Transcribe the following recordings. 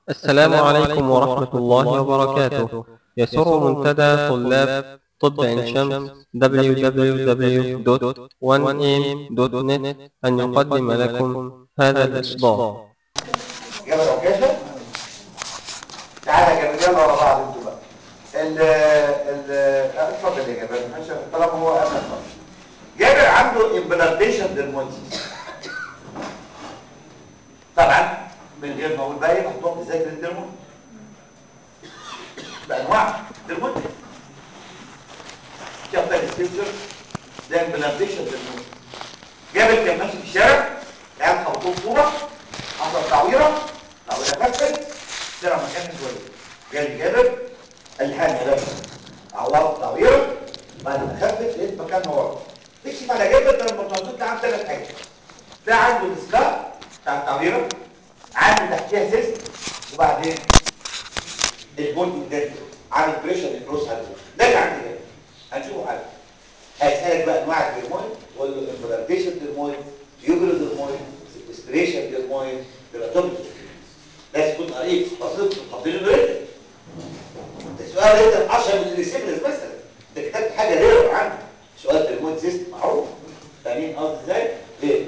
السلام عليكم ورحمة الله وبركاته يسر منتدى طلاب طب عين شمس www.1am.net أن يقدم لكم هذا الإصدار جبل عكاشة تعالى يا جبل يلا ورا بعض انتوا بقى ال ال آه، اتفضل يا جبل ماشي طالما هو انا اتفضل جابر عنده امبلانتيشن ديرمونسيس طبعا من غير ما اقول بقى ايه محطوط ازاي في الديرمون بانواع ديرمون شفت السيستر ده امبلانتيشن ديرمون جابر كان ماشي في الشارع قاعد خبطوه صوره حصل تعويره تعويره خفت طلع مكان شويه جالي جابر الحان يا باشا عورت تعويره بعد ما خفت لقيت مكانها ورا تكشف على جابر ده لما تنظيف عنده ثلاث حاجات ده عنده الاسكار بتاع التعويره عنده تحتيها سيست وبعدين البولد ده عامل بريشر الكروس هذا ده اللي عندي جابر هنشوفه حاجه هيسالك بقى انواع الهرمون ولا الامبلانتيشن هرمون يوبرو هرمون سبريشن هرمون دراتوميك لازم تكون قريب بسيط حاطين له ريتم ده سؤال ريتم اشهر من الريسيبلز مثلا انت كتبت حاجه رير عنه سؤال هرمون سيستم معروف فاهمين قصدي ازاي؟ ليه؟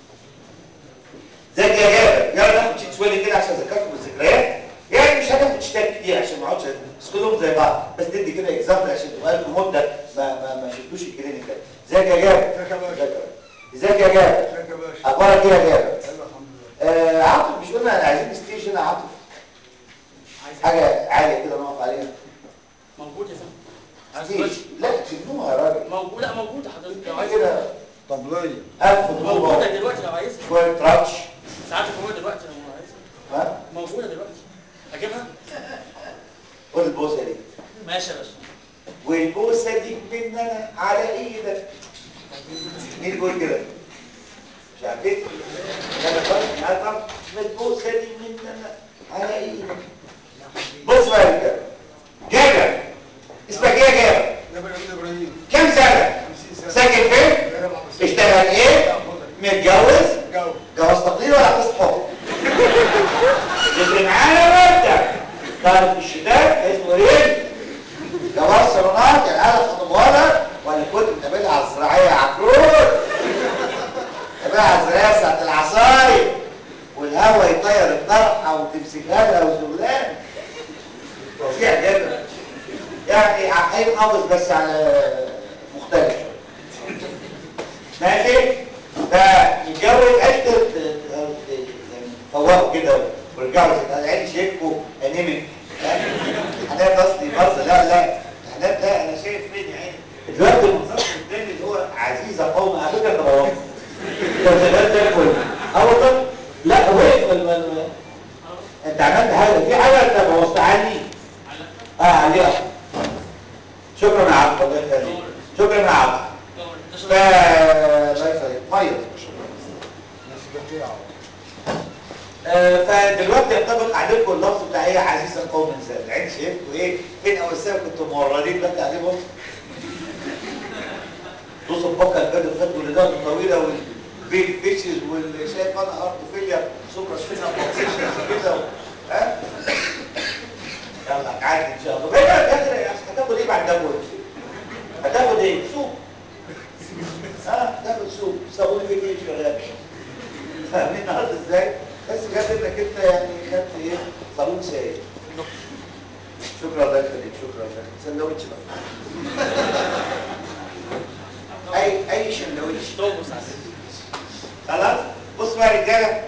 ازيك يا جابر يلا ناخد شيت سويلي كده عشان اذكركم بالذكريات يعني مش هناخد شيتات كتير عشان ما اقعدش بس كلهم زي بعض بس تدي كده اكزامبل عشان تبقى لكم مده ما ما ما شفتوش الكلينيكال ازيك يا جابر ازيك يا باشا ازيك يا جابر ازيك يا باشا اخبارك ايه يا جابر ايوه الحمد لله آه عاطف مش قلنا عايزين ستيشن يا عاطف حاجه عاليه كده نقف عليها موجود يا فندم عايز ستيج بس لا تشوفوها يا راجل موجود لا موجودة حضرتك لو عايز كده طبلية ألف موجودة طوبة دلوقتي لو عايزها شوية تراتش ساعات موجودة دلوقتي لو عايزها ها موجودة دلوقتي اجيبها خد البوسة دي ماشي يا باشا والبوسة دي مننا على ايدك مين يقول كده مش عارف ايه انا فاهم هذا البوسة دي مننا على ايدك بص بقى يا رجاله جابر اسمك ايه يا جابر جابر ابن ابراهيم كم سنة 50 سنة ساكن فين جابر عبد السلام. اشتغل ايه متجوز جو جواز تقليد ولا قصة حب؟ اللي معانا وانت طالب في الشتاء اسمه ايه؟ جواز صالونات يعني انا خطبوها ولا كنت بتقابلها على الزراعية يا عكرور؟ بتقابلها على الزراعية ساعة العصاير والهوا يطير الطرحة وتمسكها لها وشغلان فظيع جدا يعني عقيم حافظ بس على مختلف شوية ماشي فيتجوز عشت فوقوا كده ورجعوا انا عيني شايفكم انيميك حنان قصدي برضه لا لا حنان لا انا شايف فين يا عيني دلوقتي المنظر قدامي اللي هو عزيزه قوم على فكره انا بوظت ده شغال زي الفل اه والله لا وقف الم- الم- انت عملت حاجه في حاجه انت بوظت عني اه عليها شكرا يا عبد الله يخليك شكرا يا عبد ف الله يخليك ميه ناس بتبيع آه، فدلوقتي ينطبق عليكم اللفظ بتاع ايه عزيز القوم انسان العين شايفكم ايه فين اول سنه كنتوا موردين دلوقتي عليه بص بص البقى البدر خدوا الاداره الطويله والبيت فيشز واللي شايف انا ارتوفيليا سوبر سبينا بوزيشن كده و- ها يلا عادي ان شاء الله بقى يا اخي هتاخد ايه بعد ده كله؟ هتاخد ايه؟ سوق ها تاخد سوق صابون في ايه شغال فاهمين النهارده ازاي؟ بس بجد انك انت يعني خدت ايه؟ صابون سائل شكرا الله يخليك شكرا الله يخليك سندوتش بقى اي اي سندوتش تومس عسل خلاص بص بقى يا رجاله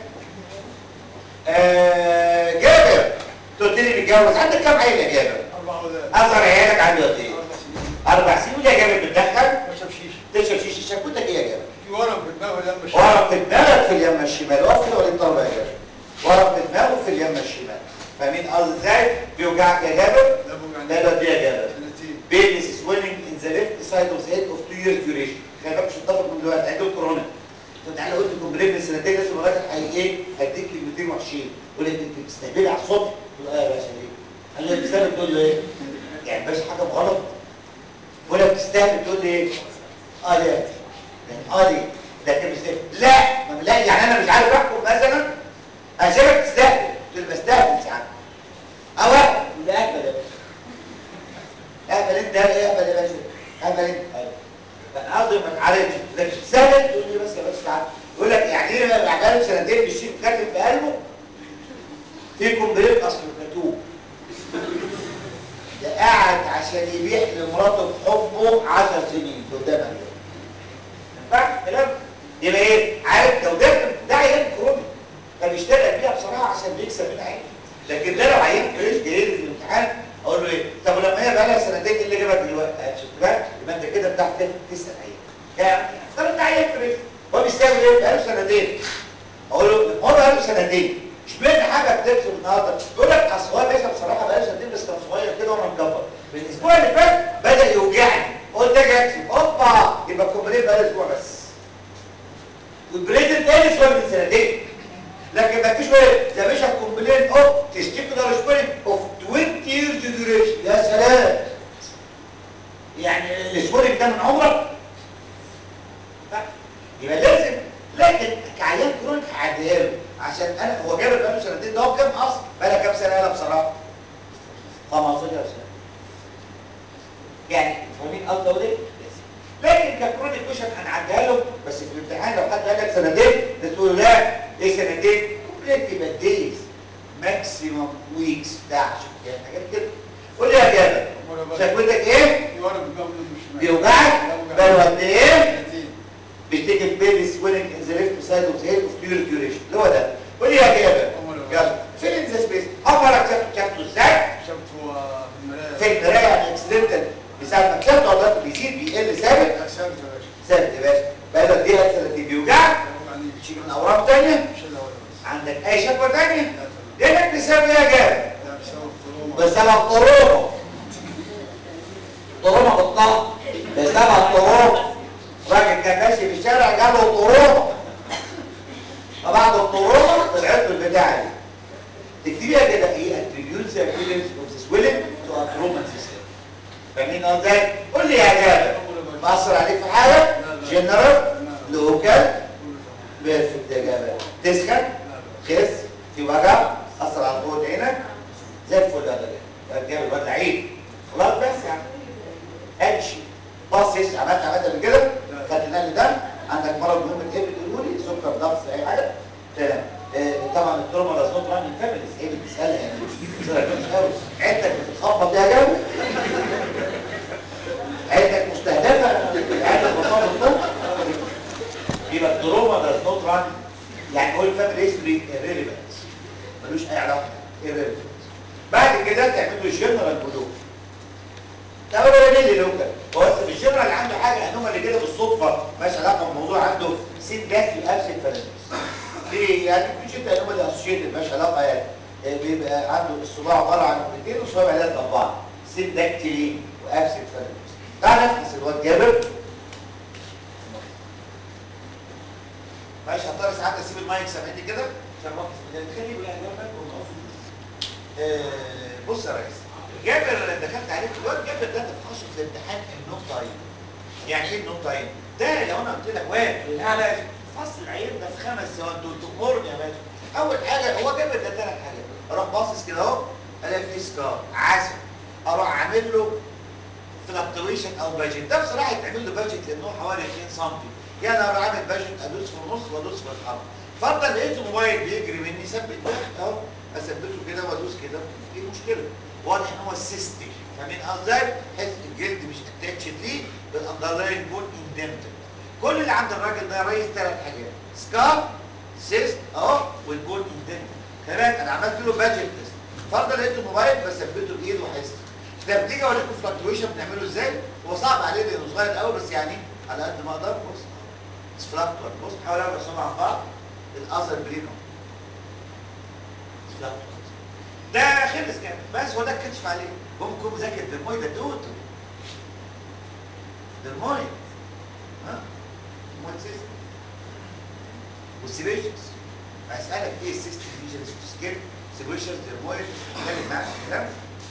آه جابر انت قلت لي متجوز عندك كام عيله يا جابر؟ أربع ولاد اصغر عيالك عنده قد ايه؟ أربع سنين اربع سنين يا جابر بتدخن بشرب شيشة تشرب شيشه شكوتك ايه يا جابر؟ في ورم في دماغي لما الشيشة ورم في دماغك في اليمة الشمال وقف كده ولا انت ربع يا جابر ورم في دماغه في اليمة الشمال فاهمين قصدي ازاي؟ بيوجعك يا جابر؟ لا بوجعني لا ده دي يا جابر سنتين pain is swelling in the left side of the head of two years duration خلي بالك مش متفق من دلوقتي عندهم كورونا طب تعالى قلت لكم بريد من سنتين لسه لغايه هي ايه هديك كلمتين وحشين يقول لك انت بتستهبلي على الصبح تقول اه يا باشا ليه؟ قال لي بتستهبل تقول له ايه؟ يعني باشا حاجه غلط ولا بتستهبل تقول لي ايه؟ اه ليه؟ يعني اه ليه؟ لكن مش لا ما لا يعني انا مش عارف احكم مثلا انا شايفك تستهبل تقول بستهبل ساعات في كومبليت اصله كتوب ده قاعد عشان يبيع لمراته بحبه 10 سنين قدام عليه ينفع كلام يبقى ايه عارف لو ده ده عيان كروني فبيشتغل بيها بصراحه عشان بيكسب منها عين لكن ده لو عيان فريش جاي لي في الامتحان اقول له ايه طب ولما هي بقى لها سنتين ايه اللي جابك دلوقتي شفت بقى يبقى انت كده بتاع تسال عيان يعني طب انت عيان فريش هو بيستعمل ايه بقاله سنتين اقول له هو بقاله سنتين اشمعنى حاجه بتكسب النهارده يقول لك اصل هو باشا بصراحه بقاله سنتين بس كان صغير كده وانا مكبر من الاسبوع اللي فات بدا يوجعني قلت اجي اكسب هوبا يبقى الكومبليت بقى اسبوع بس والبريد الثاني شويه من سنتين لكن ما فيش ولا ده مش كومبلين اوف تستيكولار سبرينج اوف 20 years duration يا سلام يعني السبرينج ده من عمرك لا. يبقى لازم لكن كعيان كرونيك هعديها له عشان انا هو جاب بقاله سنتين ده هو كام اصلا بقى كام سنه انا بصراحه 15 سنه يعني فاهمين قصدي اقول ايه لكن ككرونيك كوشن هنعديها له بس في الامتحان لو حد قال لك سنتين تقول له لا ايه سنتين كومبليت يبقى دايز ماكسيموم ويكس بتاع شوف يعني حاجات كده قول لي يا جابر شكوتك ايه في ورق بالجنب مش بيوجعك بقاله قد ايه سنتين. بيشتكي بيبي سويننج ان ذا ليفت سايد اوف ذا هيد اوف بيور ديوريشن اللي هو ده قول لي يا جابر يلا فين ان ذا سبيس عمرك شفت شفته ازاي شفته آه، في المرايه في المرايه يعني اكسيدنتال بسبب ما شفته عضلات بيزيد بيقل ثابت لا ثابت يا باشا ثابت يا باشا بقاله قد ايه سنتين بيوجعك يعني تشيل من اورام ثانيه مش الا ولا بس عندك اي شكوى ثانيه لا تمام لانك بسبب ايه يا جابر لا بسبب تروما بسبب طرومه طرومه بالطاقه بسبب طرومه راجل كان ماشي في الشارع جاله طرومه فبعد الطرومه طلعت له البتاعه دي تكتبيها كده ايه attributes the appearance of the swelling to a trauma system فاهمين ازاي؟ قول لي يا جابر مأثر عليك في حاجه؟ جنرال لوكال بيرفكت يا جابر تسخن خس في وجع اثر على قوه عينك زي الفل يا راجل جاب الواد لعيب خلاص بس يعني امشي باصص عملت عملت قبل كده خدت نقل دم عندك مرض مهم تحب تقوله لي سكر ضغط اي حاجه تمام آه، طبعا التروما ده صوت راني فاميليز ايه بتسالها يعني بتسالها كويس قوي عيلتك بتتخبط يا جابر عيلتك مستهدفه عيلتك بتصاب الطب يبقى التروما ده صوت راني يعني هو الفاميلي هيستوري irrelevant ملوش اي علاقه irrelevant بعد كده تعملوا جنرال بلوك ده هو اللي لوكال هو بس في الجنرال اللي عنده حاجه انومالي كده بالصدفه مالهاش علاقه بالموضوع عنده سين داخلي ابسنت فالنس ليه يعني مش انت انومالي اسوشيتد مالهاش علاقه يعني آه، بيبقى عنده الصباع عباره عن اثنين وصوابع ثلاث اربعه سين داكتيلي وابسنت فالنس تعال نفحص الواد جابر معلش هضطر ساعات اسيب المايك سامعني كده عشان ما خليه يقول يعني جنبك ونقصه آه، بص يا ريس جابر دخلت عليك الواد جابر ده تفحصه في الامتحان النقطه عين يعني ايه النقطه عين ده لو انا قلت لك واد لا فصل العين ده في خمس ثواني دول تأمرني يا باشا اول حاجه هو جابر ده ثلاث حاجات اروح باصص كده اهو الاقي فيه سكار عسل اروح عامل له فلكتويشن او باجت ده بصراحه يتعمل له باجت لانه حوالي 2 سم يعني انا اروح عامل باجت ادوس في النص وادوس في الحرف فضل لقيت الموبايل بيجري مني ثبت ده اهو اثبته كده وادوس كده ايه المشكله واضح ان هو سيستيك فاهمين قصدي حس الجلد مش اتاتشد ليه بالاندرلاين بون اندنتد كل اللي عند الراجل ده يا ريس ثلاث حاجات سكار سيست اهو والبون اندنتد كمان انا عملت له باجت تيست فرضا لقيت الموبايل بثبته بايد وحس لما تيجي اوريكم فلكتويشن بنعمله ازاي هو صعب عليه لانه صغير قوي بس يعني على قد ما اقدر بص فلكتور بص حاول ارسمهم عن بعض الاذر برينو فلكتور ده خلص كده بس هو ده الكشف عليه ممكن مذاكر درموي ده توتو درموي ها درموي سيستم والسيبيشنز هسألك ايه السيستم ليجنز في السكين سيبيشنز درموي اتكلم معاك في الكلام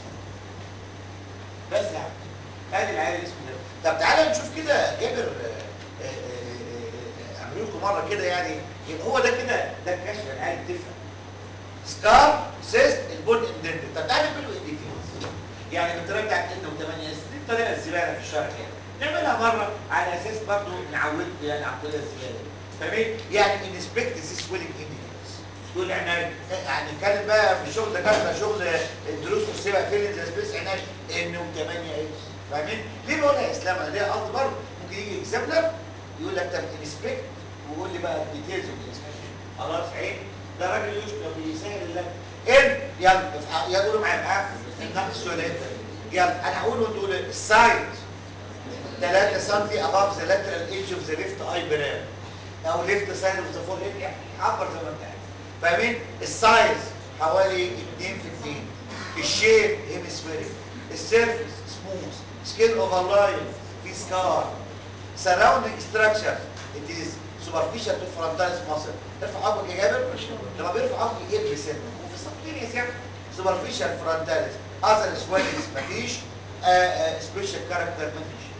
بس يعني ادي العيال اللي اسمه ده طب تعالى نشوف كده جابر آه، آه، آه، آه، اعملوا لكم مره كده يعني يبقى هو ده كده ده الكشف العيال تفهم سكار سيست البون اندنت طب تعالى نعمله انديكيتورز يعني بالطريقه بتاعت ان و8 اس دي الطريقه الزباله في الشرح يعني نعملها مره على اساس برضه نعودكم يعني على الطريقه الزباله فاهمين يعني انسبكت ذيس ويلنج انديكيتورز تقول لي عناية يعني نتكلم بقى في الشغل ده كان شغل الدروس والسبع فين زي سبيس عناية انه 8 اكس فاهمين؟ ليه بقولها يا اسلام انا ليه قصدي برضه ممكن يجي اكزامبلر يقول لك طب انسبكت ويقول لي بقى الديتيلز خلاص عيب ده راجل يشكر بيسهل الله ان يلا افع- يلا قولوا معايا ها النقص السؤالات يلا انا هقول وانتوا قولوا السايد 3 سم above the lateral edge of the left eyebrow او left side of the forehead يعني عبر زي ما انت عايز فاهمين السايز حوالي 2 في 2 الشيب هيمسفيريك السيرفيس سموث سكين اوفرلاين في سكار surrounding structure it is superficial to frontalis muscle ارفع عقلك يا جابر لما بيرفع عقلي ايه بسنه وفي السبتين يا superficial frontalis other swellings مفيش سبيشال كاركتر مفيش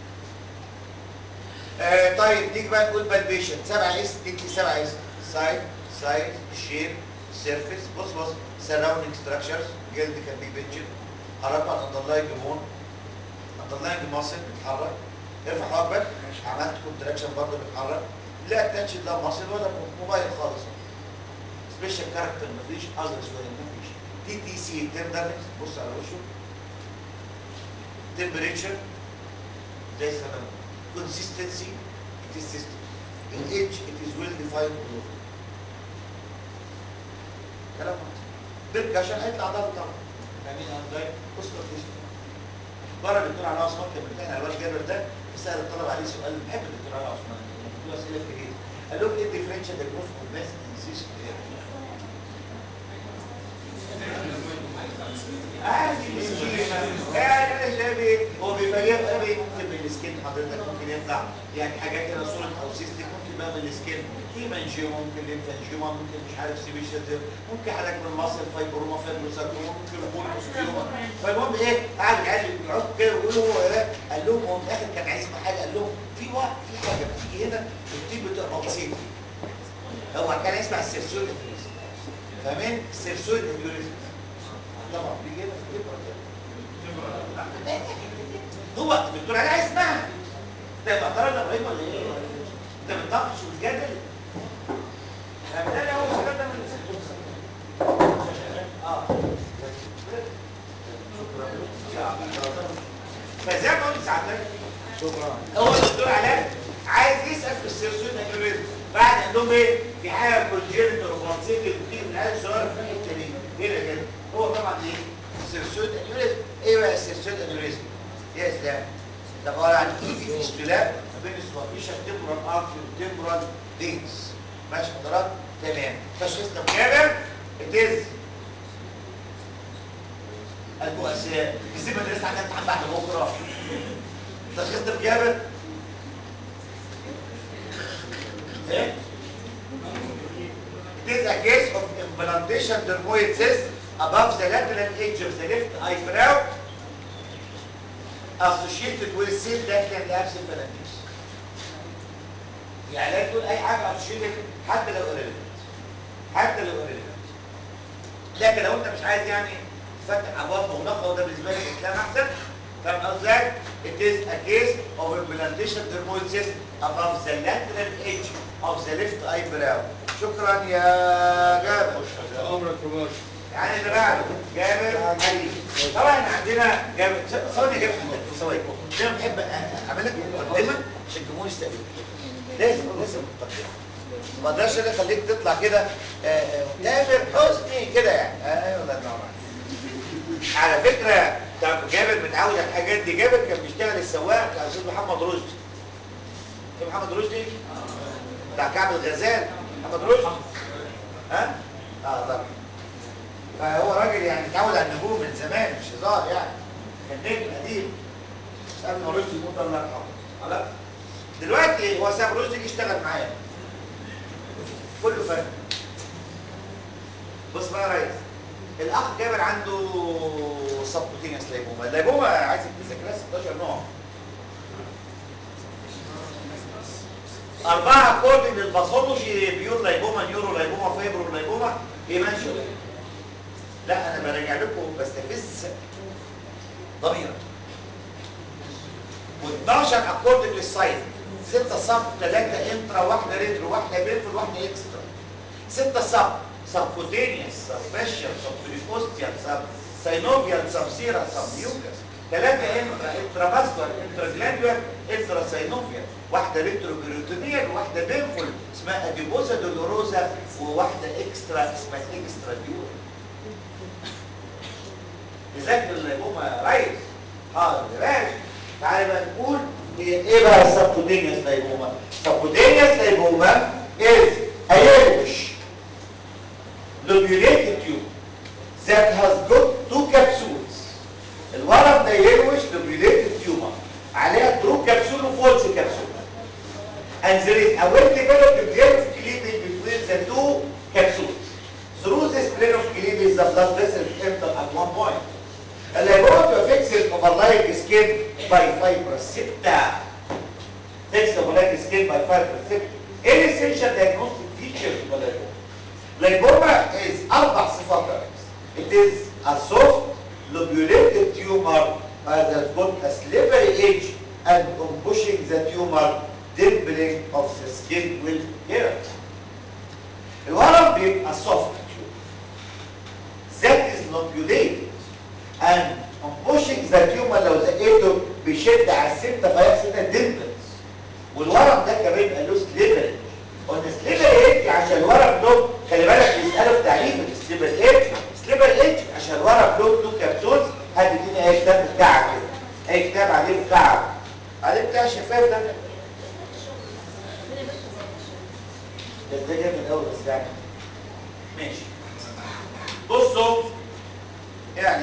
آه طيب نيجي بقى نقول بالبيشن سبعة اس تدي سبعة اس سايد سايد شيب سيرفيس بص بص سراوندينج ستراكشرز جلد كان بي بيتشن حركة على الاندرلاينج بون الاندرلاينج ماسل بيتحرك ارفع عقبك عملت كونتراكشن برضه بيتحرك لا اتاتش لا ماسل ولا موبايل خالص سبيشال كاركتر مفيش اذر شويه مفيش تي تي سي تندرنس بص على وشه تمبريتشر زي السلام consistency it is system in age it is well defined below كلام بالكشن هيطلع ضغط طبعا فاهمين ازاي بص كويس بره الدكتور علاء عثمان كان بيمتحن على الواد جابر ده سال الطلبه عليه سؤال بحب الدكتور علاء عثمان له اسئله كتير قال لهم ايه الديفرنشال ديجنوز اوف ماس انسيشن عادي يعني انا شايف ايه هو بيفاجئ قال ايه ممكن من السكين حضرتك ممكن يطلع يعني حاجات كده صوره او سيستم ممكن بقى من السكين هيمانجيوما ممكن ليمفانجيوما ممكن مش عارف سيبيشيا ممكن حضرتك من مصر فايبروما فايبروساركوما ممكن بوليوستيوما فالمهم ايه قعد العيال يقعدوا كده ويقولوا هو ايه قال لهم هو في الاخر كان عايز يسمع حاجه قال لهم في وقت في حاجه بتيجي هنا الطيب بتبقى بسيطه هو كان يسمع السيرسويد فاهمين السيرسويد انيوريزم طبعا بيجي هنا في الكبرى كده هو الدكتور علي عايز يسمعها انت يبقى طرد ابراهيم ولا ايه؟ انت بتناقش وتجادل انا بدأنا هو الكلام ده من اه فزي ما قلت ساعتين شكرا هو الدكتور علاء عايز يسال في السيرسون انيوريزم بعد قال لهم ايه في حاجه كونجنتال رومانسيك كتير من العيال الصغيره في الحته دي كده كده هو طبعا ايه السيرسون انيوريزم ايه بقى السيرسون انيوريزم يا اسلام ده عباره عن ايدي في اشتلاء ما بين السوافيشن تمبرال ارتي وتمبرال فينز ماشي حضرتك تمام تشخيص طب جابر اتز المؤسسات نسيب المدرسه عندها امتحان بعد بكره تشخيص طب جابر ايه It is a case of implantation dermoid cyst above the lateral edge of the left eyebrow associated with cell dactyl absent phalanges. يعني لا تقول اي حاجه associated حتى لو irrelevant حتى لو irrelevant لكن لو انت مش عايز يعني تفتح ابواب مغلقه وده بالنسبه لك اسلام احسن فاهم قصدي؟ It is a case of implantation dermoid cyst above the lateral edge of the left eyebrow. شكرا يا جابر. عمرك يا باشا يعني اللي بعده جابر علي طبعا احنا عندنا جابر ثواني يا جابر ثواني انا بحب اعمل لك مقدمه عشان الجمهور يستقبل لازم لازم مقدمه ما اقدرش انا اخليك تطلع كده آه، آه، تامر حسني كده يعني ايوه الله ينور عليك على فكره طب جابر متعود على الحاجات دي جابر كان بيشتغل السواق بتاع الاستاذ محمد رشدي في محمد رشدي بتاع كعب الغزال محمد رشدي ها اه طبعا فهو راجل يعني اتعود على النجوم من زمان مش هزار يعني كان نجم قديم قبل ما رشدي يموت الله يرحمه خلاص دلوقتي هو ساب رشدي يشتغل معايا كله فاهم بص بقى يا ريس الاخ جابر عنده سبوتينيوس لايبوما اللايبوما عايزك تذاكرها 16 نوع أربعة كود للباثولوجي بيور لايبوما نيورو لايبوما فايبرو لايبوما ايمانشو لا انا براجع لكم بستفز ضميرا و12 اكورد للسايد 6 صب 3 انترا واحده ريترو واحده بيرفل واحده اكسترا 6 صب سبكوتينيوس سبفيشال سبكوستيال سب ساينوفيال سبسيرا سبميوكس ثلاثة انترا انترافاسكولار انتراجلاندولار انترا ساينوفيال واحدة ريتروبيروتونيال وواحدة بينفول اسمها اديبوزا دولوروزا وواحدة اكسترا اسمها اكسترا ديور تذاكر الليبوما ريس حاضر يا باشا تعالى بقى نقول هي ايه بقى السبكوتينيوس ليبوما سبكوتينيوس ليبوما is a yellowish lobulated tube that has got two capsules الورم ده yellowish lobulated tumor عليها true capsule و false capsule and there is a well-developed plane of cleavage between the two capsules through this plane of cleavage the blood vessels enter at one point الليبوما fixed overlying skin by fibrous septa fixed overlying skin by fibrous septa ايه essential diagnostic features of الليبوما Lymphoma is أربع صفات رئيس. It is a soft lobulated tumor uh, that got a slippery edge and on pushing the tumor dimpling of the skin will here. الورم بيبقى soft tumor that is lobulated and on pushing the tumor لو زقيته بيشد على السبتة فيحصل لنا dimples والورم ده كمان بيبقى له slippery قلنا سليبر ايدج عشان الورق له خلي بالك بيسالوا في تعريف السليبر ايدج سليبر ايدج عشان الورق له له كبسول هتديني اي كتاب بتاعك كده اي كتاب عليه بتاعك عليه بتاع الشفاف ده ده ده جاي من الاول بس يعني ماشي بصوا يعني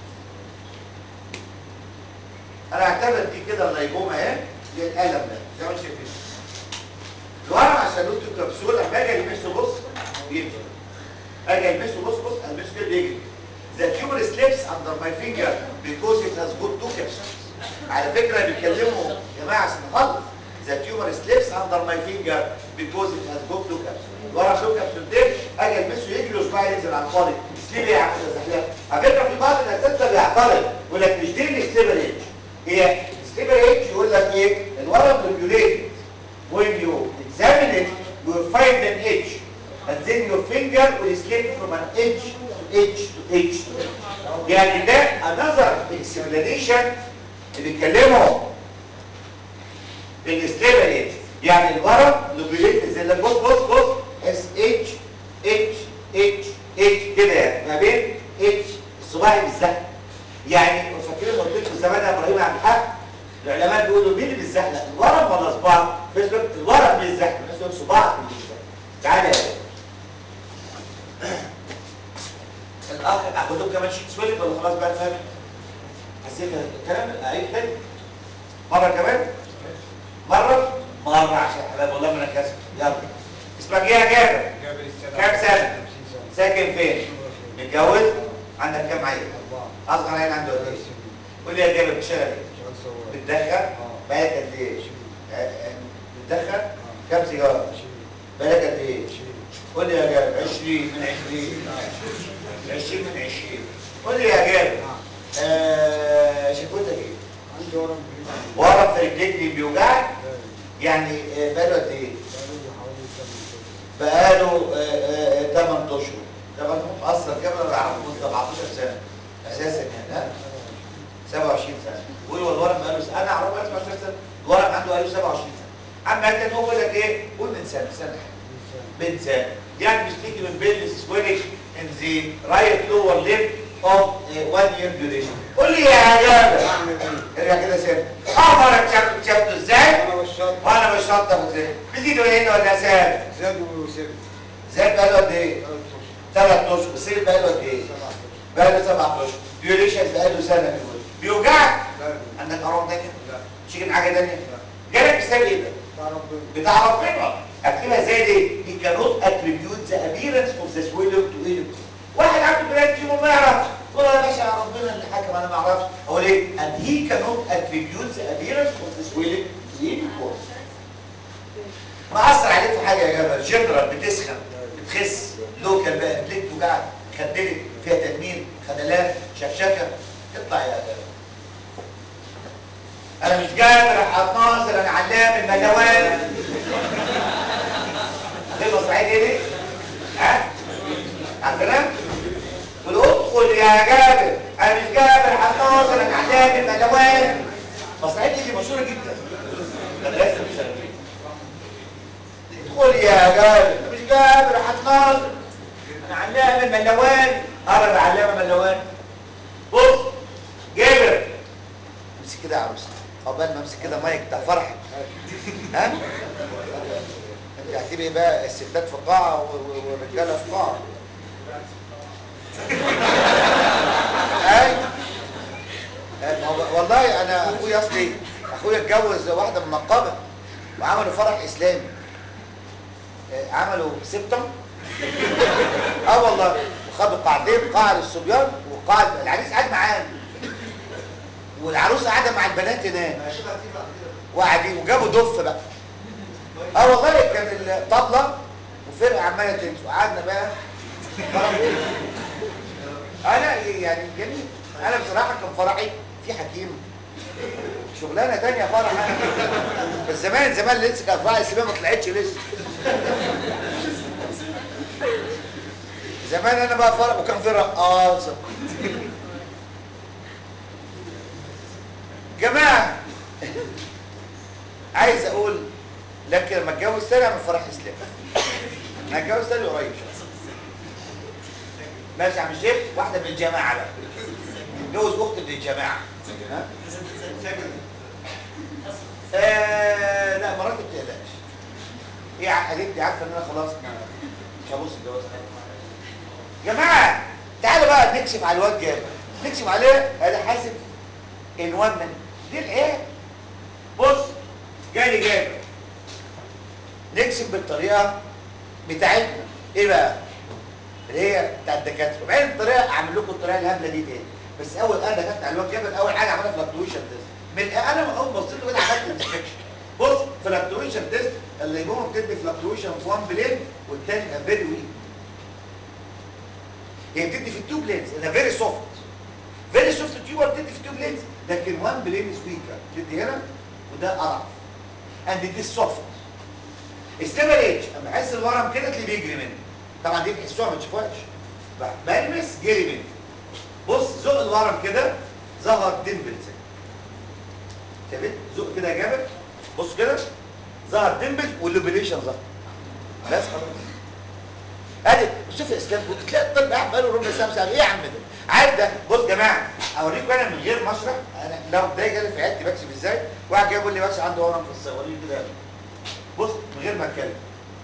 انا اعتبر دي كده اللايبوما اهي دي القلم ده زي ما انت شايفين الورم عشان له كبسول اما اجي المسه بص بيمشي اجي المسه بص بص المسه كده بيجري The tumor slips under my finger because it has got two capsules. على فكرة بيتكلموا يا جماعة عشان نخلص. The tumor slips under my finger because it has got two capsules. الورم له كبسولتين اجي المسه يجري وصباعي ينزل على الفاضي. سليب ايه يا عم ده زحلقة؟ على فكرة في بعض الاساتذة بيعترض يقول لك مش دي السليبر ايدج. هي السليبر ايدج يقول لك ايه؟ الورم ريجوليتد when you examine it, you will find an edge. And then your finger will slip from an edge to edge to edge to edge. يعني ده another explanation اللي بيتكلموا السليبر ايدج. يعني الورم لوبيليت زي اللي بص بص بص اس اتش اتش اتش اتش كده يعني ما بين اتش الصباعي بالزحمه. يعني فاكرين لما قلت لكم زمان يا ابراهيم عبد الحق العلماء بيقولوا مين اللي بيزحلق الورم ولا صباعك في ناس بيقول الورم اللي بيزحلق ناس بيقول صباعك اللي بيزحلق تعالى يا باشا الاخ اخد لكم كمان شيت سويلت ولا خلاص بقى فاهم حسيت الكلام اعيد تاني مره كمان مره مره عشان حبايب والله ما انا كاسف يلا اسمك ايه يا جابر جابر السلام كام سنه 50 سنة ساكن فين متجوز عندك كام عيل أربعة اصغر عيل عنده قد ايه سنين قول لي يا جابر بتشتغل ايه شغال سواق بتدخن بقالك قد ايه شيل آه، آه، بتدخن كام سيجاره شيل بقالك قد ايه شيل قول لي يا جابر 20 من 20 20 من 20 قول لي يا جابر آه شكوتك ايه عندي ورم في رجلي ورم في رجليك اللي بيوجعك باين. يعني آه، بقاله قد ايه بقاله حوالي 8 شهور بقاله 8 اشهر طب انا اصلا جابر انا اعرفه من 17 سنه اساسا يعني ها 27 سنه قول والله الورم بقاله سنه انا اعرفه بقاله 27 سنه الورم عنده بقاله 27 سنه اما كان هو يقول لك ايه قول من سنه سنه من سنه يعني بيشتكي من بيل سويلنج in the right lower limb of uh, one year duration قول لي يا جابر اعمل ايه؟ ارجع كده سنه اقدر اكتشفته اكتشفته ازاي انا والشط وانا بشطب ازاي بتيجي هنا ولا ساب زاد وسبت زاد بقاله قد ايه ثلاث اشهر ثلاث اشهر سير بقاله قد ايه سبع اشهر بقاله سبع اشهر ديوريشن بقاله سنه بيقول بيوجعك لا عندك ارام تانية لا تيجي حاجه تانية لا جالك بسبب ايه ده بتاع ربنا بتاع ربنا اكتبها زي دي he cannot attribute the appearance of the swelling to any واحد عنده بلاد فيهم ما يعرفش تقول يا باشا يا ربنا اللي حكم انا ما اعرفش هو ليه and he cannot attribute the appearance of the swelling to any cause ما اثر عليك في حاجه يا جماعه جنرال بتسخن بتخس لوكال بقى رجليك توجعك خدلك فيها تنميل خدلان شكشكه اطلع يا جماعه انا مش جابر احمد ناصر انا علام المدوان دي مصرعيه ايه دي؟ ها؟ ادخل يا جابر انا مش جابر هتناظر انا عداني ملوان مسرحيتي دي مشهوره جدا مدرسه المشاغبين ادخل يا جابر مش جابر هتناظر انا علامه ملوان ارى العلامه ملوان بص جابر امسك كده يا عروسه عقبال ما امسك كده مايك بتاع فرحك ها انت هتبقي بقى الستات في قاعه و- و- والرجاله في قاعه اي ما هو- والله انا اخويا اصلي اخويا اتجوز واحده منقبه وعملوا فرح اسلامي آه، عملوا سبتم اه والله وخدوا قاعتين قاعه للصبيان وقاعه العريس قاعد معانا والعروسه قاعده مع البنات هناك وقاعدين وجابوا دف بقى اه والله كان الطبله وفرقه عماله تنسوا قعدنا بقى انا يعني جميل انا بصراحه كان فرحي في حكيم شغلانه تانية فرح أنا. بس زمان زمان لسه كان فرح السباق ما طلعتش لسه زمان انا بقى فرح وكان في رقاصه جماعه عايز اقول لكن لما اتجوز تاني اعمل فرح اسلامي انا اتجوز تاني قريب ماشي يا عم الشيخ واحده من الجماعه بقى اتجوز اخت من الجماعه ها؟ آه لا مراتي ما بتقلقش هي حبيبتي عارفه ان انا خلاص ما- مش هبص الجواز جماعه تعالوا بقى نكشف على الواد جابر نكشف عليه انا حاسب عنوان من دي العيال بص جالي جابر نكشف بالطريقه بتاعتنا ايه بقى اللي هي بتاع الدكاتره وبعدين الطريقه اعمل لكم الطريقه الهبله دي تاني بس اول انا دخلت على الواد جابر اول حاجه عملها فلكتويشن تيست من انا اول ما بصيت له كده عملت انسبكشن بص فلكتويشن تيست اللي جوه بتدي فلكتويشن في وان بلين والتاني فيري ويك هي بتدي في التوب لينز انها فيري سوفت فيري سوفت تيوبر بتدي في التوب لينز لكن وان بلين از ويكر بتدي هنا وده اضعف اند ات سوفت استبل اتش اما احس الورم كده تلاقيه بيجري مني طبعا دي تحسوها ما تشوفهاش بقى بلمس جري مني بص زق الورم كده ظهر ديمبلز شايفين زق كده يا جابر بص كده ظهر ديمبل واللوبيليشن ظهر بس خلاص ادي شوف الاسلام كنت تلاقي الطب قاعد بقاله ربع ساعه ساعه ايه يا عم ده عارف ده بص يا جماعه اوريكم انا من غير مشرح انا لو ده جالي في عيادتي بكشف ازاي واحد جاي يقول لي بس عنده ورم في الصيف وريني كده بص من غير ما اتكلم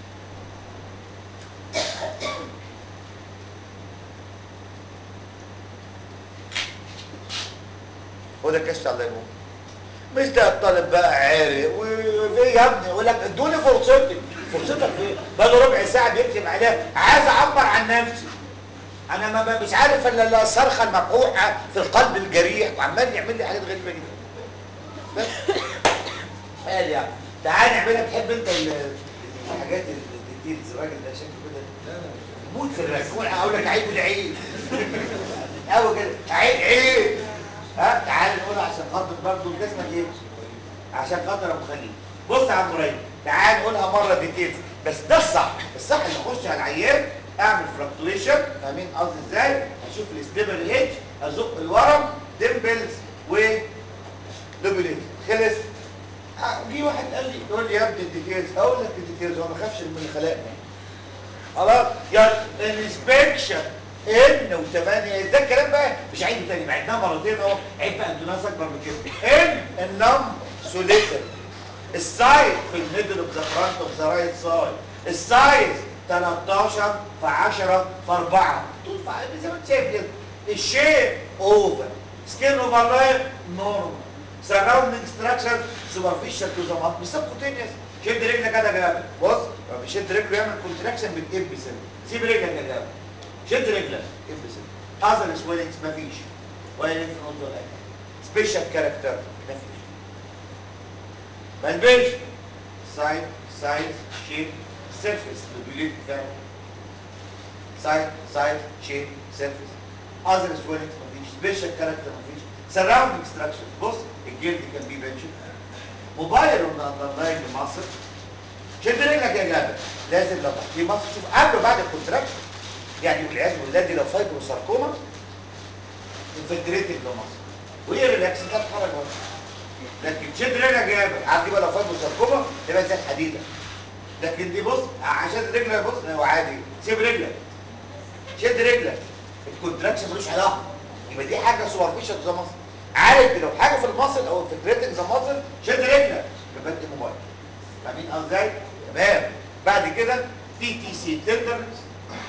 هو ده الكشف الله يبوه مش ده الطالب بقى عارق وفي يا ابني يقول لك ادوني فرصتي فرصتك ايه؟ بقى ربع ساعه بيكتب عليها عايز اعبر عن نفسي انا ما ما- مش عارف الا الصرخه المبحوحه في القلب الجريح وعمال يعمل لي حاجات غريبه جدا بس قال يعني تعال نعملها تحب انت ال- الحاجات الديتيلز الراجل ده شكله كده موت في الرسم اقول لك عيب العيب قوي كده عيب عيب ها تعال نقول عشان خاطر برضه جسمك ايه عشان خاطر ابو خليل بص يا عم مريم تعال نقولها مره ديتيلز بس ده الصح الصح اللي اخش على العيان اعمل فلكتويشن فاهمين قصدي ازاي اشوف الاستيبل هيدج ازق الورم ديمبلز و لوبيليت خلص آه، جه واحد قال لي يقول لي يا ابني الديتيلز اقول لك الديتيلز هو ما خافش من اللي خلقني خلاص يا انسبكشن ان وثمانية ده الكلام بقى مش عيب تاني بعدناه مرتين اهو عيب بقى انتوا ناس اكبر من كده ان النم سوليتر السايز في الميدل اوف ذا فرونت اوف ذا رايت سايد السايز 13 في 10 في 4 طول في زي ما انت شايف كده الشيب اوفر سكين اوفر لاين نورمال سراوندنج ستراكشر سوبرفيشال تو ذا مات مش سبكوتينيوس شد رجلك كده يا جماعه بص لما بيشد رجله يعمل كونتراكشن بالاب سن سيب رجلك يا جماعه شد رجلك اب سن اذر سويلنجز مفيش ولا لينف نود ولا حاجه سبيشال كاركتر مفيش بلبش سايد سايز شيب سيرفيس لوبيليت بتاعه سايد سايد شيب سيرفيس اذر سويلنجز مفيش سبيشال كاركتر مفيش سراوندنج ستراكشر بص الجلد كان بيه بنشن موبايل اندرلاين مصر شد رجلك يا جابر لازم لو في مصر شوف قبل وبعد الكونتراكشن يعني والعياذ بالله دي لو فايبروساركوما انفلتريتنج لمصر وهي ريلاكس انت تتحرك برضه لكن شد رجلك جامد عارف دي بقى لو فايبر ساركوما تبقى زي الحديده لكن دي بص عشان رجلك بص هو عادي سيب رجلك شد رجلك الكونتراكشن ملوش علاقه يبقى دي حاجه سوبرفيشال زي مصر عارف لو حاجه في المصل او في الفلتريتنج زي مصر شد رجلك يبقى انت موبايل فاهمين قصدي ازاي؟ تمام بعد كده تي تي سي تندرنس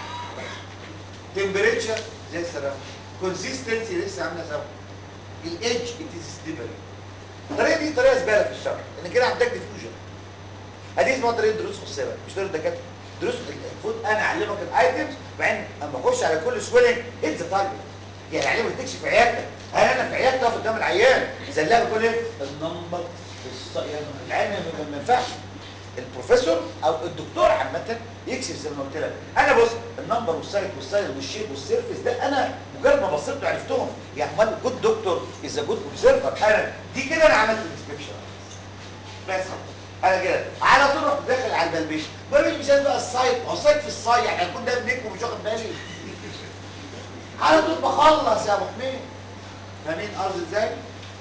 تمبريتشر زي السلام كونسيستنسي لسه عامله سوا الايدج ات از سليبري الطريقه دي طريقه زباله في الشرح لان كده عندك ديفيوجن هذه اسمها طريقه دروس خصوصيه مش طريقه دكاتره دروس المفروض انا اعلمك الايتمز بعدين اما اخش على كل سويلنج هيت ذا تارجت يعني اعلمك تكشف في عيادتك هل انا في عيادتي اقف قدام العيان زلها بيقول ايه النمبر يعني العين ما ما ينفعش البروفيسور او الدكتور عامه يكشف زي ما قلت لك انا بص النمبر والسايت والسايز والشيب والسيرفيس ده انا مجرد ما بصيت له عرفتهم يعني امال جود دكتور از جود اوبزرفر انا دي كده انا عملت الديسكربشن بس انا كده على طول رحت داخل على البلبيش بلبيش مش عايز بقى السايت ما هو السايت في الصايع يعني هيكون ده ابنك ومش واخد بالي على طول بخلص يا ابو حميد فاهمين قصدي ازاي؟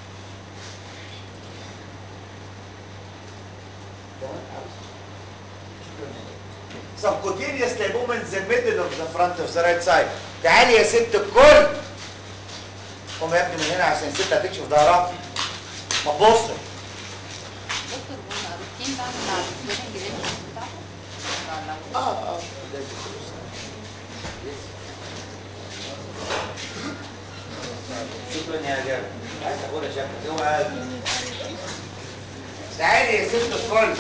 subcutaneous lipomas in the middle of the front of the right side تعالي يا ست الكل قوم يا ابني من هنا عشان الست هتكشف ظهرها ما تبصش دكتور هو روتين بعمل على السويلنج رينج بتاعته ولا لو اه اه شكرا يا جابر عايز اقولها شكرا اوعى تعالي يا ست الكل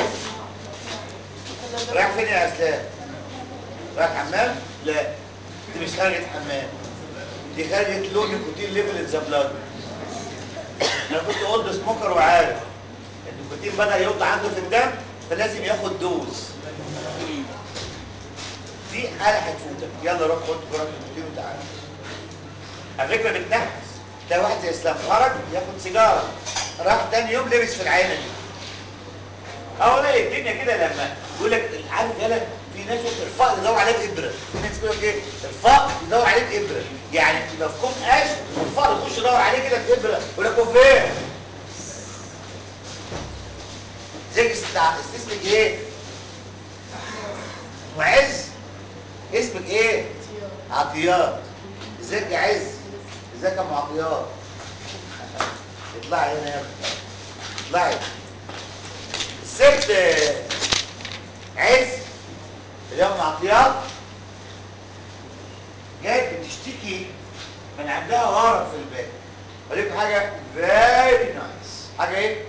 رايح فين يا اسلام رايح حمام لا دي مش خارجه حمام دي خارجه لون نيكوتين ليفل ذا بلاد انا كنت اولد سموكر وعارف النيكوتين بدا يوضع عنده في الدم فلازم ياخد دوز دي حاله هتفوتك يلا روح خد جرعه النيكوتين وتعالى على فكره بتنفس ده واحد زي اسلام خرج ياخد سيجاره راح تاني يوم لبس في العينه دي اهو لا الدنيا كده لما يقول لك عارف يالا في ناس الفقر يدور عليه بابره في ناس يقول لك ايه الفقر يدور عليه بابره يعني مفهوم قاش والفقر يخش يدور عليه كده بابره يقول لك هو فين زي بتاع اسمك ايه معز اسمك ايه عطيات ازيك يا عز ازيك يا ام عطيات اطلعي هنا يا ابني اطلعي الست عز اليوم عطيات جاية بتشتكي من عندها ورم في الباك اقول لكم حاجه فيري نايس حاجه ايه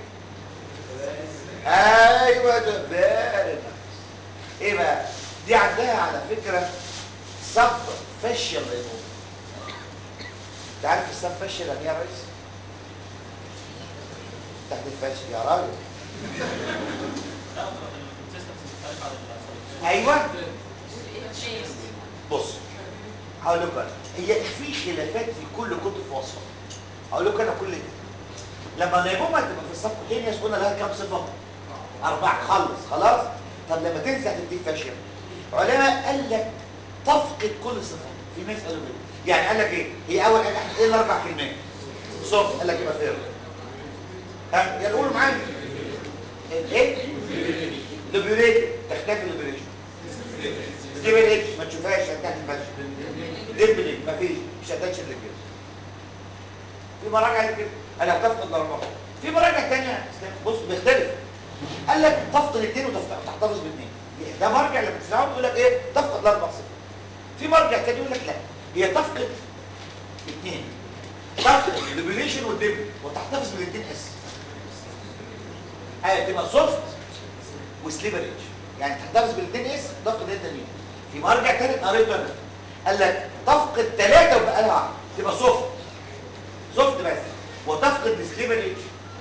ايوه ده فيري نايس ايه بقى دي عندها على فكره سب فاشيال ليبوما انت عارف السب فاشيال يعني ايه يا ريس تحت الفاشل يا راجل ايوه بص هقول لكم أنا. هي في خلافات في كل كتب وصفه هقول لكم انا كل ده لما الليبوما تبقى في الصف الثاني قلنا لها كام صفه اربعه خلص خلاص طب لما تنزل تديك فاشل علماء قال لك تفقد كل صفه في ناس قالوا كده يعني قال لك ايه هي اول حاجه ايه الاربع كلمات صف قال لك يبقى خير ها يا قولوا معايا الايه ليبريت تختفي الليبريشن ستيبليت ما تشوفهاش هتحت الفشل ديبليت ما فيش مش هتاتش الرجل في مراجع قال كده قال هتفقد الاربعه في مراجع ثانيه بص بيختلف قال لك تفقد الاثنين وتحتفظ بالاثنين ده مرجع لما تسمعه يقول لك ايه تفقد الاربع صفر في مرجع ثاني يقول لك لا هي تفقد اثنين تفقد الليبريشن والديبل وتحتفظ بالاثنين اس هي تبقى سوفت وسليبريج يعني تحتفظ بالاثنين اس تفقد انت مين في مرجع ثالث قريته انا قال لك تفقد ثلاثه وبقى لها واحده تبقى سوفت سوفت بس وتفقد السليبريج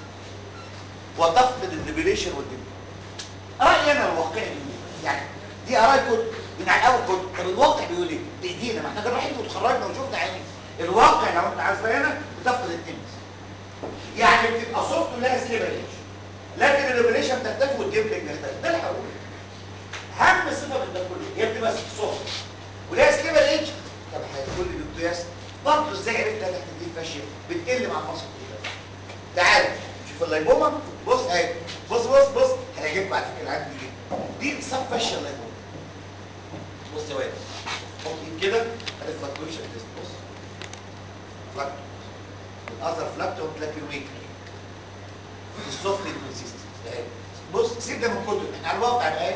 وتفقد الديبليشن والديبل رايي انا الواقعي بيقول يعني دي اراء كتب من على اول كتب طب الواقع بيقول ايه بايدينا ما احنا كنا رايحين وتخرجنا وشفنا عيني الواقع لو انت عايز هنا بتفقد الاثنين يعني بتبقى سوفت ولها سليبريج لكن الليبريشن بتختفي والديبلينج بيختفي ده اللي هقوله اهم صفه من ده كله هي بتبقى سوفت ولها سليبريج طب هيقول لي دكتور ياسر برضه ازاي عرفت تحت دي الفاشيه بتقل مع المصل كلها تعال شوف اللايبوما بص اهي بص بص بص هنجيب بعد فكره عندي دي دي سب فاشيه اللايبوما بص يا واد حط ايد كده ادي فلكتويشن بص فلكت الاذر فلكت لكن ويك السوفت كونسيستنت اهي بص سيب ده من كتب احنا على الواقع اهي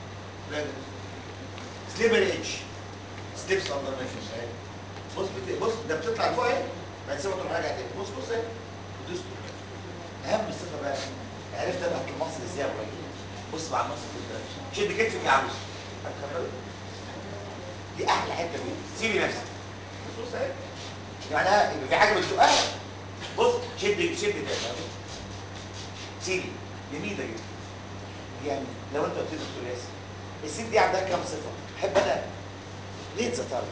سليبر ايدج سليبس اندر ميشنز اهي بص بت... بص ده بتطلع لفوق اهي بعد سيبها تروح راجع تاني بص بص اهي دوس اهم صفه بقى عرفت انا في مصر ازاي يا ابراهيم بص مع المصر كده شد كتفك يا عروس هتخبل دي احلى حته فيه سيبي نفسك بص بص اهي معناها يبقى في حاجه بتزقها بص شد شد ده سيبي جميله جدا يعني لو انت قلت لي دكتور ياسر الست دي عندها كام صفه احب انا ليه تزتري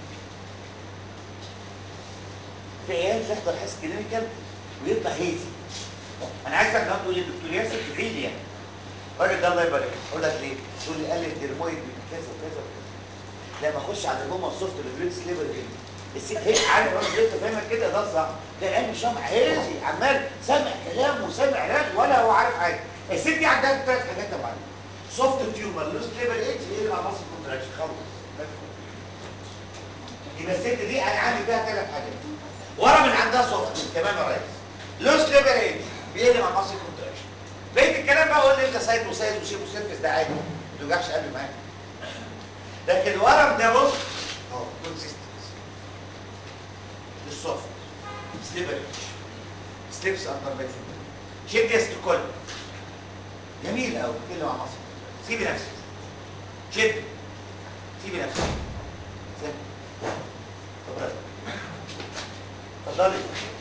في عيال تحضر حس كلينيكال ويطلع هيزي انا عايزك النهارده تقول لي دكتور ياسر تدعي لي يعني الراجل ده الله يبارك له. اقول لك ليه؟ تقول لي قال لي الدرمويد من كذا وكذا وكذا لما اخش على الهوما السوفت البريكس ليبر دي الست هي عارف انا لسه فاهمك كده ده صح ده العلم شمع هيزي عمال سامع كلام وسامع رد ولا هو عارف حاجه الست دي عندها ثلاث حاجات يا معلم سوفت تيومر لوس ليبر ايدج ايه اللي مع مصر كونتراكشن خلص يبقى الست دي انا عندي فيها ثلاث حاجات ورا من عندها سوفت تمام يا ريس لوس ليبر ايدج بيقل مع مصر كونتراكشن بقيت الكلام بقى قول لي انت سايد وسايد وشيب وسيرفس ده عادي ما توجعش قلبي معاك لكن الورم ده بص اهو كونسيستنس السوفت سليبر ايدج سليبس اندر ميجر شد يستكل جميل قوي كله مع مصر سيبي نفسك شد سيبي نفسك سيبي اتفضلي اتفضلي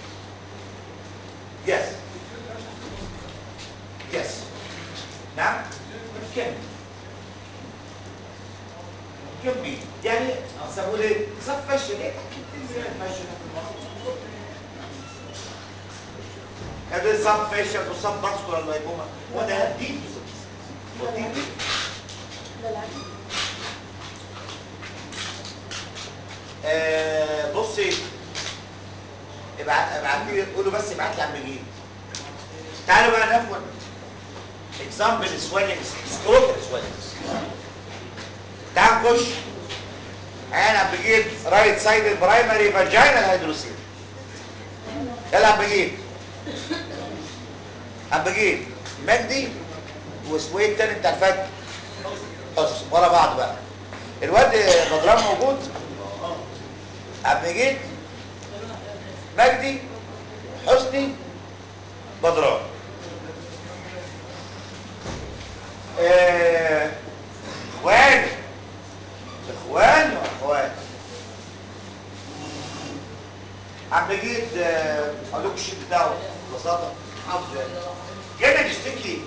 يس يس نعم كمل كمل يعني سابوا لي صف فشل ايه فشل هذا صف فشل وصف باسكولا اللايبوما وده دي ودي دي آه بصي ابعت ابعت لي قولوا بس ابعت لي عم جيد تعالوا بقى ناخد اكزامبل سويلنج سكروتال سويلنج تعال نخش عين عم بجيب رايت سايد برايمري فاجينال هيدروسيل يلا عم بجيب عم بجيب مجدي واسمه ايه التاني بتاع الفجر حسن ورا بعض بقى الواد بدران موجود عم بجيب مجدي حسني بدران آه، اخوان اخوان واخوان عم بجيب آه، اقول لكم الشيت بتاعه ببساطه حافظ يعني جانا نشتكي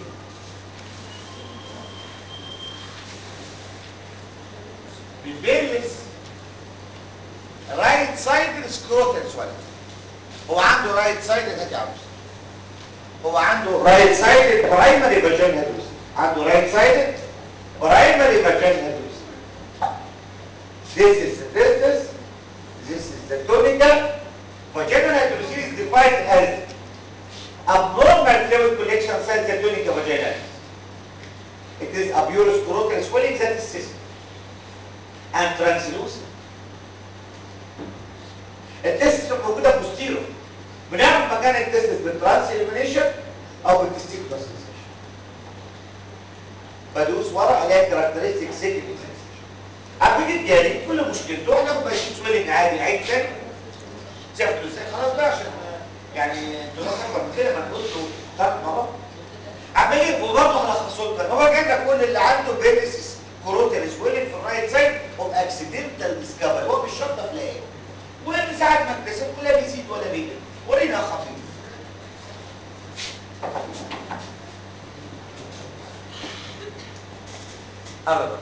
بالبيلس رايت سايد سكروتال سوالف هو عنده رايت سايد هاتي عاوز هو عنده رايت سايد برايمري فاجين هيدروس عنده رايت سايد برايمري فاجين هيدروس This is the testis, this is the tunica. Vaginal hydrosis is defined as abnormal fluid collection inside the tunica vaginalis. It is a pure scrotal swelling that is cystic and translucent. التستس موجوده بوستيرو بنعرف مكان التستس بالترانس اليمينيشن او بالتستيكولار سنسيشن بدوس ورا الاقي كاركترستيك سيكل عبيد الجاري كل مشكلته احنا ماشيين سويلنج عادي عيد تاني شفتوا ازاي خلاص بقى عشان يعني انتوا ناس اكبر من كده ما نقولوا ثلاث مرات عمال وبرضه هلخصه لك هو جاي لك كل اللي عنده بيلس كروتال سويلنج في الرايت سايد هو اكسيدنتال ديسكفري هو مش شرط تلاقيه ومن ساعه ما اكتسب ولا بيزيد ولا بيقل ورينا خفيف قرب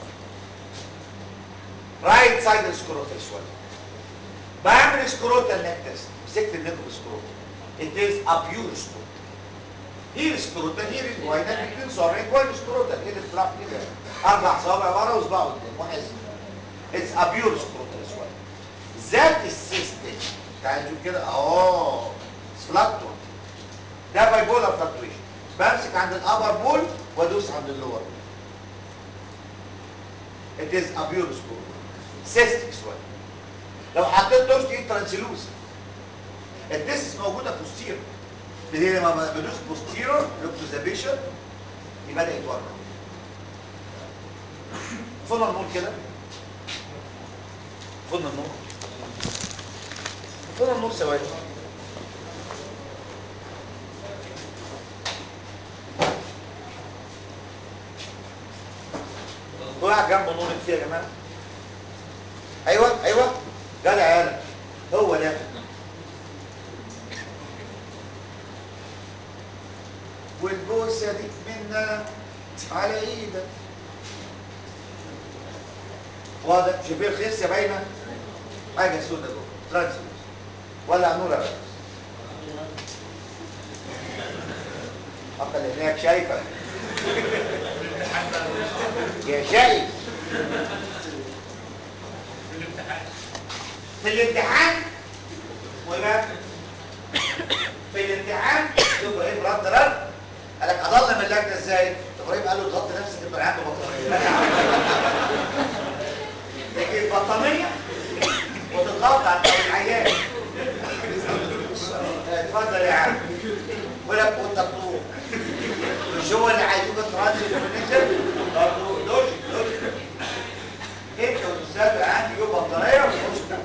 رايت سايد سكروتال سويلنج بعمل سكروتال نيك تيست مسكت النيك بسكروتال it is a pure scrotal هي السكروتال هي الجوينال الاثنين صارين جوين سكروتال هي الاختلاف كده اربع صوابع ورا وصباع قدام واحد it's a pure scrotal swelling ذات السيستم تعال نشوف كده اهو فلاكتوان ده باي بولار فلكتويشن بمسك عند الابر بول وادوس عند اللور بول It is a pure school. Cystic swelling. لو حطيت دوز دي ترانسلوز الديسس موجوده بوستيرو اللي هي لما بدوس بوستيرو لوك تو ذا بيشن يبدا يتورم فضل النور كده فضل النور فضل النور ثواني واحد جنبه نور فيه يا جماعه ايوه ايوه جدع يالا هو ده والبوسه دي منا على ايدك واضح شوفي الخيس يا باينه حاجه سودة جوه ترانسلوس ولا نور يا باشا حتى اللي هناك شايفه يا شايف في الامتحان ويبقى في الامتحان ابراهيم رد رد قال لك اضل من اللجنه ازاي؟ ابراهيم قال له تغطي نفسك تبقى عنده بطانيه تجيب بطانيه وتضغط على العيان اتفضل يا عم ولك وانت بتروح مش هو اللي عايزوك ترانزل الفرنتشر برضه لوجيك لوجيك انت والاستاذ عندي يجيب بطانيه ويخش تحت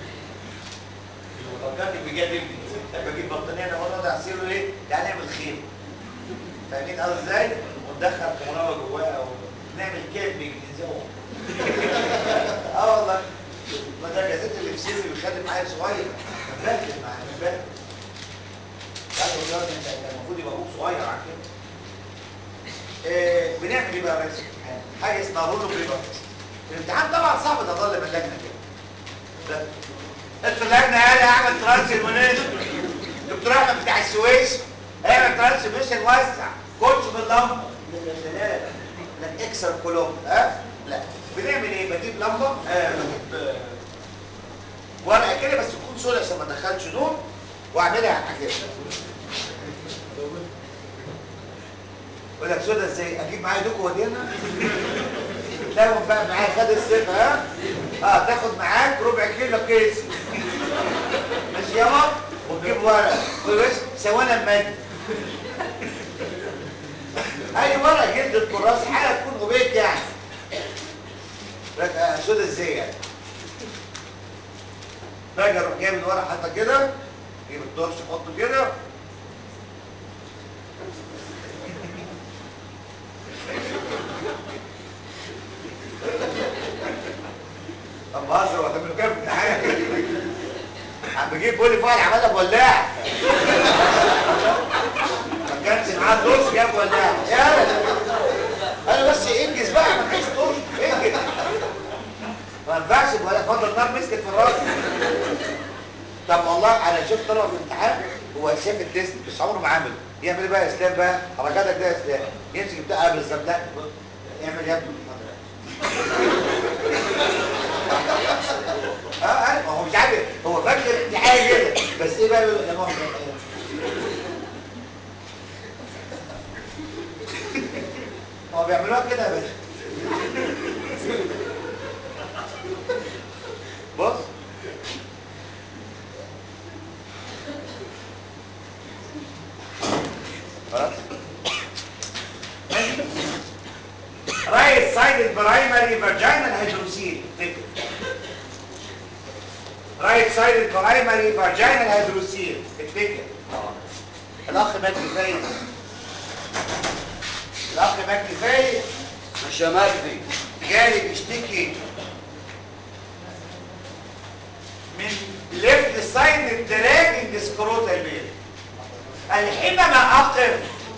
فكرت بجد ابني لما اجيب بطانيه انا مره ده اصير له ايه؟ تعالى نعمل خير فاهمين قصدي ازاي؟ وندخل كهرباء جواها ونعمل كامبينج نزوم اه والله ما ده جازات اللي في سيري بيخلي معايا صغير مبهدل معايا مبهدل يعني والله انت كان المفروض يبقى ابوك صغير عن كده إيه بنعمل ايه بقى يا ريس الامتحان؟ حاجه اسمها رولو بريبر الامتحان طبعا صعب تظل من اللجنه كده ده ادخل اللجنه قال اعمل ترانسفورميشن دكتور احمد بتاع السويس اعمل ترانسفورميشن وسع كوتش باللمبه لا لا اكسر كولوم ها لا بنعمل ايه بجيب لمبه آه بجيب آه ورقه كده بس تكون سودة عشان ما ادخلش نور واعملها على كده يقول لك سودا ازاي اجيب معايا دوكو ودينا تاخد بقى معايا خد الثقه ها اه تاخد معاك ربع كيلو كيس ماشي يابا وتجيب ورق تقول بس سوانا مادي اي ورق جلد الكراس حاجه تكون اوبيك يعني لك آه سودا ازاي يعني باجي اروح جايب الورق حتى كده جيب الدرس احطه كده طب بهزر ولا من كام امتحان عم بجيب بولي فايل عملها بولاع ما كانش معاه الدرس جاب ولاع يا انا بس انجز بقى ما فيش درس انجز ما ينفعش ولا فضل النار مسكت في الراس طب والله انا شفت طلبه في الامتحان هو شاف التيست بس عمره ما عمله يعمل ايه بقى يا اسلام بقى حركاتك ده يا اسلام يمسك بتاع قبل الزبده يعمل يا ابني اه عارف هو مش عارف هو فاكر دي حاجه كده بس ايه بقى يا ماما هو بيعملوها كده يا باشا بص خلاص ماشي رايت سايد برايمري فاجينال هيدروسيل تكتب رايت سايد برايمري فاجينال هيدروسيل افتكر الاخ مجدي فايز الاخ مجدي فايز مش يا مجدي جالي بيشتكي من ليفت سايد دراجنج سكروتال بيل الحينما اقف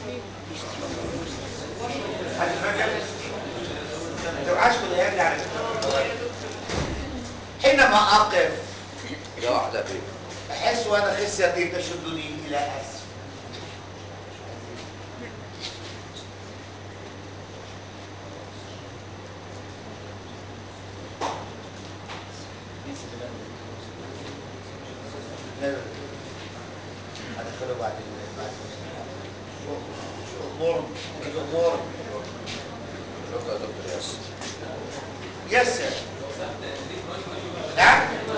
حد فاكر ما تبقاش في الايام دي على فكره حينما اقف يا واحدة بيه احس وانا خصيتي تشدني الى اسفل لا لا هدخله بعد بعد امور امور شكرا يا دكتور ياسر يس سير نعم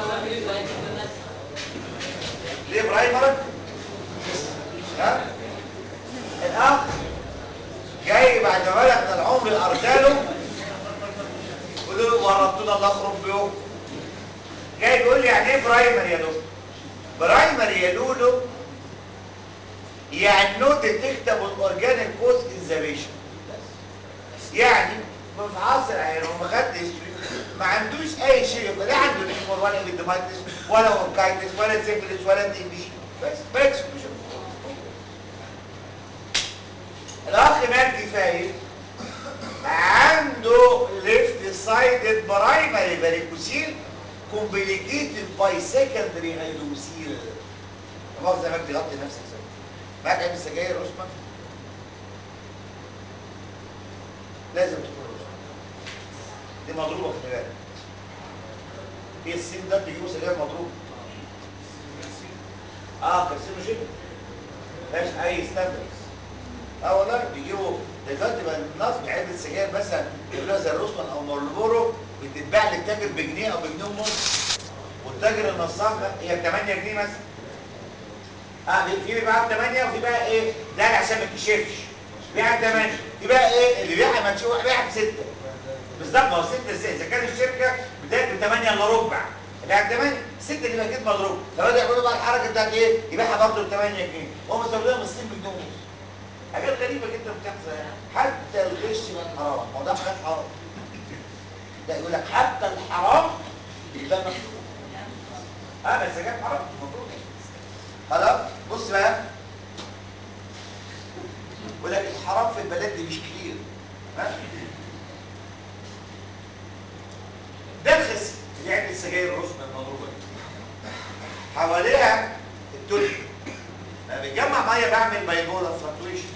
ليه برايمر ها الاخ جاي بعد ما بلغ من العمر ارجاله يقول له ورطونا الله يخرب بيوم جاي بيقول لي يعني ايه برايمر يا دكتور برايمر يا لولو يعني نو ديتكتابل اورجانيك كوز ان ذا بيشنت يعني في عصر يعني هو ما خدش ما عندوش اي شيء لا عنده نيمور ولا ايديماتيس ولا اوركايتس ولا سيفلس ولا تي بي بس بس مش الاخ مجدي فايز عنده ليفت سايدد برايمري فاريكوسيل كومبليكيتد باي سكندري هيدروسيل مؤاخذه يا مجدي غطي نفسك سوا معاك علبه سجاير رسمك لازم تكون رسمك دي مضروبه خلي بالك هي السين ده بيجيبوا سجاير مضروبه اه كارسينوجين مفيهاش اي ستاندرز اه والله بيجيبوا دلوقتي بقى الناس علبه سجاير مثلا يقولوها زي الروسمان او مارلبورو بتتباع للتاجر بجنيه او بجنيه ونص والتاجر النصاب هي ب 8 جنيه مثلا اه في بيبيعها ب 8 وفي بقى ايه ده عشان ما تكشفش بيبيعها ب 8 في بقى ايه اللي بيبيعها ما تشوف بيبيعها ب 6 بالظبط ما هو 6 ازاي اذا كان الشركه بتاعت ب 8 الا ربع بيبيعها ب 8 6 اللي بقى كده مضروب فبدأوا يعملوا بقى الحركه بتاعت ايه يبيعها برضه ب 8 جنيه وهم مستوردينها من الصين بجنيه ونص حاجات غريبه جدا بتحصل يعني حتى الغش من حرام ما هو ده حاجات حرام ده يقول لك حتى الحرام يبقى مكتوب اه بس جاب حرام المفروض خلاص بص بقى يقول لك الحرام في البلد دي مش كتير ها ده الخس اللي يعني السجاير الرسمه المضروبه دي. حواليها التلج لما بيجمع ميه بعمل بايبولار فلكتويشن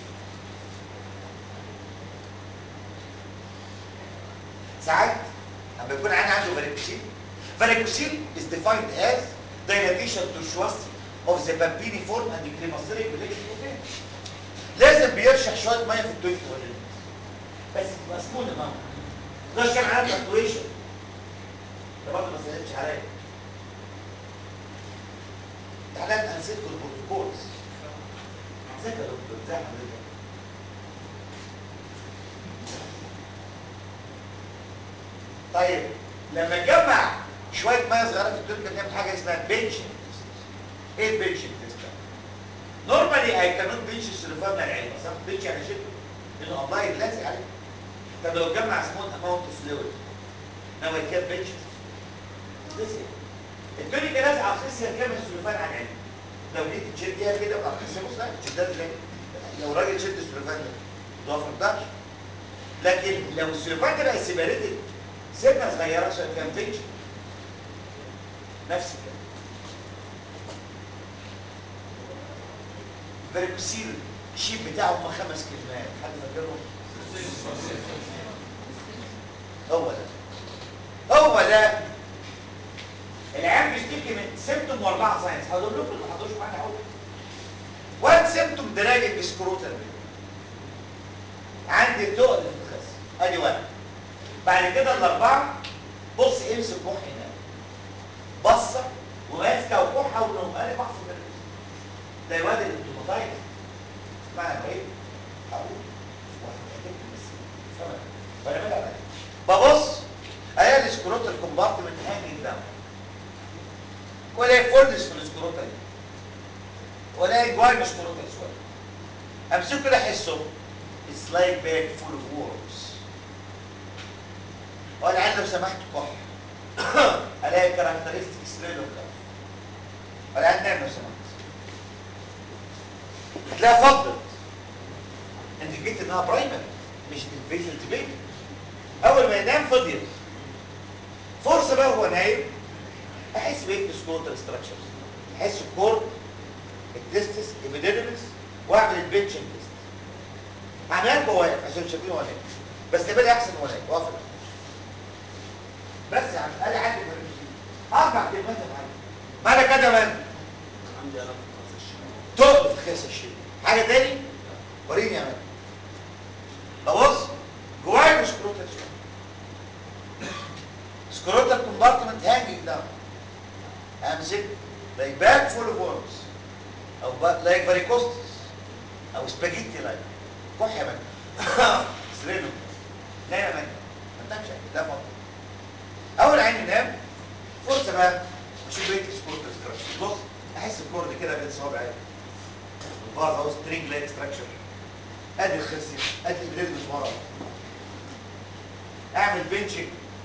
ساعات لما يكون عين عنده فاريكوسيل فاريكوسيل is defined as dilatation tortuosity of the pampiniform and the cremasteric relation لازم بيرشح شويه ميه في التويت ولا بس تبقى سموث اماونت ده كان عامل فلكتويشن ده برضه ما سالتش عليا تعالى انا نسيت البروتوكولز ازيك يا دكتور ازي حضرتك طيب لما تجمع شويه ميه صغيره في التركه تعمل حاجه اسمها بنشن ايه البنشن تيست نورمالي اي كانون بنش السلفان من العلبه صح بنش يعني شد انه ابلاي لازق عليه طب لو جمع سمول اماونت فلويد ناو كان بنش لازق التونيكا لازقه على الخصيه كامل السلفان على العلبه لو جيت تشديها كده وعلى الخصيه بص لا تشدها ازاي لو راجل شد السلفان ده ده ما تقدرش لكن لو السلفان ده بقى سيبريتد سنه صغيره عشان كان بنش نفس الكلام فاريكوسيل الشيب بتاعه هم خمس كلمات حد فاكرهم هو ده هو ده العيال بيشتكي من سيمتوم واربعه ساينس هقول لكم اللي ما حضروش معانا اهو وان سيمتوم دراجة سكروتال عندي تقل في الخس ادي واحد بعد كده الاربعه بص امسك كح هنا بصه وماسكه وكحه ونوم انا بحصل ده الواد الانتوماتايز معنى ايه؟ هقول واحد هتكتب بس فاهم فانا بقى ببص الاقي السكروتال كومبارتمنت هانجنج داون ولا فولدس في السكروتال ولا جواي سكروتال شويه امسكه كده احسه اتس لايك باك فول اوف وورمز ولا عندي لو سمحت كح الاقي كاركترستيك سميل اوف كف ولا عندي لو سمحت هتلاقيها فضلت انت جيت انها برايمر مش انفيجنت بيبي اول ما ينام فضيت فرصه بقى هو نايم احس بايه سكوتر ستراكشرز احس الكور التستس الابيديدمس واعمل البنشن تيست هعملها لكم واقف عشان تشوفوني وانا نايم بس تبقى احسن وانا نايم واقف بس يا عم انا عندي اربع كلمات يا معلم مالك كده من عندي الم في الشيء تقل في خس الشيء حاجه تاني وريني يا مان ابص جوايا سكروتال سكروتال كومبارتمنت هانجنج داون امسك لايك باك فول اوف وورمز او لايك فاريكوستس او سباجيتي لايك كح يا مان سرينو نام يا مان ما تنامش لا فضل اول عين ينام فرصه بقى اشوف بقيه السكروتال ستراكشر بص احس بكورد كده بين صوابعي الفاز اهو سترينج لايك ستراكشر ادي الخصيه ادي الجلد من ورا اعمل بنشنج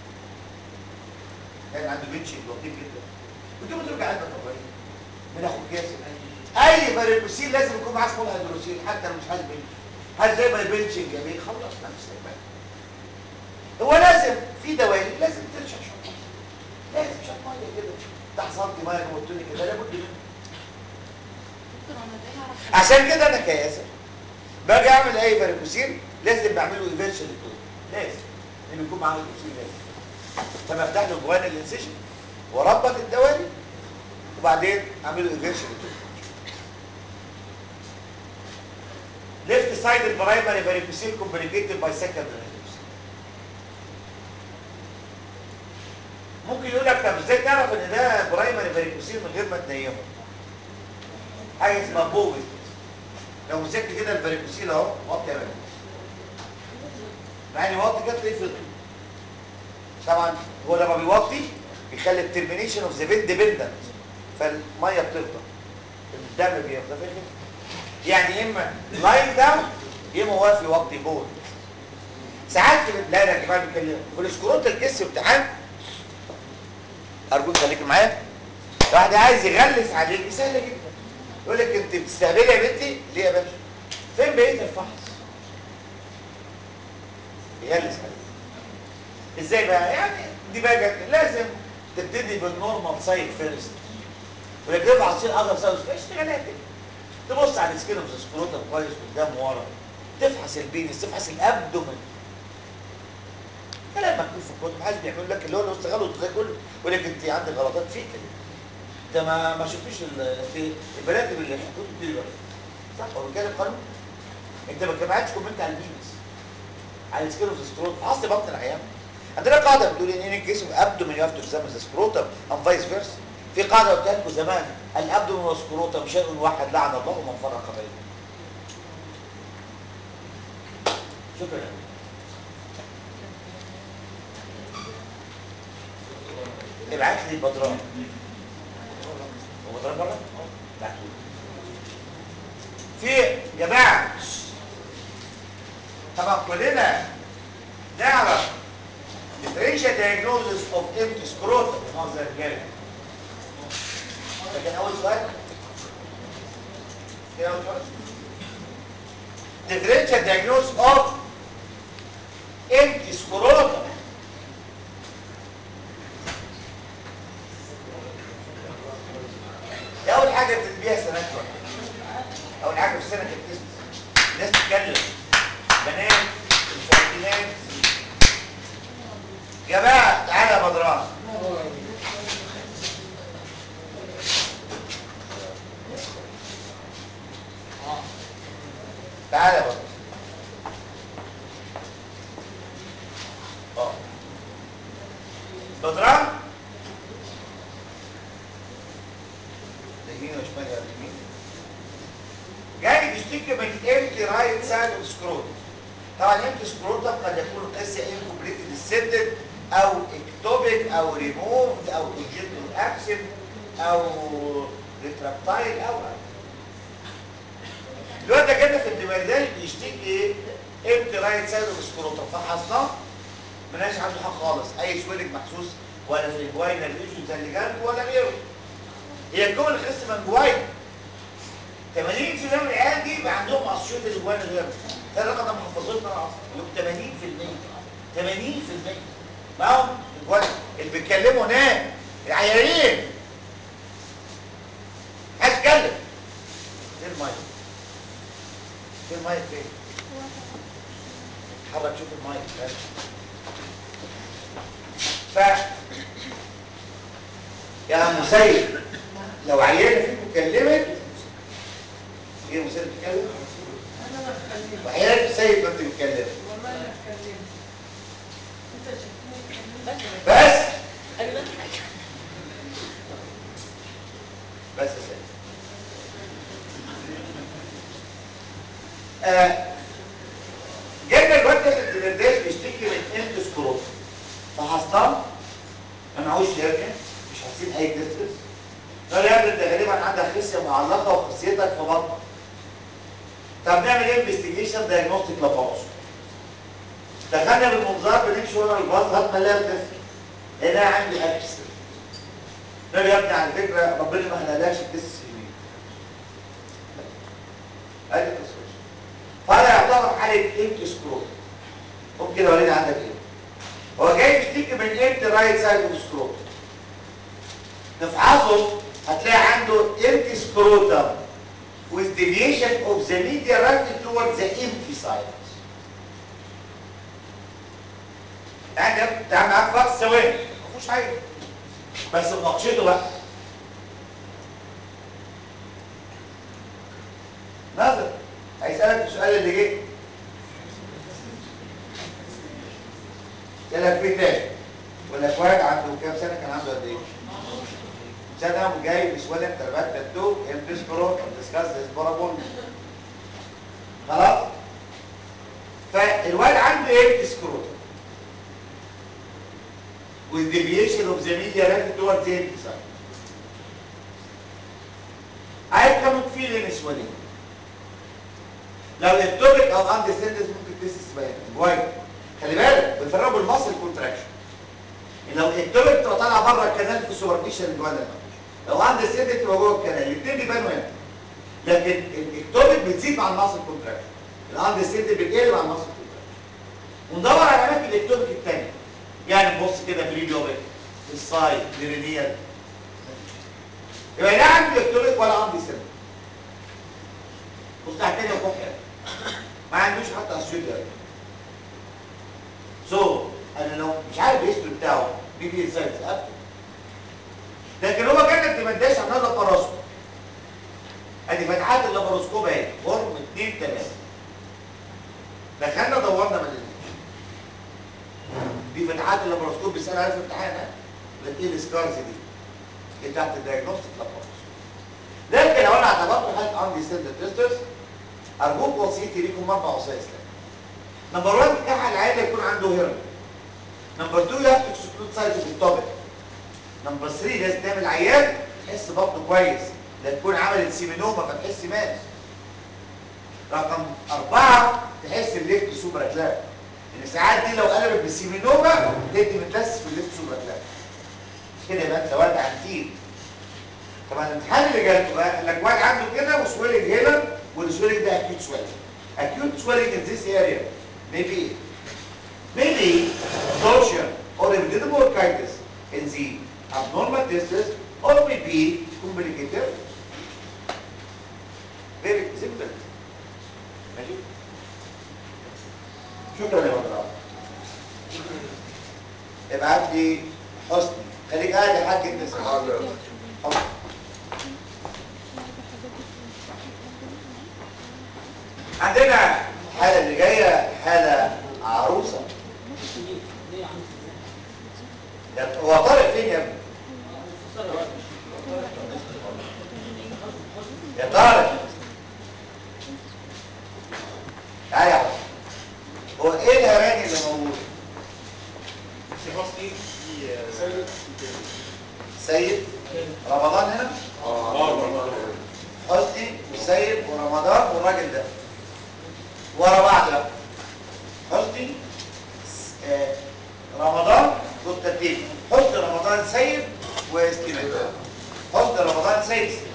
كان عنده بنشنج لطيف جدا كنت بترجع قلبك ابراهيم من اخو كاسر اي باريكوسين لازم يكون معاه سمول هيدروسين حتى لو مش عايز بنشنج هل زي ما البنشنج يا بيه خلص نفسك بقى هو لازم في دوايين لازم ترشح شويه لازم شويه ميه كده تحصلتي ميه زي ما قلت لك كده لابد منه دكتور انا ازاي اعرف عشان كده انا كياسر باجي اعمل اي فاريكوسين لازم بعمله ايفيرشن للدول لازم لان يكون معاه فاريكوسين لازم فبفتح له جوان الانسيشن واربط الدوالي وبعدين اعمله ايفيرشن للدول ليفت سايد البرايمري فاريكوسين كومبليكيتد باي سكندري ممكن يقول لك طب ازاي تعرف ان ده برايمري فاريكوسين من غير ما تنيمه حاجه اسمها بوبي لو مسكت كده الفاريكوسيل اهو وطي يا باشا يعني وطي كده تلاقيه فضل طبعا هو لما بيوطي بيخلي الترمينيشن اوف ذا فين ديبندنت فالميه بتفضل الدم بيفضل فين يعني اما لاين داون يا اما واقف يوطي بول ساعات في لا لا يا جماعه بيتكلم في السكروت الكيس امتحان ارجوك خليك معايا واحد عايز يغلس عليك سهله جدا يقول لك انت بتستهبلي يا بنتي ليه يا باشا فين بقيه الفحص يغلس عليك ازاي بقى يعني دي بقى لازم تبتدي بالنورمال سايد فيرست ولكن ترفع عصير اذر سايد اشتغلات تبص على السكين اوف سكروتم كويس قدام ورا تفحص البينس تفحص الابدومن كلام مكتوب في الكتب عايز بيعمل لك اللي هو لو اشتغلوا زي كله يقول لك انت عندك غلطات فيك انت ما ما شفتيش ال- في المراتب اللي في الكتب دي دلوقتي صح هو بيتكلم قانون انت ما كملتش كومنت على البينس على السكين اوف سكروتم فحصت بطن العيان عندنا قاعده بتقول ان ان كيس ابدومن يو هاف تو اكزامين سكروتم ام فايس فيرس في قاعده قلتها لكم زمان الابدومن والسكروتم شيء واحد لعن الله من فرق بينهم شكرا ابعت لي بدران هو بدران بره؟ ابعته في يا جماعه طبعا كلنا نعرف differential diagnosis of empty scrotum مؤاخذة يا رجاله لكن اول سؤال كده اول سؤال differential diagnosis of empty scrotum دي اول حاجه بتديها سنه واحده اول حاجه في سنه التسم الناس تتكلم بنات الفاتنات جماعه تعالى يا بدران تعالى يا بدران اه بدران يمين وشمال يا يمين جاي بيشتكي من empty رايت سايد اوف سكرول طبعا empty سكرول ده قد يكون قاسي incomplete descended او اكتوبيك او ريموفد او congenital absent او ريتراكتايل او الواد ده كده في الدماغ بيشتكي ايه empty رايت سايد اوف سكرول فحصناه ملهاش عنده حق خالص اي سويلك محسوس ولا في الجواينال ريجن زي اللي جنبه ولا غيره هي الجمل الخس من جوايا 80% من العيال دي يبقى عندهم اسيوط الجوانا غير ده الرقم ده محفظين ده يبقى 80% 80% معاهم الجوانا اللي بيتكلموا هناك العيانين عايز اتكلم فين المايك فين المايك فين اتحرك شوف المايك ف يا مسيد لو عيانه فيكم اتكلمت آه جبنا الواد ده الدرداش بيشتكي من انت سكروت فحصناه ما معهوش يركن مش حاسين اي ديسترس قال يا ابني انت غالبا عندك خصيه معلقه وخصيتك في بطنك طب نعمل ايه انفستيجيشن دايجنوستيك لاباروسكوبي دخلنا بالمنظار بنمشي ورا الباص لغايه ما نلاقي الطفل هنا عندي اكس ده يا ابني على فكره ربنا ما خلقناش التست سنين ادي القصه فهذا يعتبر حاله امت سكروت قوم كده وليد عندك ايه هو جاي يشتكي من امت رايت سايد اوف سكروت نفحصه هتلاقي عنده امت سكروتم with deviation of the medial rectum towards the empty side يعني تعمل معاك فرق ثواني ما فيهوش حاجه بس مناقشته بقى نظر هيسألك السؤال اللي جه يسألك فيه تاني ولا واحد عنده كام سنة كان عنده قد ايه؟ سنة وجاي بسؤال انت البات تاتو البسكرو الدسكاس الاسبرابول خلاص؟ فالواد عنده ايه بسكروت with deviation of the media left towards the empty side. I cannot feel any swelling. لو التوبك او اندستندس ممكن تسس بيان وايد خلي بالك بتفرقوا المصل كونتراكشن لو التوبك تبقى طالعه بره الكنال في السوبرفيشال اللي جوه النفس لو اندستندس تبقى جوه الكنال الاثنين بيبانوا هنا لكن التوبك بتزيد مع المصل كونتراكشن الاندستندس بتقل مع المصل كونتراكشن وندور على اماكن التوبك الثانيه يعني نبص كده في ريديوبك في السايد ليرينيال يبقى لا عندي الكترونيك ولا عندي سن بص على التاني وكح ما عندوش حتى اسيود سو انا لو مش عارف الهيستوري بتاعه بيجي ازاي اكتب لكن هو كانك تمداش عمال لاباراسكوب ادي فتحات اللاباروسكوب اهي فورم 2 3 دخلنا دورنا من دي فتحات اللاباروسكوب بيسال عليها في الامتحان لكن ايه السكارز دي دي بتاعت الدايجنوستيك لاباروسكوب لكن لو انا اعتبرت حاله عندي ستاند تيسترز ارجوك وصيتي ليكم اربع وصايا اسلام نمبر 1 كحل العيال يكون عنده هرم نمبر 2 لا اكسكلود سايز في الطابق نمبر 3 لازم تعمل عيان تحس بطنه كويس لا تكون عملت سيمينوما فتحس ماس رقم أربعة تحس الليفت سوبر كلاب ان ساعات دي لو قلبت بالسيمينوما تدي متلس في الليفت سوبر كلاب كده يبقى انت واد عنتيل طبعا الامتحان اللي جالته بقى قال لك واد عنده كده وسويلنج هنا والسويلنج ده اكيوت سويلنج acute swelling in this area maybe maybe torsion or evidentable bronchitis in the abnormal testes or maybe complicated very simple ماشي شكرا يا مدرعة ابعت لي حسني خليك قاعد يا حاج انت اسمع حاضر حسني عندنا الحالة اللي جاية حالة عروسة يا- هو طارق فين يا ابني؟ يا طارق تعالى يا حسن هو ايه الهراني اللي موجود؟ سيد رمضان هنا؟ حسني وسيد ورمضان والراجل ده ورا بعض بقى حسني س- آه، رمضان والترتيب حسني رمضان سيد وسليمان حسني رمضان سيد سليمان.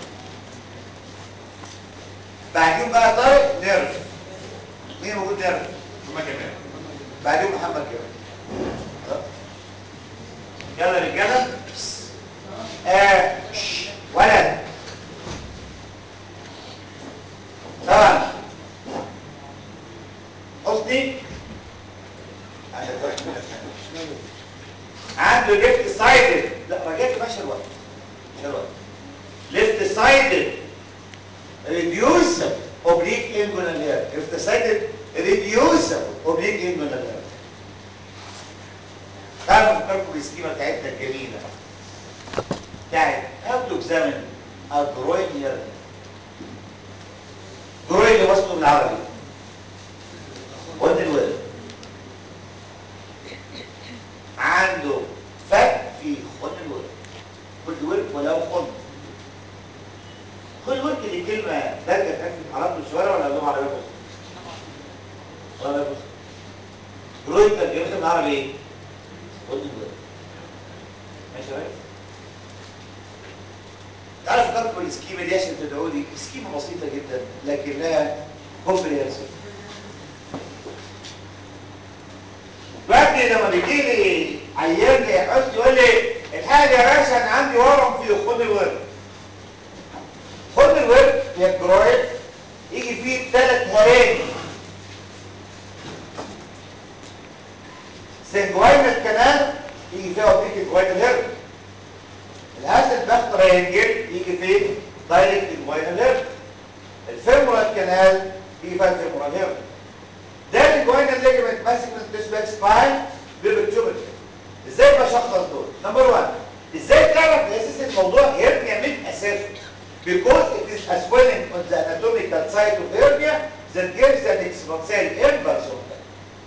بعدين بقى طارق نيرف مين موجود نيرف؟ محمد جمال بعدين محمد جمال خلاص؟ يلا رجاله آه شش، ولد طبعا حسني عنده ليفت سايدد لا رجعت ماشي الوقت مش الوقت ليفت سايدد ريديوسبل اوبليك انجولار لير ليفت سايدد ريديوسبل اوبليك انجولار لير تعالوا نفكركم بالسكيمه بتاعتنا الجميله بتاعت how to examine a groin hernia groin اللي وصفه بالعربي كلمه دارجه في حرام الشوارع ولا لهم عربيه بص عربيه بص جرويد ترجمتها بالعربي ايه؟ قلت جرويد ماشي يا ريس تعالوا فكرتوا بالسكيمه دي عشان تدعوا لي سكيمه بسيطه جدا لكنها كومبريهنسيف بدري لما بيجي لي عيان زي حسني يقول لي الحاجه يا باشا انا عندي ورم في خد الورد خد الورد يا الجرايد يجي فيه ثلاث هراني سنجوينال كانال يجي فيها اوبتيك جوينال هيرب الهاسل باخت رينجل يجي فيه دايركت جوينال هيرب الفيمورال كانال يجي فيها الفيمورال هيرب ده الجوينال ليجمنت ماسك من الديسباك سباين بيبكتوبل ازاي بشخص دول نمبر 1 ازاي تعرف اساس الموضوع هيرنيا من اساسه because it is a swelling on the anatomical site of hernia that gives an expansile impulse of that.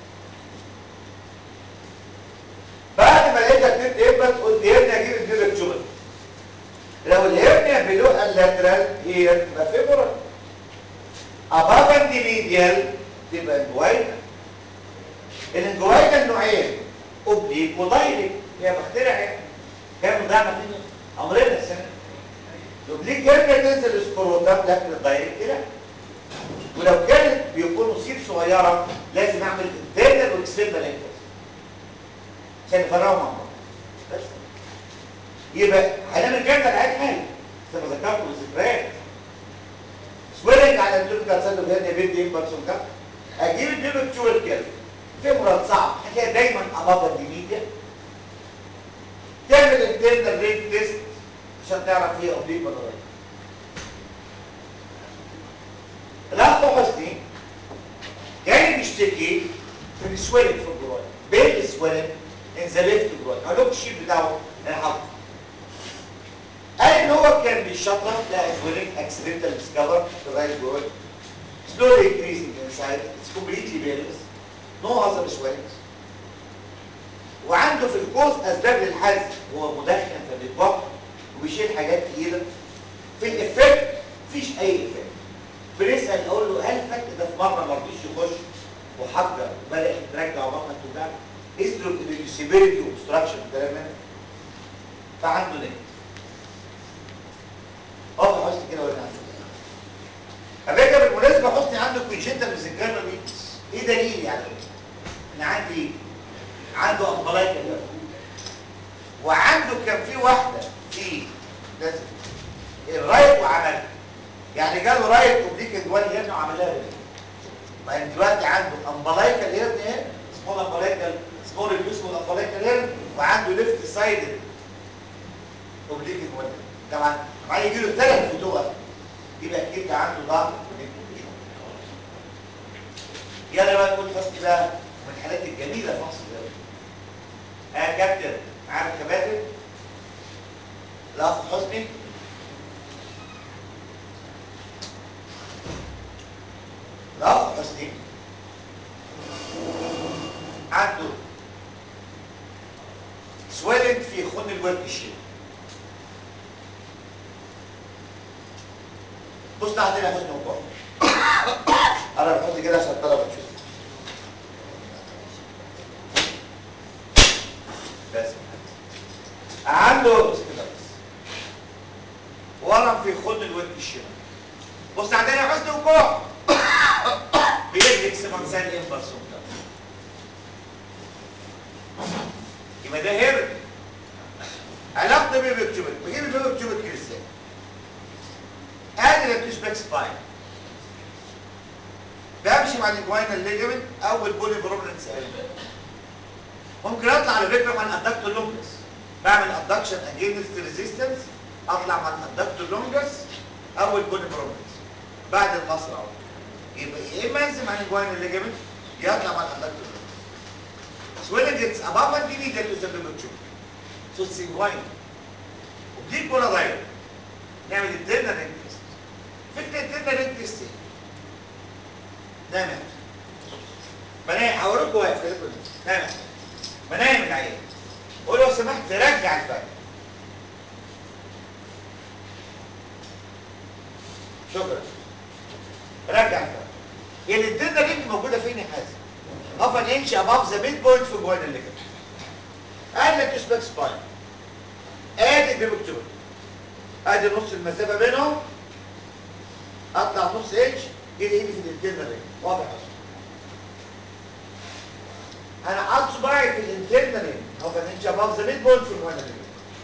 بعد ما لقيتك تدي impulse قلت هيرنيا اجيب الديبكتوبل لو الهرنيا بلو اللاترال هي تبقى فيبرال above and medial تبقى انجوينا الانجوينا نوعين اوبليك ودايركت هي بخترع يعني كانوا ده عارفين امرنا السنه الاوبليك هرنيا تنزل سكروتام لكن الدايركت لا ولو كانت بيكونوا سيب صغيره لازم اعمل انترنال واكسترنال انكس عشان يفرقوا مع بعض بس يبقى هنعمل كده العيال حاجه زي ما ذكرت الذكريات سويلنج على الدكتور سيد هنا بيدي امبرسون كده اجيب الديبك تشول كده فيمورال صعب هتلاقي دايما ابابا ديميديا تعمل انترنال ريت تيست عشان تعرف هي اوبليك ولا رايت الاخ حسني جاي بيشتكي من سويلنج في الجرايد بين سويلنج ان ذا ليفت جرايد هقول لكم الشيت بتاعه انا حاطه قال ان هو كان بيشطر لقى سويلنج اكسيدنتال ديسكفر في الرايت جرايد slowly increasing in size it's completely painless no other swellings وعنده في الكوز اسباب للحزن هو مدخن فبيتبطل وبيشيل حاجات تقيله في الافكت مفيش اي افكت بنسال اقول له هل الفك ده في مره ما رضيش يخش وحجر بدا يترجع وبطنك توجعك هيسترو ريديوسيبيليتي وابستراكشن الكلام ده فعنده نت اه حسني كده ولا عنده على فكره بالمناسبه حسني عنده كونجنتال ميزنكايمال ويكس ايه دليل يعني انا عندي عنده امبلايكا وعنده كان في واحده في لازم الرايت وعملها يعني جاله رايت اوبليك الجوال هنا وعملها هنا ما انت دلوقتي عنده امبلايكا هيرن هنا اسمه امبلايكا سمول اسمه امبلايكا هيرن وعنده ليفت سايد اوبليك الجوال طبعا بعد يجي له ثلاث فتوح يبقى اكيد ده عنده ضعف يلا بقى نقول حسني بقى من الحالات الجميله في مصر دلوقتي اه كابتن معانا الكباتن الاخ حسني الاخ حسني عنده سويلنج في خن الورك الشيء بص تحت هنا يا حسني وقع انا بحط كده عشان الطلبه تشوف بس عنده بص كده بس ورم في خن الورك الشمال بص عندنا يا حسني وقوع بيدرك سمنسان امبرسون ده يبقى ده هيرد علاقته بيه بيكتبت بجيب البيه بيكتبت كده ازاي ادي التوسباك سباين بمشي مع الجوينال ليجمنت اول بولي بروبلنس ممكن اطلع على فكره مع الادكتور لونجس بعمل ادكشن اجينست ريزيستنس اطلع مع الادكتور لونجس اول بولي بروبلنس بعد المصرع يبقى يا اما انزل مع الجوينال ليجمنت يا اطلع مع الادكتور لونجس swelling it's above and immediate to the picture so it's inguinal وبليك ولا ضايق نعمل الديرنا رينج تيست فكره الديرنا رينج تيست ايه؟ نعم يا بنام هوريكم واقف كده نعم يا بنام العيال قول له لو سمحت رجع الفرق شكرا رجع بقى يعني الدنيا رينج موجوده فين يا حازم؟ هاف ان انش اباف ذا ميد بوينت في جوين الليجمنت قال لك اسمك سباين ادي البيبكتور ادي نص المسافه بينهم اطلع نص انش يجي ايدي في الانترنال رينج واضح اصلا انا حاطط صباعي في الانترنال رينج هاف ان انش اباف ذا ميد بوينت في جوين الليجمنت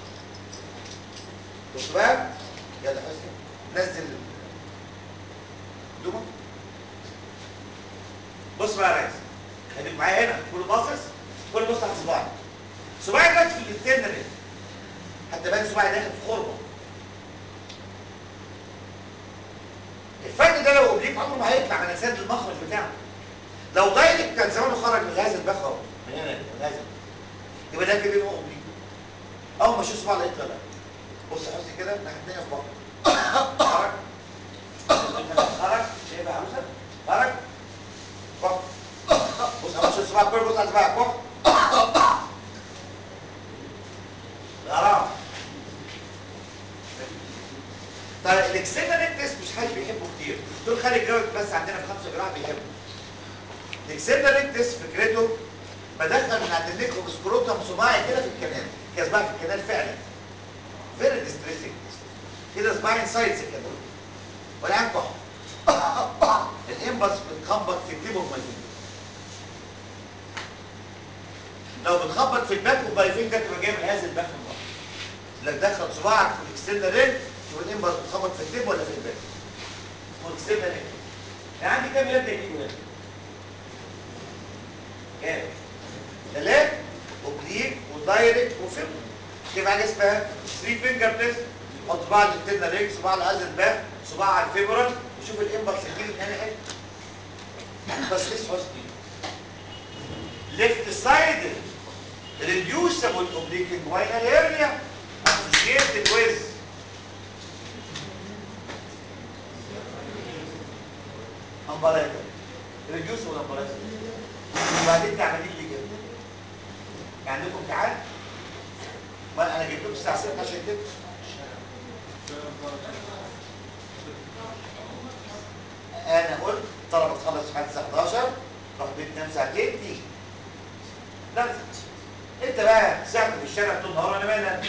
بص بقى يلا حسن نزل دوما بص بقى يا ريس خليك معايا هنا كل باصص كل بص على صباعي صباعي دلوقتي في الانترنال رينج حتى بان صباعي داخل في خرمه الفرد ده لو اوبليك عمره ما هيطلع من اساد المخرج بتاعه لو دايركت كان زمانه خرج من هذا البخ اهو من هنا من هذا يبقى ده كده يبقى اوبليك اول ما اشوف صباع لقيت طلع بص يا حسني كده ناحيه الثانيه في بطنه خرج خرج شايف يا عروسه خرج بط بص على وش صباعك كله بص على صباعك بط غرام طيب الاكسنال تيست مش حد بيحبه كتير دول خالد جاوب بس عندنا في خمسه جراحه بيحبه الاكسنال تيست فكرته بدخل من عند النيك وسكروتم صباعي كده في الكنال كده صباعي في الكنال فعلا فيري ديستريسنج كده صباعي انسايدز كده ولا انكح الانبس بتخبط في التيب اوف ماي لو بتخبط في الباك اوف ماي فينجر تبقى جاي من هذا الباك من بره لك دخل صباعك في الاكسترنال رينج شوف الانبس بتخبط في التيب ولا في الباك اسمه اكسترنال رينج يعني عندي كام يد يجيبوا هنا كام ثلاث اوبليك ودايركت وفيبر في حاجه اسمها 3 فينجر تيست حط صباع الانترنال رينج صباع الازل الباك صباع على الفيبرال وشوف الانبكس يجيب من انهي حته بس لسه حسني left sided reducible oblique inguinal hernia associated with umbilical reducible umbilical وبعدين تعملين لي كده يعني عندكم امتحان ما انا جبت لكم الساعه 6 عشان كده انا قلت طلبه تخلص لحد الساعه 11 روح بيت تنام ساعتين تيجي ده انت بقى ساعتك في الشارع طول النهار انا مالي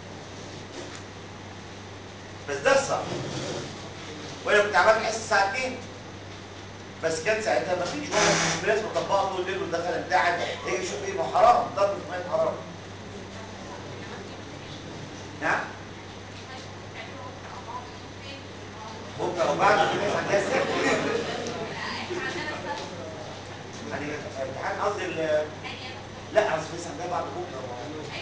بس ده الصح وانا كنت عمال حس الساعه 2 بس كان ساعتها ما فيش واحد في ناس مطبقه طول الليل ودخل امتحن يجي يشوف ايه ما حرام ضرب في ميه حرام نعم بكره وبعد في ناس عندها السبت يعني امتحان قصدي ال- لا اصل لسه عندها بعد بكره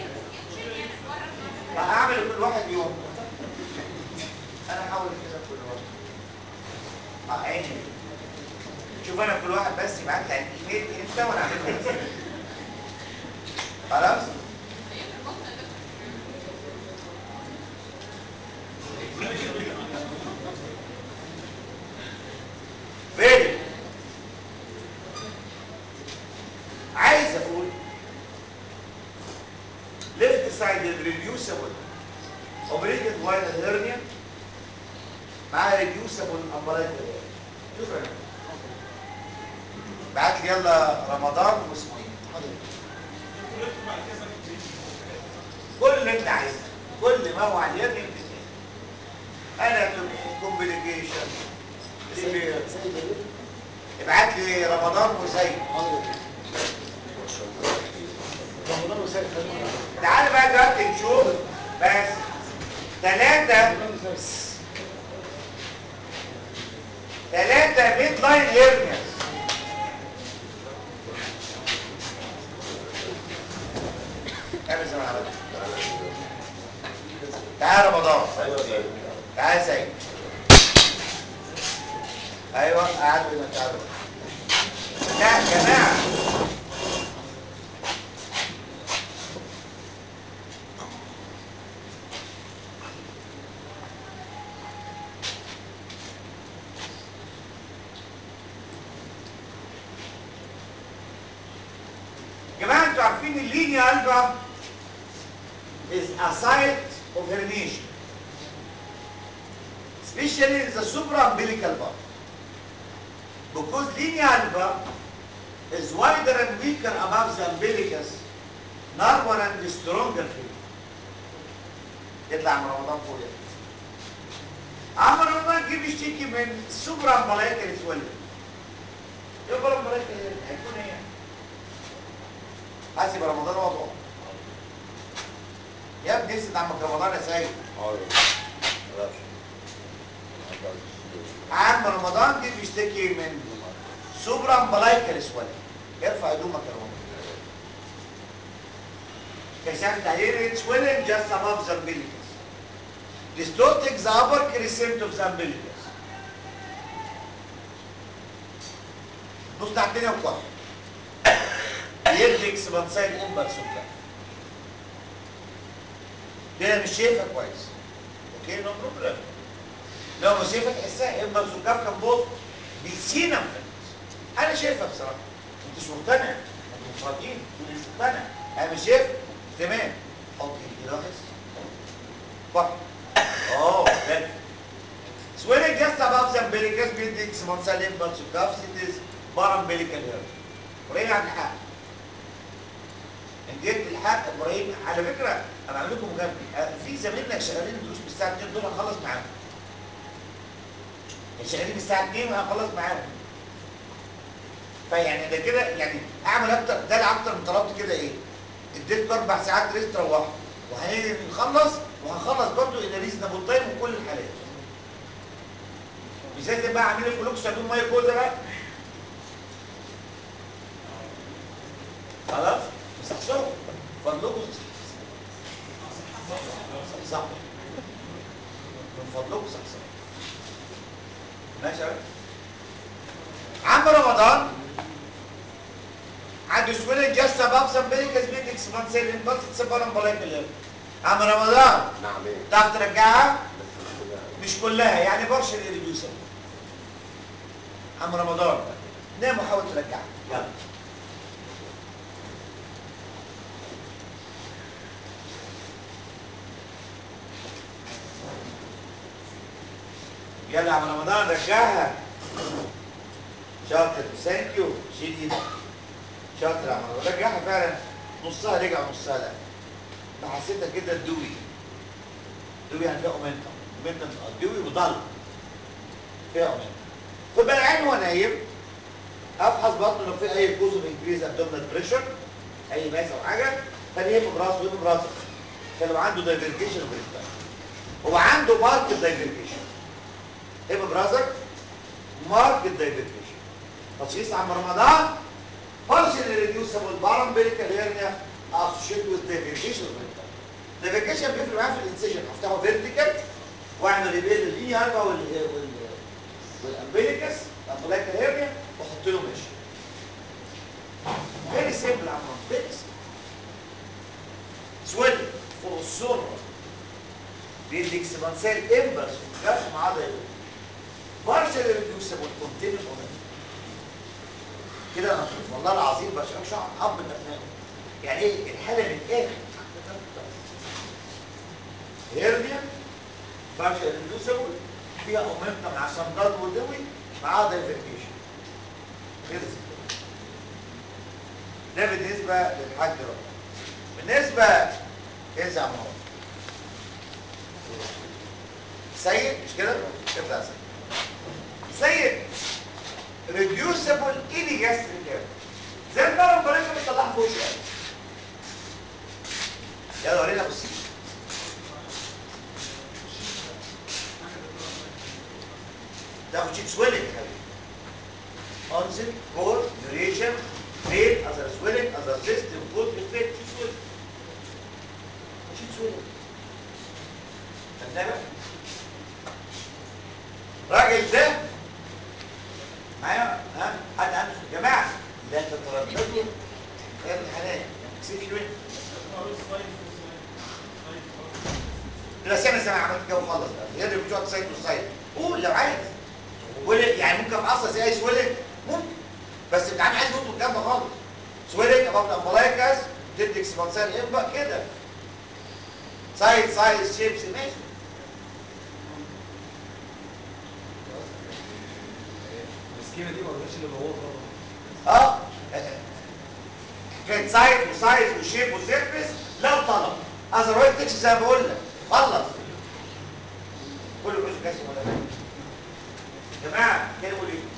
هعمل كل واحد يوم انا هحاول كده كل واحد اه عيني شوف انا كل واحد بس يبعت لي الايميل امتى وانا اعمل له خلاص فين عايز اقول left side reducible operated while hernia مع reducible umbilical شكرا بعت لي يلا رمضان واسمه ايه كل اللي انت عايزه كل ما هو على اليد انت انا كومبليكيشن ابعت لي رمضان وزيد تعال بقى دلوقتي نشوف بس ثلاثة ثلاثة ميد لاين هيرنياز اعمل زي ما عملت تعال رمضان تعال سيد ايوه قعدوا هنا تعالوا لا يا جماعه جماعه انتوا عارفين اللينيا البا is a site of herniation especially in the supraumbilical part. Because linear part is wider and weaker above the umbilicus, narrower and stronger here. يطلع من رمضان فوق يعني. عم رمضان جيب يشتكي من supraumbilical swelling. يبقى umbilical هيكون ايه يعني؟ حاسب رمضان وضعه. يا ابني اسد عمك رمضان يا سيد. عم رمضان دي بيشتكي من سوبرا امبلايكال سوالي ارفع هدومك يا رمضان كشفت عليه swelling just above the umbilicus distorting the upper crescent of the umbilicus بص تحت الدنيا وكح يدي اكسبانسايد امبلس وبتاع كده مش شايفها كويس اوكي نو بروبلم لو مش شايفها تحسها امبلس وكاف كان بص بيسينا انا شايفها بصراحه انت مش مقتنع انتوا مفرطين تقول مش مقتنع انا مش شايف تمام حط ايدي كده واحس واحد اه ده Swelling just above the umbilicus building smonsal impulse of cuffs, it is parumbilical hair. ابراهيم عبد الحق. ان جبت الحق ابراهيم على فكره انا هعمل لكم مجامله في زمايلنا شغالين دروس بالساعه 2 دول هخلص معاهم. شغالين الساعه 2 وهخلص معاهم. فيعني ده كده يعني اعمل اكتر ده اكتر من طلبت كده ايه؟ اديتكم اربع ساعات ريست روحوا وهنخلص وهخلص برضه الى ريزنبل تايم وكل الحالات. مش لازم بقى اعمل لكم لوكس هدوم ميه كوزه بقى خلاص صحصحوا فضلكم صحصحوا من فضلكم صحصحوا ماشي يا رب؟ عم رمضان عنده سويلنج جاست اباف سمبليكس بيتكس مانسيل بس تسبرم بلايك عم رمضان نعم ايه تعرف ترجعها مش كلها يعني برشا الريديوسر عم رمضان نام وحاول ترجعها يلا يلا يا عم رمضان رجعها شاطر ثانك يو شيل ايدك شاطر يا عم رمضان رجعها فعلا نصها رجع ونصها لا فحسيتها كده الدوي دوي يعني فيها اومنتم اومنتم الدوي بضل فيها اومنتم خد بالك عين هو نايم افحص بطنه لو في اي كوز اوف انكريز ابدومينال بريشر اي ماس او حاجه فنيم براسه ويم براسه فلو عنده دايفركيشن بريستايل هو عنده ماركت دايفركيشن ايه براسك ماركت دايفركيشن تشخيص عم رمضان partially reducible parambilical hernia associated with divergation of rectum. Divergation بيفرق معايا في الانسيجن افتحه فيرتيكال واعمل ريبيل لللينيا اربع وال وال والامبليكس امبليكال هيرنيا واحط له مش فيري سيمبل يا عم فيري سويل فوق السره بيدي اكسبانسيل امبرس وكاف مع ده partially reducible continuous momentum كده انا والله العظيم بشرب شعر اب من ابنائه يعني ايه الحاله من الاخر هيرنيا بارشل اندوسبل فيها اومنتم مع صندال ودوي مع دايفركيشن خلص ده بالنسبه للحاج رب بالنسبه ارجع مهو سيد مش كده؟ اطلع سيد سيد ريديوسبل ايدي جاستريك زي النار البريكه بتطلعها فوق شويه يلا ورينا بص ده شيت سويلنج يا حبيبي اونست كور ديوريشن فيل اذر سويلنج اذر سيستم كود افكت شيت سويلنج شيت سويلنج خدناه بقى الراجل ده معايا ها حد عنده يا جماعه لا تترددوا يا ابن حلال كسيتي وين لا سنه سنه عملت كده وخلص بقى يا ريت بتقعد سايد وسايد قول لو عايز ولا يعني ممكن ابقى زي اي سويلنج ممكن بس بتعمل عايز نقطه الكلام ده خالص سويلنج ابقى الامبلايكاس تدي اكسبانسال امبا كده سايد سايد شيبس ماشي الكلمه دي ما قلناش اللي بوظها اه كان سايز وسايز وشيب وسيرفيس لو طلب اذروايز تكس زي ما بقول لك خلص كله مش جاسم ولا بيه يا جماعه كده بقول ايه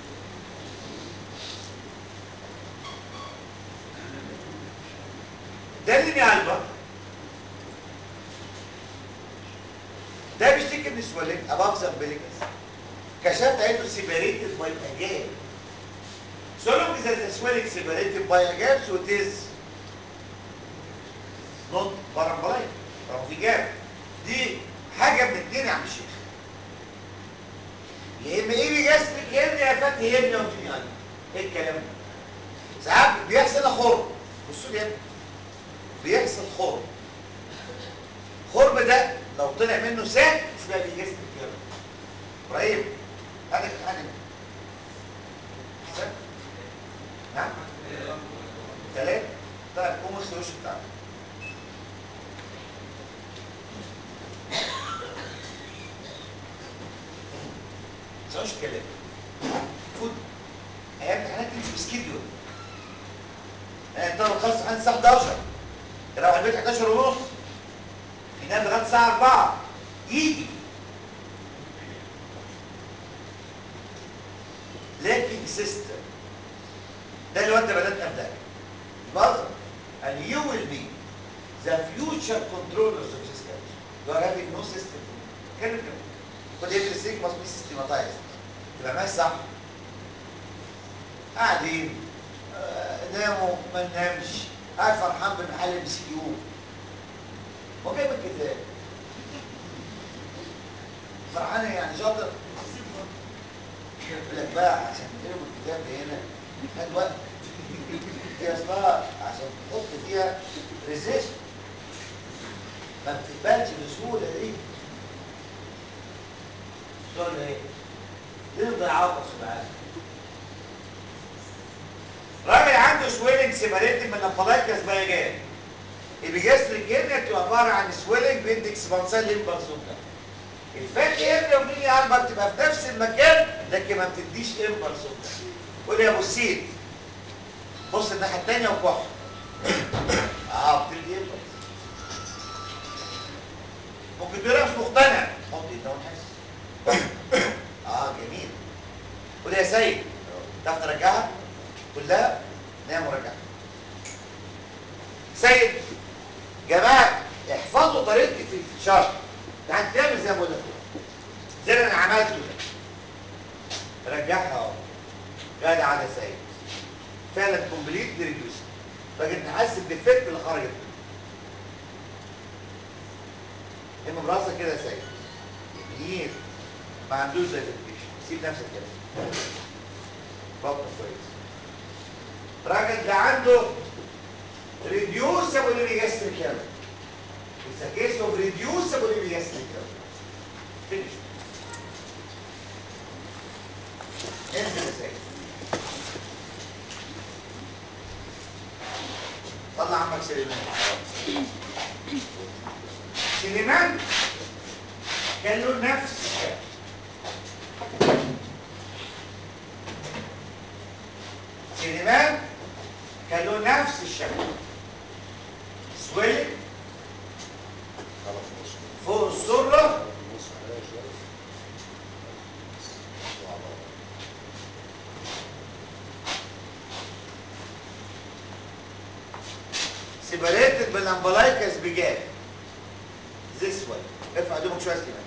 ده اللي قلبه ده بيشتكي من السوالين اباف زمبليكس كشفت عينه سيبريتد باي اجاب So long as there is a swelling separated by a gap, so it is not parabolic. طبعا في جاب. دي حاجة من اتنين يا عم الشيخ. يا اما ايه بيجسمك يا اما يا فتحي يا ابني وفي يعني. ايه الكلام ده؟ ساعات بيحصل خرم. بصوا لي يا ابني. بيحصل خرم. خرم ده لو طلع منه ساك اسمها بيجسمك كده. ابراهيم هذا حاجة احسن نعم ثلاثة طيب قوم اغسل وشك بتاعك مش كلام فوت ايام امتحانات تمشي بسكيدول انا انت خلص عن الساعه 11 تروح البيت 11 ونص ينام لغايه الساعه 4 يجي لكن سيستم ده اللي هو انت بدات ابدا بظهر and you will be the future controllers of system you are having no system كان كده خد every thing must be systematized تبقى ماشي صح قاعدين آه، ناموا ما ننامش قاعد فرحان بالمحل ام سي كيو هو جايب الكتاب فرحان يعني شاطر يقول لك بقى عشان تقروا الكتاب ده هنا خد وقت دي اصلها عشان تحط فيها ريزيست ما بتقبلش بسهوله دي تقول ايه؟ تفضل عاطس معاك راجل عنده سويلنج سيباريتد من الفلايكس بقى جاي البيجاستريك هيرنيا بتبقى عباره عن سويلنج بيد اكسبانسال ليمبرزوكا الفاتي هيرنيا وميني اربع بتبقى في نفس المكان لكن ما بتديش امبرزوكا قول يا ابو السيد بص الناحيه الثانيه وكح اه بتدي امبرز ممكن تقول أنا مش مقتنع حط ايدنا ونحس اه جميل قول يا سيد تعرف ترجعها كلها نام ورجعها سيد جماعه احفظوا طريقتي في الشرح انت هتعمل زي ما بقول لك زي اللي انا عملته ده رجعها اهو جدع يا سيد فعلا كومبليت ريديوس راجل نحس بالديفكت اللي خرجت منه هم براسك كده يا سيد جميل ما عندوش زي الفيكشن سيب نفسك كده بطن كويس الراجل ده عنده reducible gastric error. It's a case of reducible gastric error. Finish. انزل يا سيد. طلع عمك سليمان. سليمان كان له نفس الشكل. سليمان كان له نفس الشكل. سويلنج فوق السرة سيبريتد بالامبلايكس بجاب this way ارفع هدومك شويه كده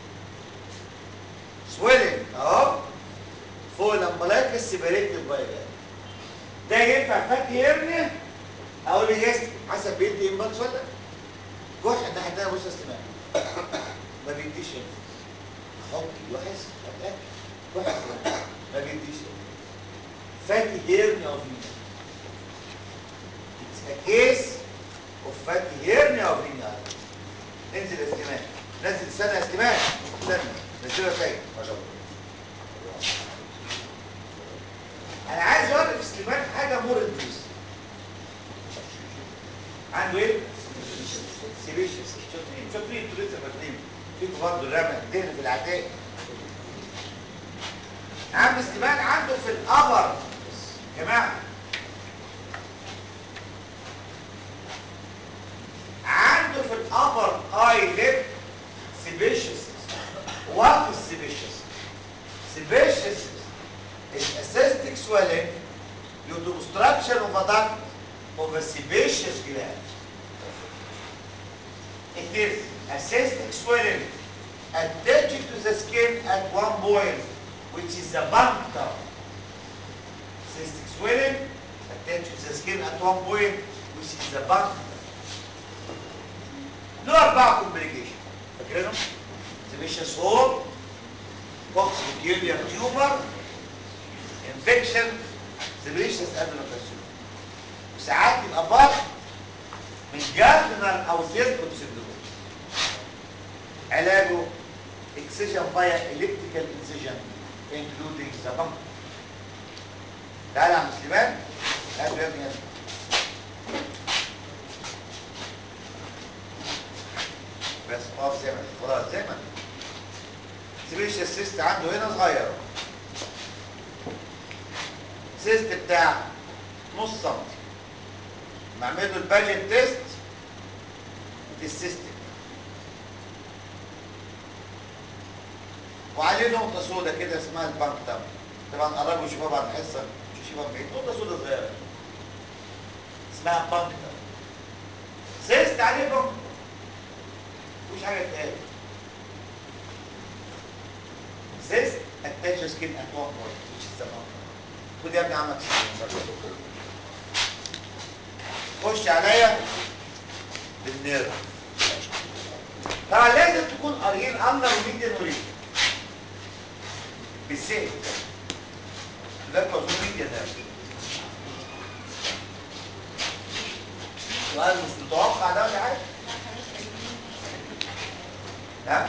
سويلنج اهو فوق الامبلايكس سيبريتد باي جاب ده ينفع فاتي هرنه او لجست حسب بيدي امبالس ولا روح الناحيه الثانيه بص يا استماع ما بيديش امبالس احط ايدي واحس اتاكد روح يا استماع ما بيديش امبالس فاتي هيرني اوف مين It's a case of fatty hernia of hernia. انزل يا استماع نزل استنى يا استماع استنى نزلها تاني ما شاء الله انا عايز اوري في سليمان حاجه مور انترست عنده ايه؟ سيبيشس شاطرين شاطرين انتوا لسه فاكرين فيكم برضه الرمى الدهن في العتاق عم سليمان عنده في الابر يا جماعه عنده في الابر ايلid sebaceous what is sebaceous sebaceous is a cystic swelling due to obstruction of a duct of a sebaceous gland it is a cystic swelling attached to the skin at one point which is the punctum cystic swelling attached to the skin at one point which is the punctum له أربعة كومبليكيشن فاكرينهم؟ سيبيشس هول بوكس بيكيوليار تيومر انفكشن سيبيشس ادنوكارسينوما وساعات يبقى بار من جاردنر او زيركوت سندروم علاجه اكسجن فايا الكتريكال انسجن انكلودينج ذا بانك تعالى يا عم سليمان هات يا ابني هات. بس اقف زي ما انت خلاص زي ما انت سيبيش السيست عنده هنا صغير سيست بتاع نص سنتي نعمل له الباجت تيست للسيستم وعليه نقطة سودة كده اسمها البانكتم طبعا قربوا يشوفوها بعد الحصة مش يشوفوها بعيد نقطة سودة صغيرة اسمها بانكتم سيست عليه بانكتم مفيش حاجه تتقال cyst attaches skin at one point which is the bump خد يا ابني عمك خش عليا بالنيرف طبعا لازم تكون قاريين اندر وميديان وريد بالسيف ده توصل ميديان نيرف سؤال مش متوقع ده ولا حاجه ها؟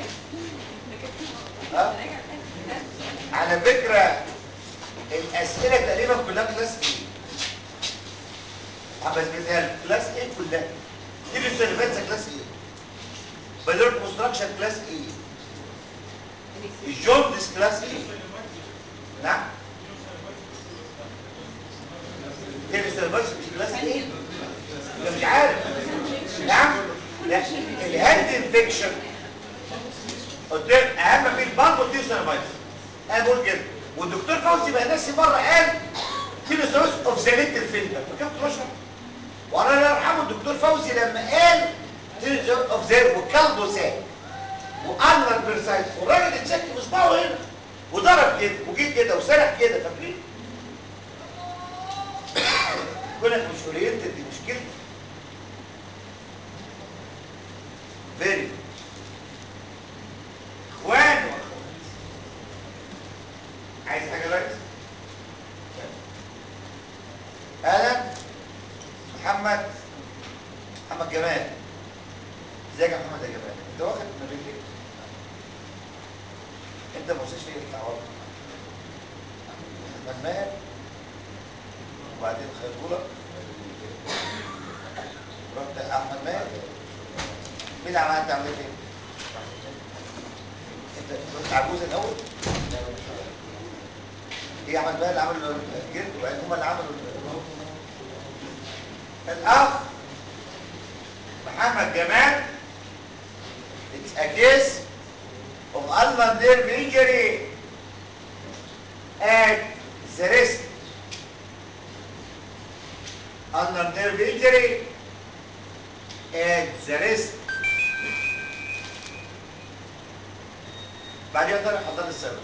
ها؟ على فكرة الأسئلة تقريبا كلها كلاس ايه بس مثال كلاس ايه كلها دي السيرفيتس كلاس ايه بدور كونستراكشن كلاس ايه الجوندس كلاس ايه نعم دي السيرفيتس مش كلاس ايه انت مش عارف نعم لا الهاند انفكشن قلت لك اهم في البلب والتيوسينوفايتس انا بقول كده والدكتور فوزي بقى ناسي مره قال تيلوسوس اوف ذا ليتل فيلتر فاكر كنت بشرح وانا الله يرحمه الدكتور فوزي لما قال تيلوسوس اوف ذا وكالدو ساك وانر بيرسايت والراجل اتشك بصباعه هنا وضرب كده وجيت كده وسرح كده فاكرين كونك مش اورينتد دي مشكلتي فيري اخوان واخوات عايز حاجه يا ريس اهلا محمد محمد جمال ازيك يا محمد يا جمال انت واخد من رجليك انت ما وصلتش ليه التعارض احمد ماهر وبعدين خيرولة رحت احمد ماهر مين عملت عمليه ايه؟ انت كنت عجوز الاول؟ ايه احمد ماهر اللي عمل الجلد وبعدين هم اللي عملوا الاخ محمد جمال it's a case of ulnar nerve injury at the wrist ulnar nerve injury at the wrist بعدين طلع حضر السيرفر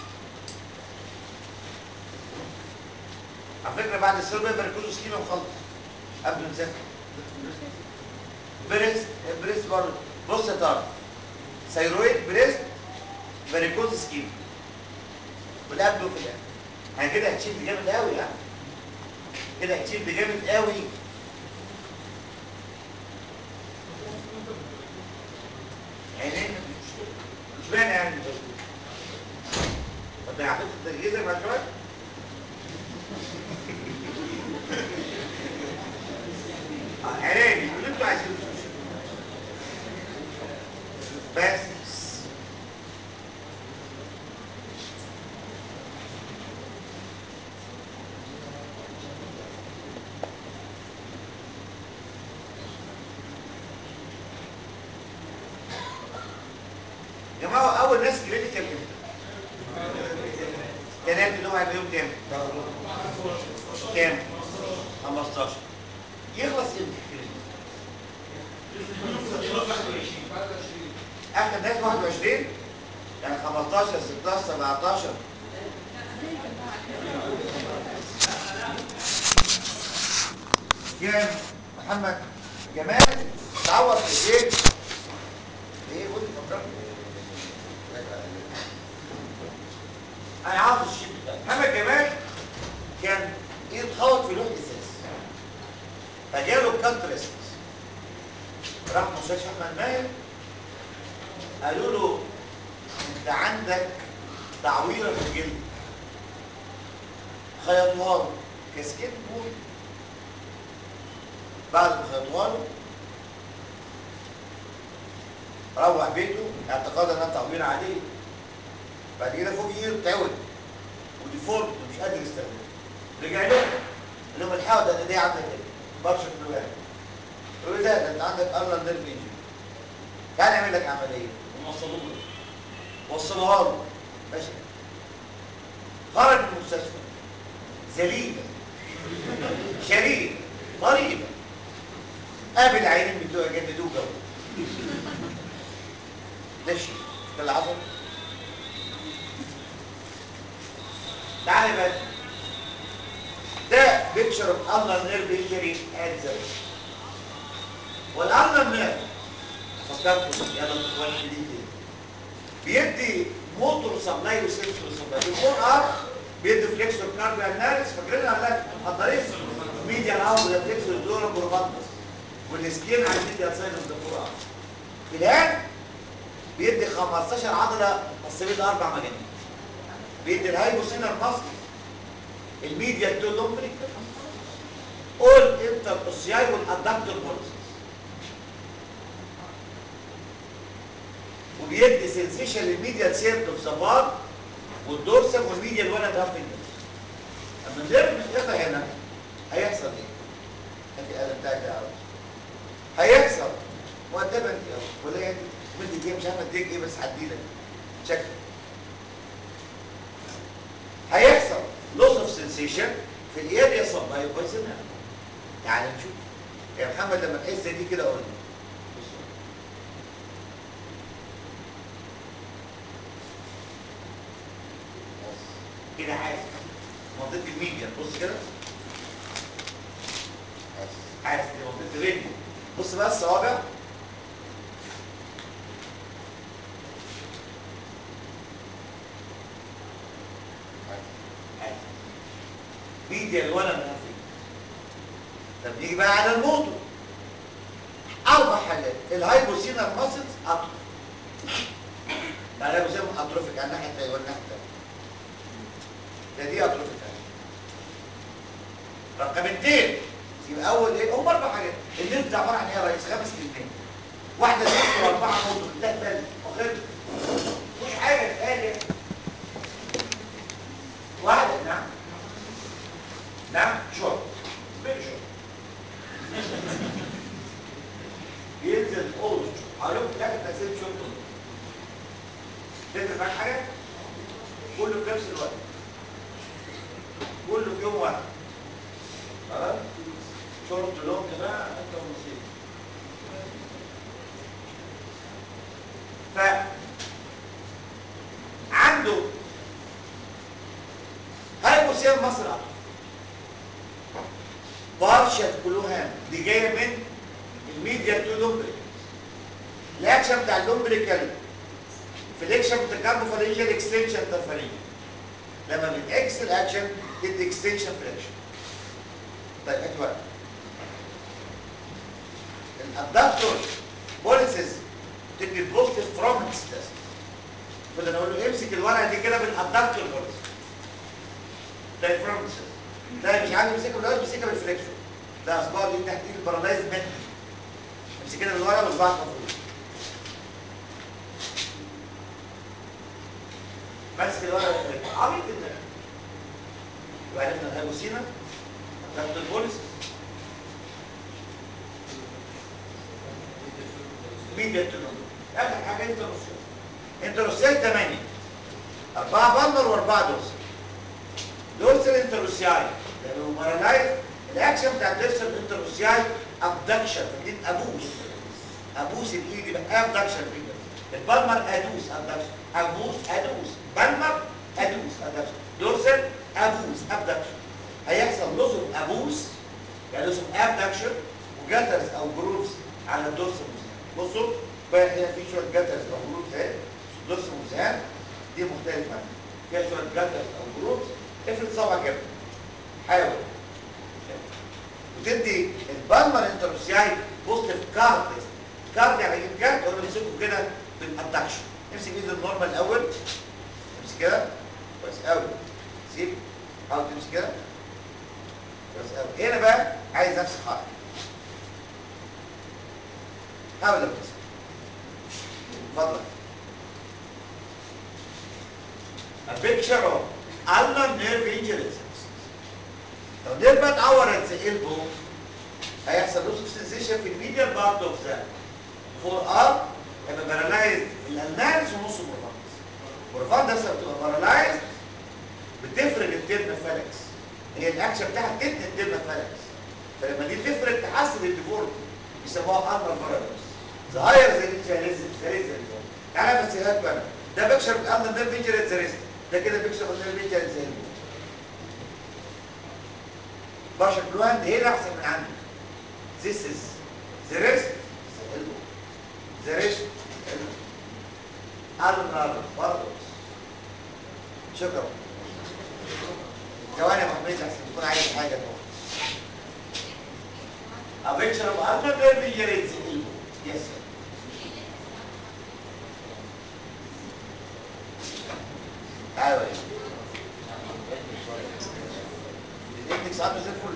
على فكره بعد السيرفر بركوز سكيما وخلص قبل ما نذاكر بريست بريست برضه بص يا طارق ثيرويد بريست فاريكوز سكيما والقبل وفي الاخر يعني كده هتشيل جامد قوي يعني كده هتشيل جامد قوي عينين مش باين يعني طب ده عملت التجهيزه بعد شويه اه عينين اللي انتوا عايزينه بس تسمعوا اول ناس كلينيكال امتى كان اللي هو هيبقى يوم كام كام 15 يخلص امتى الكلينيك اخر ناس 21 يعني 15 16 17 كام محمد جمال تعوض في ايه ايه قول لي اتفضل انا عاوز الشيء ده محمد جمال كان يتخوض في لوح ازاز فجاله كانترست راح مستشفى احمد ماهر قالوا له انت عندك تعويره في الجلد خيطوها له كاسكيت بول بعد ما خيطوها له روح بيته اعتقادا انها تعويره عاديه بعد كده فوق ايه تعود وديفولت مش قادر يستخدمه رجع له قال لهم الحاول ده دي عامله كده برشا في الواحد يقول له ده ده انت عندك ارنولد نيرف انجري تعالى نعمل لك عمليه ووصلوه له وصلوها له ماشي خرج من المستشفى ذليلا شرير مريضا قابل العينين بتوع جددوه جو ده الشيء ده اللي حصل تعالى بقى ده بيكشر اوف الله نيرف انجري ات ذا والالنر نيرف فكرتوا يلا اخوان دي تاني بيدي موتور سبلاي وسنسور سبلاي الفور ار بيدي فليكسور كارديال نارس فاكرين ولا محضرين ميديا الاول ده فليكسور دور بروفاندس والسكين على الميديا سايد اوف ذا فور ار الان بيدي 15 عضله مصيبين اربع مجانين بيدي الهايبوسينر ماسك الميديا تو لومبريك اول انتر اوسياي والادابتور بوليسز وبيدي سنسيشن للميديا سيرت اوف ذا بار والدورسال والميديا الولد هاف اما النيرف متقطع هنا هيحصل ايه؟ انت القلم بتاعك ده عاوز هيحصل مؤدبا انت اهو ولا انت مدي ايه مش عارف اديك ايه بس هديلك شكل هيحصل لوس اوف سنسيشن في الاريا سبلاي بايزنال يعني نشوف يا محمد لما تحس دي كده قول لي كده حاسس منطقه الميديا بص كده حاسس حاسس دي منطقه الرجل بص بقى الصوابع حاسس ميديا الولد نفسه طب نيجي بقى على الموتور اربع حاجات الهايبوسينر ماسلز اتروفيك يعني الهايبوسينر اتروفيك على الناحيه الثانيه والناحيه الثانيه ده دي اتروفيك رقم اثنين يبقى اول ايه هم اربع حاجات النيرف ده عباره عن ايه يا ريس خمس كلمات واحده نيرف واربعه موتور ده بل واخد مش حاجه تانية واحده نعم نعم شورت فيري شورت ينزل اولوز هقول لكم تاخد تاثير شورت تفرق معاك حاجه كله في نفس الوقت كله في يوم واحد خلاص شورت لونج بقى انت ونصيب ف عنده هايبوسيان مصر بارشل كلوهان دي جايه من الميديا تو لومبريك الاكشن بتاع اللومبريكال فليكشن بتاع فالينجل اكستنشن ترفالينج لما بتاكس الاكشن تدي اكستنشن فليكشن طيب هات ورقه الادابتور بوليسز تدي البوزيتيف فروم تيست فده نقول له امسك الورقه دي كده بالادابتور بوليس ده الفروم ده مش عارف يمسكها بالورقه بيمسكها بالفليكشن ده اصبع دي تحت ايد البارلايز مان امسك كده بالورقه وصباعك مفروض ماسك الورقه عبيط جدا يبقى عرفنا الهيبوسينا ضغط البوليس ميديا تنوم اخر حاجه انت نص انت انتروسيال 8 أربعة بالمر وأربعة دورسال دورسال انتروسياي لأنه بارالايز الأكشن بتاع الدورسال انتروسياي أبدكشن فاكرين أبوس أبوس الإيد يبقى أبدكشن فينجر البالمر أدوس أبدكشن أبوس أدوس بالمر أدوس أبدكشن دورسال أبوس أبدكشن هيحصل لوس اوف أبوس يعني لوس اوف أبدكشن وجاترز أو جروفز على الدورسال موزان بصوا بقى هنا في شوية جاترز أو جروفز اهي دورسال موزان دي مختلفة عنها فيها شوية جاترز أو جروفز افرض صبعك كده حاول وتدي البالمر انتروسياي بوزيتيف كارد كارد يعني اجيب كارد اقول له امسكه كده بالادكشن امسك ايد النورمال الاول امسك كده كويس قوي سيب حاول تمسك كده كويس قوي هنا بقى عايز نفس الحركه حاول امسك اتفضل A picture of ulnar nerve injuries لو دير بقى اتعور الالبو هيحصل لوس سنسيشن في الميديال بارت اوف ذا فور ار هيبقى بارالايز الالنارس ونص البروفاندس البروفاندس لما بتبقى بارالايز بتفرد التيرنا فالكس هي الاكشن بتاعها تتني التيرنا فالكس فلما دي تفرد تحسن الديفورم يسموها النر باراليز ظاهر زي الجاليز زي زي تعالى بس هات بقى ده بيكشر النر نيرف انجري زي ده كده بيكشر النر انجري زي بشر بلوان هنا احسن من عندك This is the rest the elbow the rest النار برضه شكرا ثواني يا محمد احسن تكون عايز حاجه A picture of ulnar nerve injury is elbow. Yes, sir. ايوه التكنيكس عنده زي الفل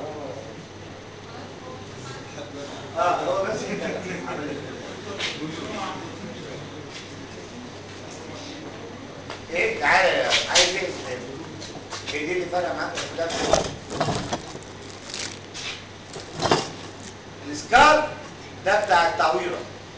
اه هو بس كده ايه تعالى يا عايز ايه ايه دي اللي فرق معاك في ده السكار ده بتاع التعويره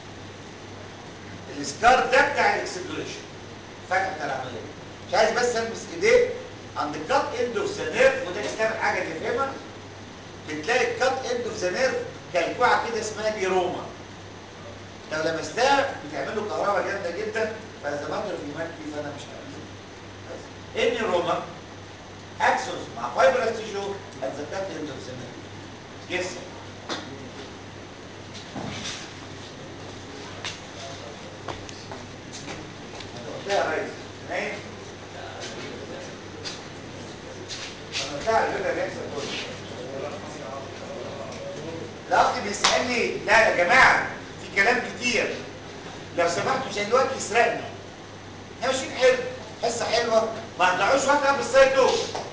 السكار ده بتاع الاكسبلوريشن فاكر بتاع العمليه مش عايز بس البس ايديه عند الكات اند اوف ذا نيرف وده تعمل حاجه تفهمها بتلاقي الكات اند اوف ذا نيرف كلكوعه كده اسمها نيروما لو لمستها بتعمل له كهرباء جامده جدا فاذا ما في مات دي فانا مش عارف ايه النيروما اكسوس مع فايبرس تيشو ات ذا كات اند اوف ذا نيرف يس يا ريس نايم انا بتاع الفكره بيحصل كله الاخ بيسالني لا يا جماعه في كلام كتير لو سمحتوا عشان الوقت يسرقني احنا ماشيين حلو حصه حلوه ما هتضيعوش وقت قبل السايد دوك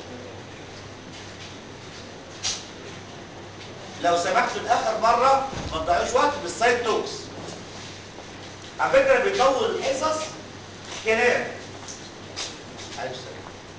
لو سمحتوا لاخر مره ما تضيعوش وقت بالسايد توكس على فكره بيطول الحصص كلام عليه السلام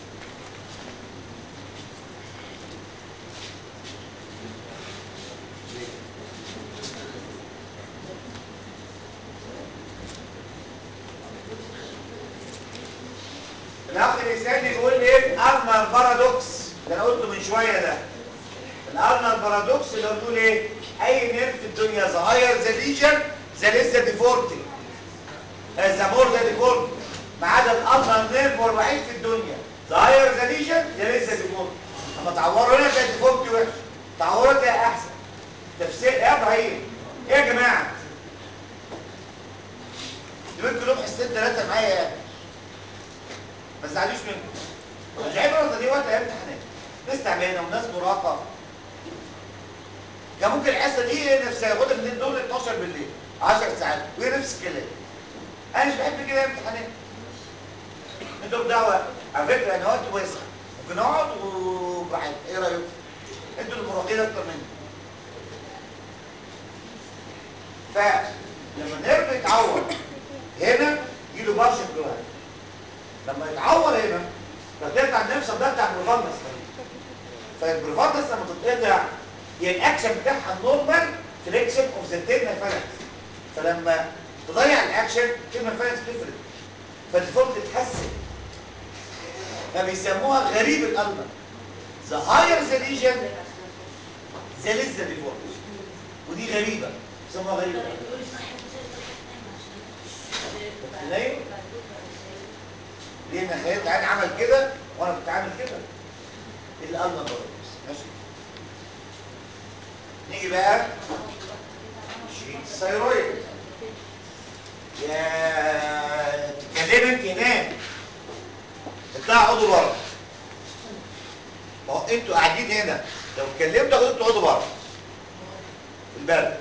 الاخ بيسالني بيقول لي ايه الارنر بارادوكس اللي انا قلته من شويه ده الارنر بارادوكس اللي هو بيقول ايه اي نيرف في الدنيا صغير ذا ليجن ذا لسه ديفورتي ذا مور ذا ديفورتي ما عدا الارنر نيرف هو الوحيد في الدنيا صغير ذا ليجن ذا لسه ديفورتي اما تعوروا هنا كانت ديفورتي وحش تعوروا تلاقي احسن تفسير ايه يا ابراهيم ايه يا جماعه دول كلهم حسين ثلاثه معايا يعني ما تزعلوش منكم العبره دي وقت امتحانات ناس تعبانه وناس مراهقه كان ممكن الحصه دي نفسها ياخدها من دول 12 بالليل 10 ساعات وهي نفس الكلام انا مش بحب كده امتحانات انتوا بدعوه على فكره انا وقت واسع ممكن اقعد وبعد ايه رايكم انتوا اللي مراهقين اكتر مني فلما النيرف يتعور هنا يجيله بارشل جوه لما يتعور هنا فتقطع النفس ده بتاع البروفاندس فالبروفاندس لما تتقطع هي الاكشن بتاعها النورمال فليكشن اوف ذا تيرنا فالانس فلما تضيع الاكشن تيرنا فالانس تفرد فالديفورمتي تتحسن فبيسموها غريب الالمر the higher the lesion the less the deformity ودي غريبه بيسموها غريبه ليه؟ ليه انا خيال عين عمل كده وانا كنت عامل كده الالمر برضه ماشي نيجي بقى شريط الثيرويد يا تتكلم انت هناك اطلع اقعدوا بره ما هو انتوا قاعدين هنا لو اتكلمتوا هتقعدوا تقعدوا بره في البلد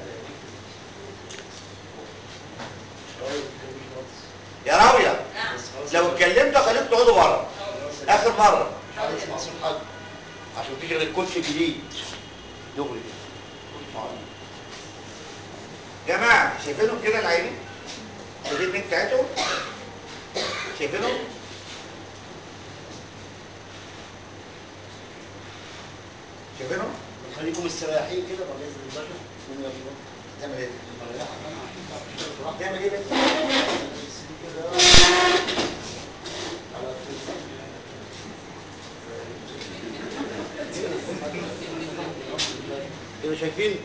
يا راوية لو اتكلمتوا خليكم تقعدوا بره اخر مره عايز محصول حد عشان فكرة الكوتش الجديد دغري جماعه شايفينهم كده العينين شايفين النك بتاعتهم شايفينهم شايفينهم خليكم مستريحين كده بعد اذن الباشا من يلا تعمل ايه مريحة انا تعمل ايه بس على التليفون. كده شايفين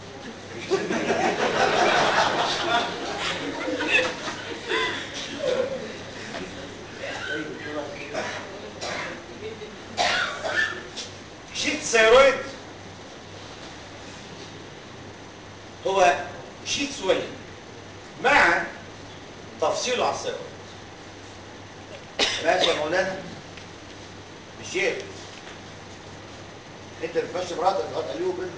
شيت الثيرويد هو شيت سويل مع تفصيله على الثيرويد ماشي يا مولانا مش جيب انت بتمشي براسك تحط عليه كده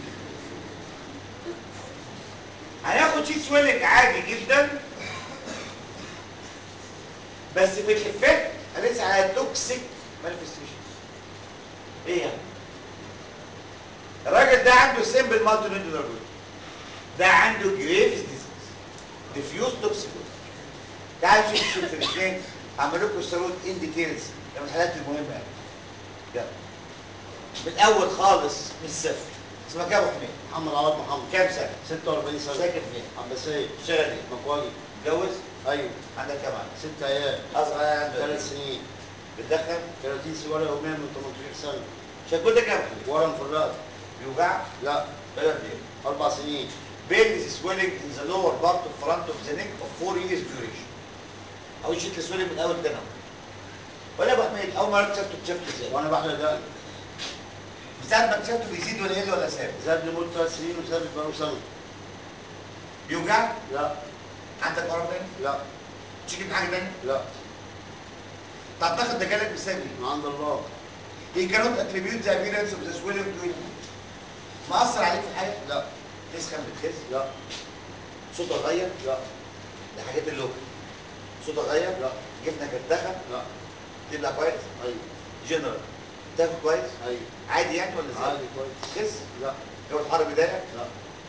هناخد شيت سويلنج عادي جدا بس في الافكت هنسعى على توكسيك مانيفستيشن ايه يعني الراجل ده عنده سيمبل مالتي نودولار ده عنده جريفز ديزيز ديفيوز توكسيكوز تعالوا نشوف شوف في الاثنين هعمل لكم السرود ان ديتيلز من الحالات المهمه يعني يلا من الاول خالص من الصفر اسمك يا ابو حميد محمد عوض محمد كام سنه 46 سنة ساكن فين عباسية شغال ايه مكواجي متجوز ايوه عندك كام عام ست عيال اصغر عيال عنده ثلاث سنين بتدخن 30 سيجارة يوميا من 18 سنة شكوتك كام ورم في الرأس بيوجعك لا بلد ايه أربع سنين pain is swelling in the lower part of front of the neck of four years duration او شيت swelling من اول دنا ولا يا ابو حميد اول مره اكتشفته اكتشفته ازاي وأنا بحلق دقن من ساعه ما اكتشفته بيزيد ولا يقل ولا ثابت زاد لمدة ثلاث سنين وثابت بقاله سنة بيوجعك لا عندك مرض تاني لا تشيكي من حاجه تانيه لا طب تاخد ده جالك مثال من عند الله ايه كانت اتريبيوت ذا appearance of the swelling doing مأثر عليك في حاجه لا تسخن بتخس لا صوتك غير لا دي حاجات اللوكال صوتك غير لا. جبنك ارتخى لا تبلع كويس أيوه جنرال تاكل كويس أيوه عادي يعني ولا زي عادي كويس خس لا جو الحر بيضايقك لا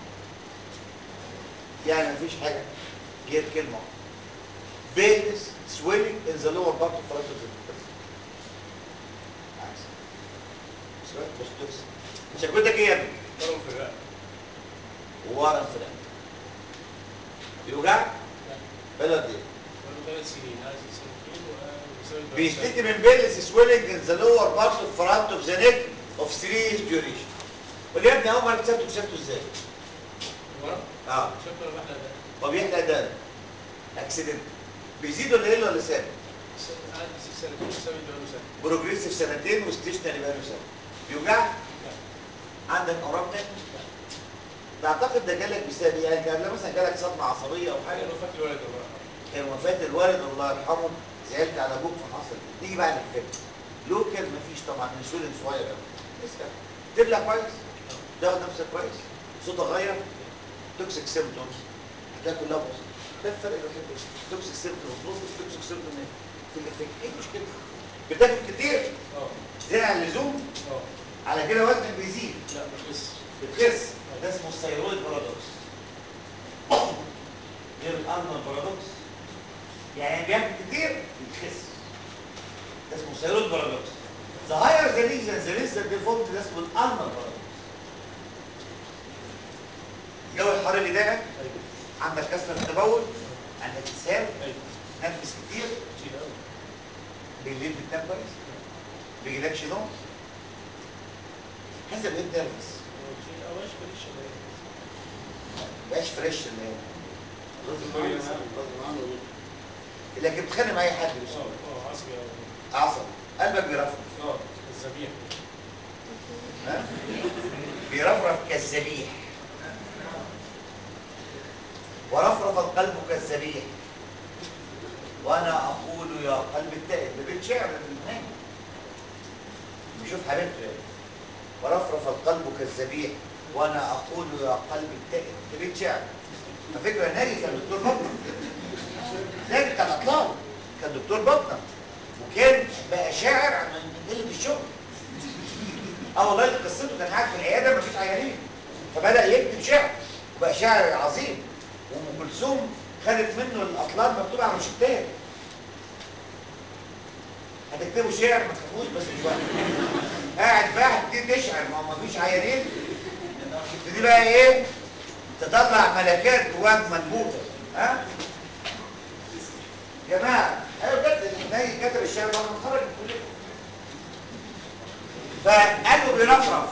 يعني مفيش حاجه غير كلمه بيلس swelling in the lower part of front of the neck عكس سؤال بوستوكس شكوتك ايه يا ابني؟ ضرب في الرقبه ورم في القلب بيوجعك؟ بلد ايه؟ بقاله ثلاث سنين عايز سنتين وبسبب بيشتكي من بيلس swelling in the lower part of front of the neck of three years duration قول يا ابني اول مره اكتشفته اكتشفته ازاي؟ ورا اه شفت ولا بحلق ده هو بيحلق ده اكسيدنت بيزيد ولا يقل ولا ثابت؟ قعد ست سنتين وسابت بقاله سنه بروجريسيف سنتين وستيشنري بقاله سنه بيوجعك؟ عندك اورام تاني؟ تعتقد ده جالك بسبب ايه؟ يعني كان مثلا جالك صدمه عصبيه او حاجه حاجه وفاه الولد والله كان وفاه الوالد الله يرحمه زعلت على ابوك فحصل نيجي بقى للفكره لوكال مفيش طبعا انسولين صغير قوي لسه تبلع كويس تاخد نفسك كويس صوتك غير توكسيك سيمبتومز هتلاقي كلها بسيطه ده الفرق الوحيد بس توكسيك سيمبتومز بص توكسيك سيمبتومز في الافكت ايه المشكله؟ بتاكل كتير اه زيادة عن اللزوم اه على كده وزنك بيزيد لا بس بتخس ده اسمه الثيرويد بارادوكس غير الارنر بارادوكس يعني بياكل كتير بيخس ده اسمه الثيرويد بارادوكس The higher the lesion, the less the default ده اسمه الارنر بارادوكس الجو الحر اللي ضايقك ايوه عندك كسر في التبول عندك اسهال ايوه تنفس كتير كتير قوي بالليل بتنام كويس بيجيلكش نوم حسب ايه النرفز كتير قوي ماليش شباب مبقاش فريش الليل غصب عنه غصب عنه لكن بتخانق مع اي حد اه بس اه عصبي قوي عصبي قلبك بيرفرف اه الذبيح ها بيرفرف كالذبيح ورفرف القلب كالذبيح وانا اقول يا قلب التائب ده بيت شعر للنايم بيشوف حبيبته يعني ورفرف القلب كالذبيح وانا اقول يا قلب التائب ده بيت شعر على فكره ناجي كان دكتور بطنه ناجي كان اطلال كان دكتور بطنه وكان بقى شاعر عن من قله الشغل اه والله دي قصته كان قاعد في العياده مفيش عيانين فبدا يكتب شعر وبقى شاعر عظيم وام كلثوم خدت منه الاطلال مكتوبه على روشتات هتكتبوا شعر ما تخافوش بس شويه قاعد بقى هتبتدي تشعر ما هو مفيش عيانين تبتدي بقى ايه تطلع ملكات جواك منبوطه ها جماعه ايوه بجد الناي كتب الشعر بعد ما اتخرج من الكليه فقالوا بيرفرف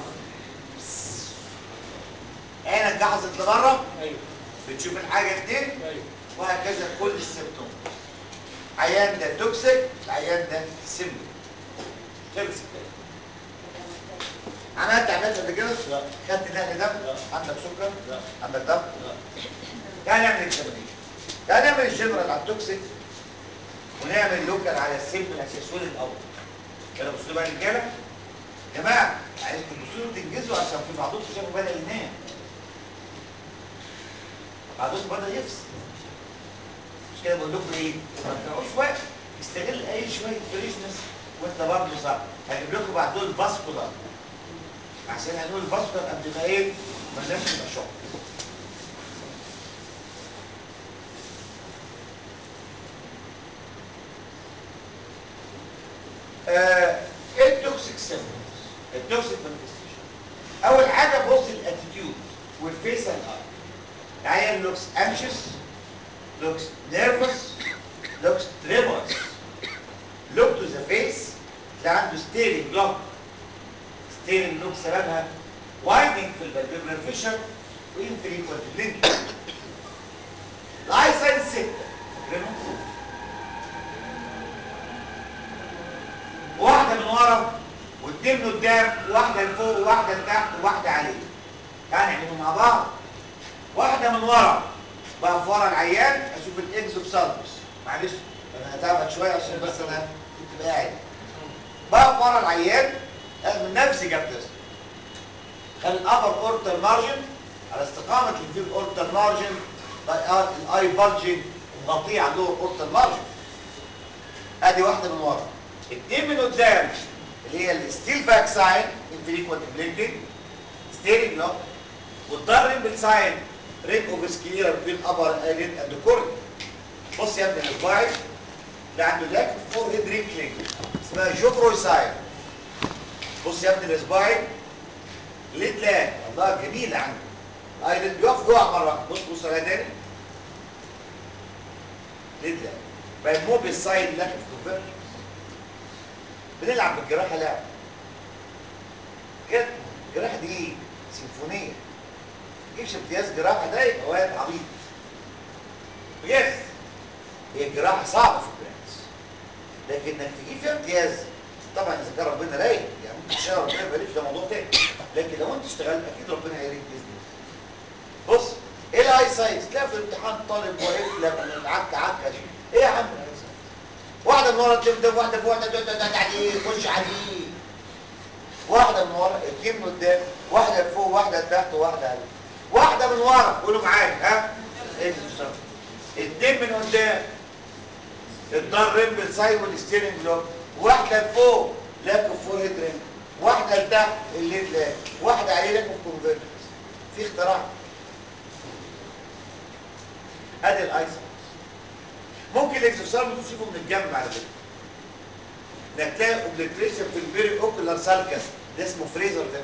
عينك جحظت لبره ايوه بتشوف الحاجه كتير ايوه وهكذا كل السيمتوم عيان ده توكسيك العيان ده سيمبل خلص عملت عملت قبل كده؟ لا. خدت نقل دم؟ لا. عندك سكر؟ لا. عندك ضغط؟ لا تعال نعمل اكزامينيشن تعال نعمل الجنرال على التوكسيك ونعمل لوكال على السيمبل اكسسوار الاول كده بصوا بقى يا رجاله يا جماعه عايزكم تبصوا تنجزوا عشان في بعضكم شافوا بدا ينام بعضكم بدا يفصل مش كده بقول لكم ايه ما تضيعوش وقت استغل اي شويه فريشنس وانت برضه صح هجيب لكم بعد دول فاسكولار عشان هنقول فاسكولار قبل ما ايه ما الناس تبقى شوك آه، ايه التوكسيك سيمبتومز التوكسيك مانيفستيشن اول حاجه بص الاتيتيود والفيس اند اي العيان لوكس انشس looks nervous looks tremors look to the face تلاقي عنده staring look staring look سببها widening في الفالفيبرال فيشر وinfrequent blinking الاي ساين ستة فاكرينهم؟ واحدة من ورا واثنين من قدام واحدة لفوق وواحدة لتحت وواحدة عليه يعني يعملوا مع بعض واحدة من ورا بقى في ورا العيان اشوف الاكزوبسالموس معلش انا هتعبك شويه عشان بس انا كنت قاعد بقى في ورا العيان من نفسي جبت اسمه خلي الابر اورتال مارجن على استقامه الفيل اورتال مارجن الاي بلجنج مغطيه على اللور اورتال مارجن ادي واحده من ورا اتنين من قدام اللي هي الستيل باك ساين انفريكوانت بلينكينج ستيرنج لوك والضرب بالساين ريت اوف سكيلر بين ابر ايلين اند كورن بص يا ابني الصباعي اللي عنده لاك فور هيد رينكلينج اسمها جوفروي ساين بص يا ابني الصباعي ليد لاك الله جميل عنده ايلين بيقف جوه مره واحدة. بص بص عليها تاني ليد لاك بقى موبيل سايد لاك كونفرجنس بنلعب بالجراحه لعب كده الجراحه دي ايه؟ سيمفونيه تجيبش امتياز جراحه ده يبقى واد عبيط بجد هي الجراحه صعبه في البرنس لكن انك تجيب فيها امتياز طبعا اذا كان ربنا رايق يعني ممكن تشتغل ربنا يبارك ده موضوع تاني لكن لو انت اشتغلت اكيد ربنا هيريك باذن الله بص ايه الاي ساينس تلاقي في الامتحان طالب واقف لك من عكه عكه دي ايه يا عم الاي ساينس واحده من ورا تبدا واحده فوق واحده تقعد عليه خش عليه واحده من ورا اتنين من قدام واحده فوق واحده تحت وواحده عليه واحده من ورا قولوا معايا ها ايه بالظبط اتنين من قدام الضرب بالسايد والستيرنج بلوك واحده لفوق لاك فور هيد رينج واحده لتحت الليد لاك واحده عليه لاك كونفرجنس في اختراع ادي الايسر ممكن الاكسسوار تصيبه من الجنب على فكره انك تلاقي اوبليتريشن في البيري اوكولار سالكس ده اسمه فريزر ده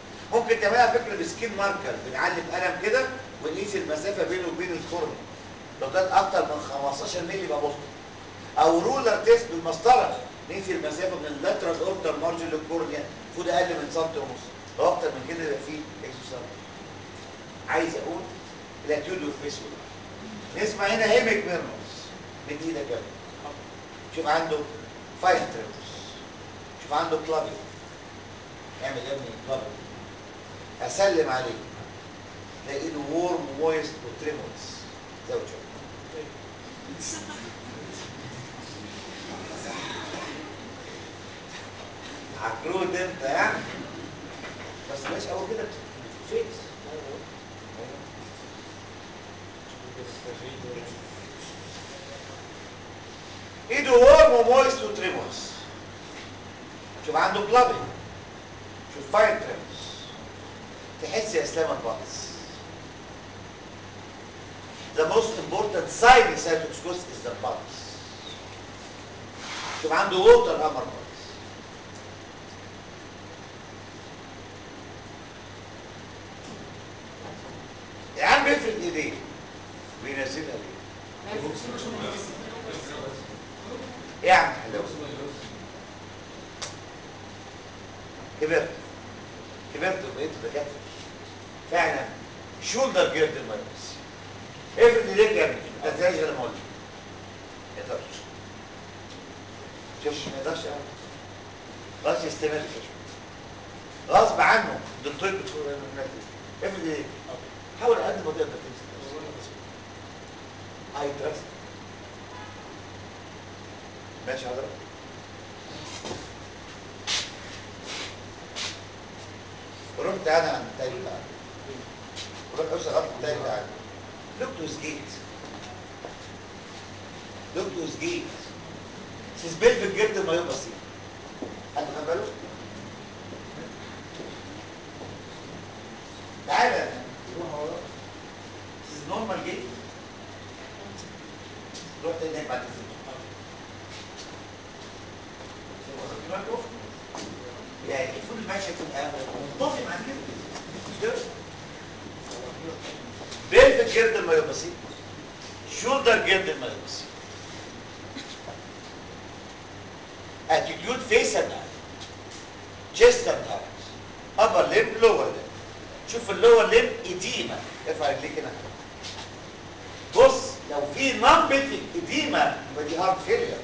ممكن تعملها فكره بسكين ماركر بنعلم قلم كده ونقيس المسافه بينه وبين الكورنيا لو كان اكتر من 15 مللي يبقى بوست او رولر تيست بالمسطره نقيس المسافه من اللاترال اورتر مارجن للكورنيا المفروض اقل من سنتي ونص لو اكتر من كده يبقى فيه اكسوسايد عايز اقول الاتيود والفيس نسمع هنا هيمك ميرنوس من ايدك يلا شوف عنده فاين تريموس شوف عنده كلابي اعمل يا ابني كلابي اسلم عليه تلاقي ايده وورم مويست وتريموس زود شويه عكروت انت يعني بس ماشي اول كده فيكس ايده وورم ومويست وتريموس شوف عنده كلابي شوف فاين تريموس تحس يا اسلام البطس The most important sign in cytotoxicus is the pulse. شوف عنده ووتر هامر pulse. يا عم بيفرد ايديه بينزلها ليه؟ ايه يا عم حلاوه؟ كبرت كبرت وبقيت دكاتره فعلا شولدر جيرد المايوس افرد ايديك يا ابني ما تنساش غير ما اقول لك. ما يقدرش شوف ما يقدرش يعمل. خلاص يستمر كده غصب عنه الدكتور بتقول افرد ايديك حاول على قد ما تقدر تمسك اي تراست ماشي حضرتك رحت انا عند التاني بتاعي رحت اوصل غلط التاني بتاعي look to his gate look to his gate سيسبيل في الجلد ما يبقى سيب حد خد باله؟ تعالى This is normal gate رحت هناك بعد الزمن يعني المفروض الماشية تبقى منتظم عن كده مش كده؟ بيلفت جلد الميوباسي شولدر جلد الميوباسي اتيتيود فيس اند chest and arms upper limb lower limb شوف اللور ليم اديمه ارفع رجليك هنا بص لو في نمبتك اديمه يبقى دي هارت فيلير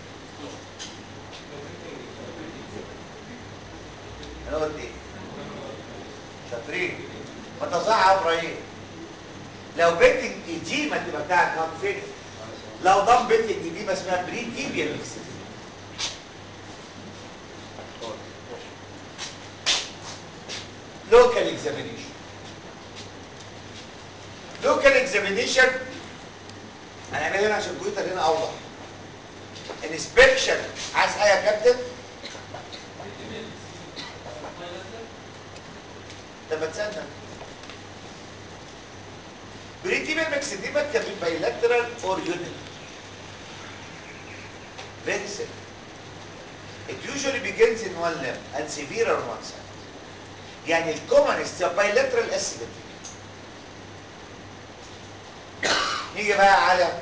انا قلت ايه شاطرين ما تصعب ابراهيم لو بنتك اديمه تبقى بتاعت هارت فيلير لو ضم بنتك اديمه اسمها بري تيبيال local examination local examination هنعملها هنا عشان الكمبيوتر هنا اوضح inspection عايز ايه يا كابتن طب ما تسالنا بريتيبال ماكسيديما can be bilateral or unit very simple it usually begins in one limb and severe on one side يعني الكومنست بايلاترال اسيدنت نيجي بقى على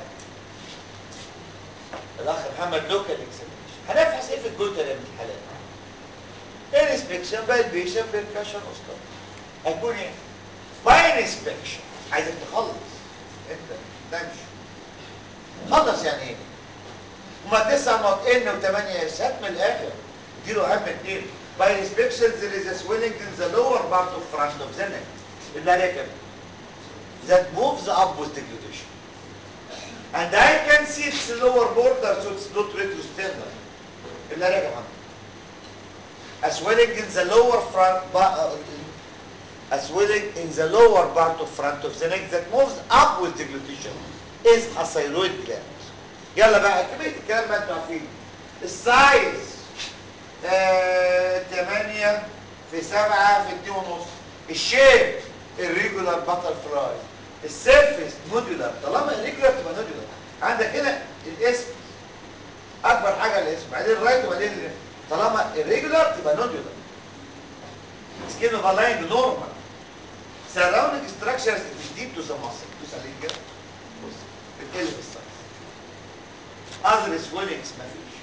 الاخ محمد لوكال اكزامينشن هنفحص ايه في الجلد يا ابن الحلال انسبكشن بالبيشن بيركشن اسكار هيكون ايه باين انسبكشن عايزك تخلص انت تمشي خلص يعني ايه هما تسع نقطين وثمانية سات من الاخر اديله اهم اتنين by inspection there is a swelling in the lower part of front of the neck اللي عليها كده that moves up with degradation and I can see its lower border so it's not retrosternal اللي عليها كده a swelling in the lower front uh, a swelling in the lower part of front of the neck that moves up with degradation is a thyroid gland يلا بقى كمية الكلام ما انتوا عارفين السايز آه، 8 في 7 في 2 ونص الشيب الريجولار باتر فلاي السيرفيس مودولار طالما الريجولار تبقى مودولار عندك هنا الاسم اكبر حاجه الاسم بعدين الرايت وبعدين الليفت طالما الريجولار تبقى نودولار سكين اوف الايند نورمال سراوندنج ستراكشرز ديب تو ذا ماسل دوس عليه كده بص بتقل في السايز اذر سويلنجز مفيش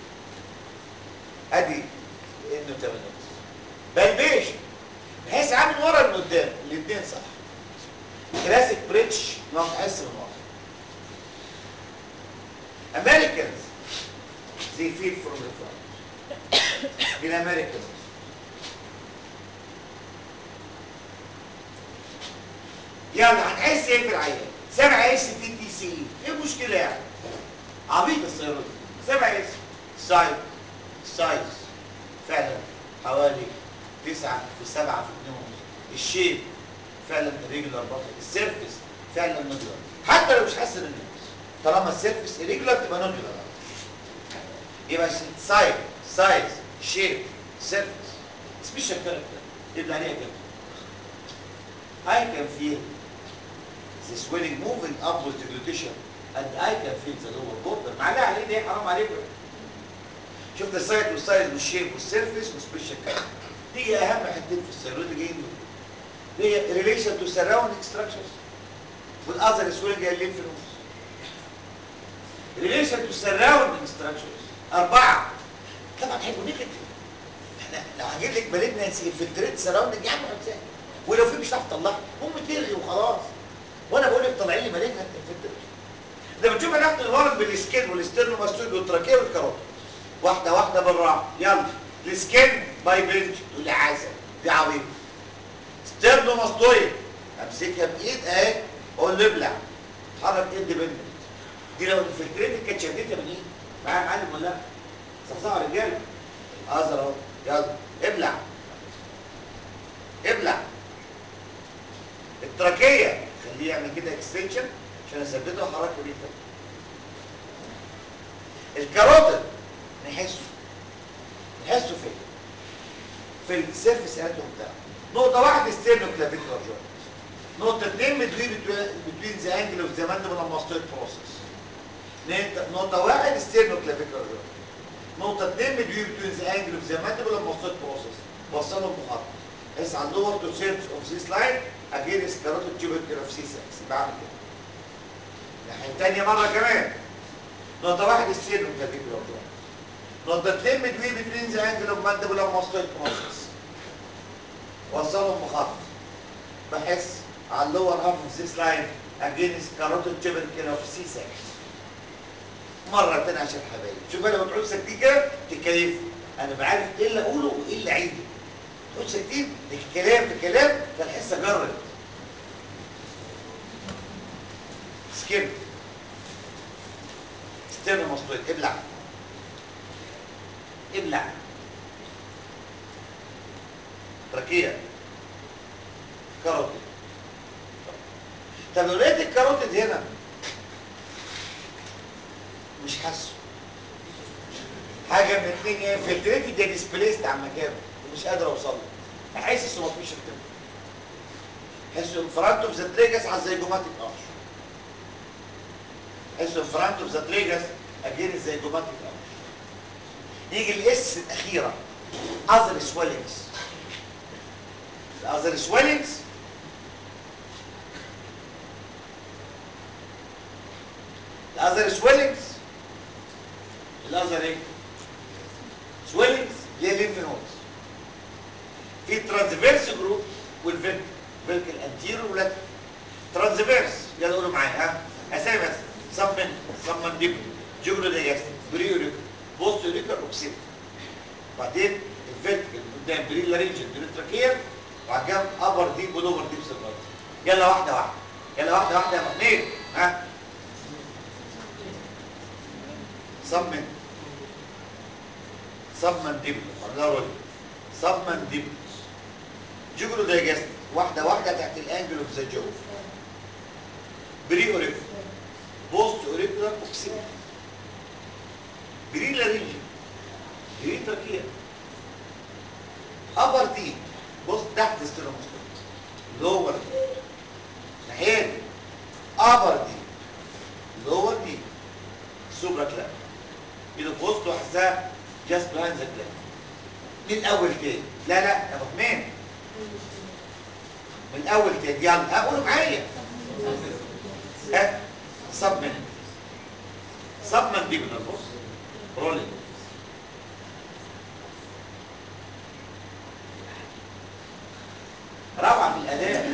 ادي انه تمنوس بلبيش بحيث عامل ورا من قدام الاثنين صح كلاسيك بريتش ما تحس من ورا Americans they feed from the front in Americans يلا هنحس ايه في العيان سبع اس تي تي سي ايه المشكله يعني عبيط السيروز سبع اس سايز سايز فعلا حوالي تسعة في سبعة في اتنين ونص الشيب فعلا ريجولار بطل السيرفس فعلا نودولار حتى لو مش حاسس ان النفس طالما السيرفس ريجولار تبقى نودولار يبقى سايز سايز شيب سيرفس سبيشال كاركتر يبقى عليها كده I can feel the swelling moving upwards the gluteation and I can feel the lower border معلقة عليه دي حرام عليكم شفت السايت والسايز والشيب والسيرفيس والسبيشال كاركتر دي اهم حتتين في السيرويد جايين دول هي ريليشن تو سراوندينج ستراكشرز والاذر سويلنج هي الليمف نودز ريليشن تو سراوندينج ستراكشرز اربعه طبعا هيبقوا نيجاتيف احنا لو هجيب لك مالجنسي انفلتريت سراوندينج يا عم حسين ولو في مش هتعرف تطلعها قوم تلغي وخلاص وانا بقول لك طلعي لي مالجنت انفلتريت لما تشوف ناخد الورم بالسكين والستيرنوماستويد والتراكيه والكاروت واحده واحده بالراحه يلا السكين باي بنج تقول لي عسل دي عظيم ستيرنوماستويد امسكها بايد اهي اقول له ابلع اتحرك اندبندنت دي لو انفلتريتد كانت شدتها من ايد معايا يا معلم ولا لا؟ صحصحوا يا رجاله اقدر اهو يلا ابلع ابلع التراكيه خليه يعمل كده اكستنشن عشان اثبته وحركه بيه الكاروتيد نحسه نحسه فين في السيرفيس اناتوم بتاعه نقطه واحده ستيرنو كلافيكولار جوينت نقطه اثنين بتوين بتوين ذا انجل اوف ذا ماندبل اند ماستويد بروسيس نقطه واحد ستيرنو كلافيكولار جوينت نقطه اثنين بتوين بتوين ذا انجل اوف ذا ماندبل اند ماستويد بروسيس وصلهم بخط بحيث على اللور تو سيرفس اوف ذيس لاين اجينست كاروتيد تيوبيكل اوف سي 6 بعمل كده الناحيه الثانيه مره كمان نقطه واحد ستيرنو كلافيكولار جوينت نقطة اثنين بتوين بتوين ذا انجل اوف ماندبل اند ماستويد بروسيس وصلهم بخط بحس على اللور هاف اوف ذيس لاين اجينست كاروتيد تيوبيكل اوف سي 6 مرة تانية عشان حبايبي شوف انا بتقول ساكتين كده تتكيف انا بعرف ايه اللي اقوله وايه اللي اعيده تقول ساكتين ده كلام في كلام فالحس جرد سكيب ستيرنو ماستويد ابلع ابلع تركية كاروتيد طب لو لقيت الكاروتيد هنا مش حاسه حاجه من الاثنين يا انفلتريتد يا ديسبليست عن مكانه ومش قادر اوصل له حاسس انه مفيش اكتمال حاسس انفرانت اوف ذا تريجس على الزيجوماتيك ارش حاسس انفرانت اوف ذا تريجس اجين الزيجوماتيك ارش يجي الاس الاخيره اذر سويلنجز الاذر سويلنجز الاذر سويلنجز الاذر ايه سويلنجز اللي هي الليمف نودز في ترانسفيرس جروب والفيرك فيرك الانتيرو ولا ترانسفيرس يلا قولوا معايا ها اسامي بس صمن صمن ديب جوجلو ديجاستيك بريوريك بوست يوريكا اوكسيد بعدين الفيرك اللي قدام بريلا رينجن بريتراكير وعلى الجنب ابر ديب ولوبر ديب سيرفايس يلا واحده واحده يلا واحده واحده يا محمود ها صمن صمن ديب الله صمن ديب جوجلو دايجست واحده واحده تحت الانجل اوف ذا جو بري اوريك بوست اوريكولار اوكسيد بري لارينجي بري تركيا ابر دي بص تحت ستيروموستوم لور دي ناحيه ابر دي لور دي سوبرا كلاب ايده في وسطه حسها جاست بلايند ذا كلاب من الاول تاني لا لا يا ابو حميد من الاول تاني يلا ها قولوا معايا ها سبمن سبمنديبولار بص رولينج روعة في الأداء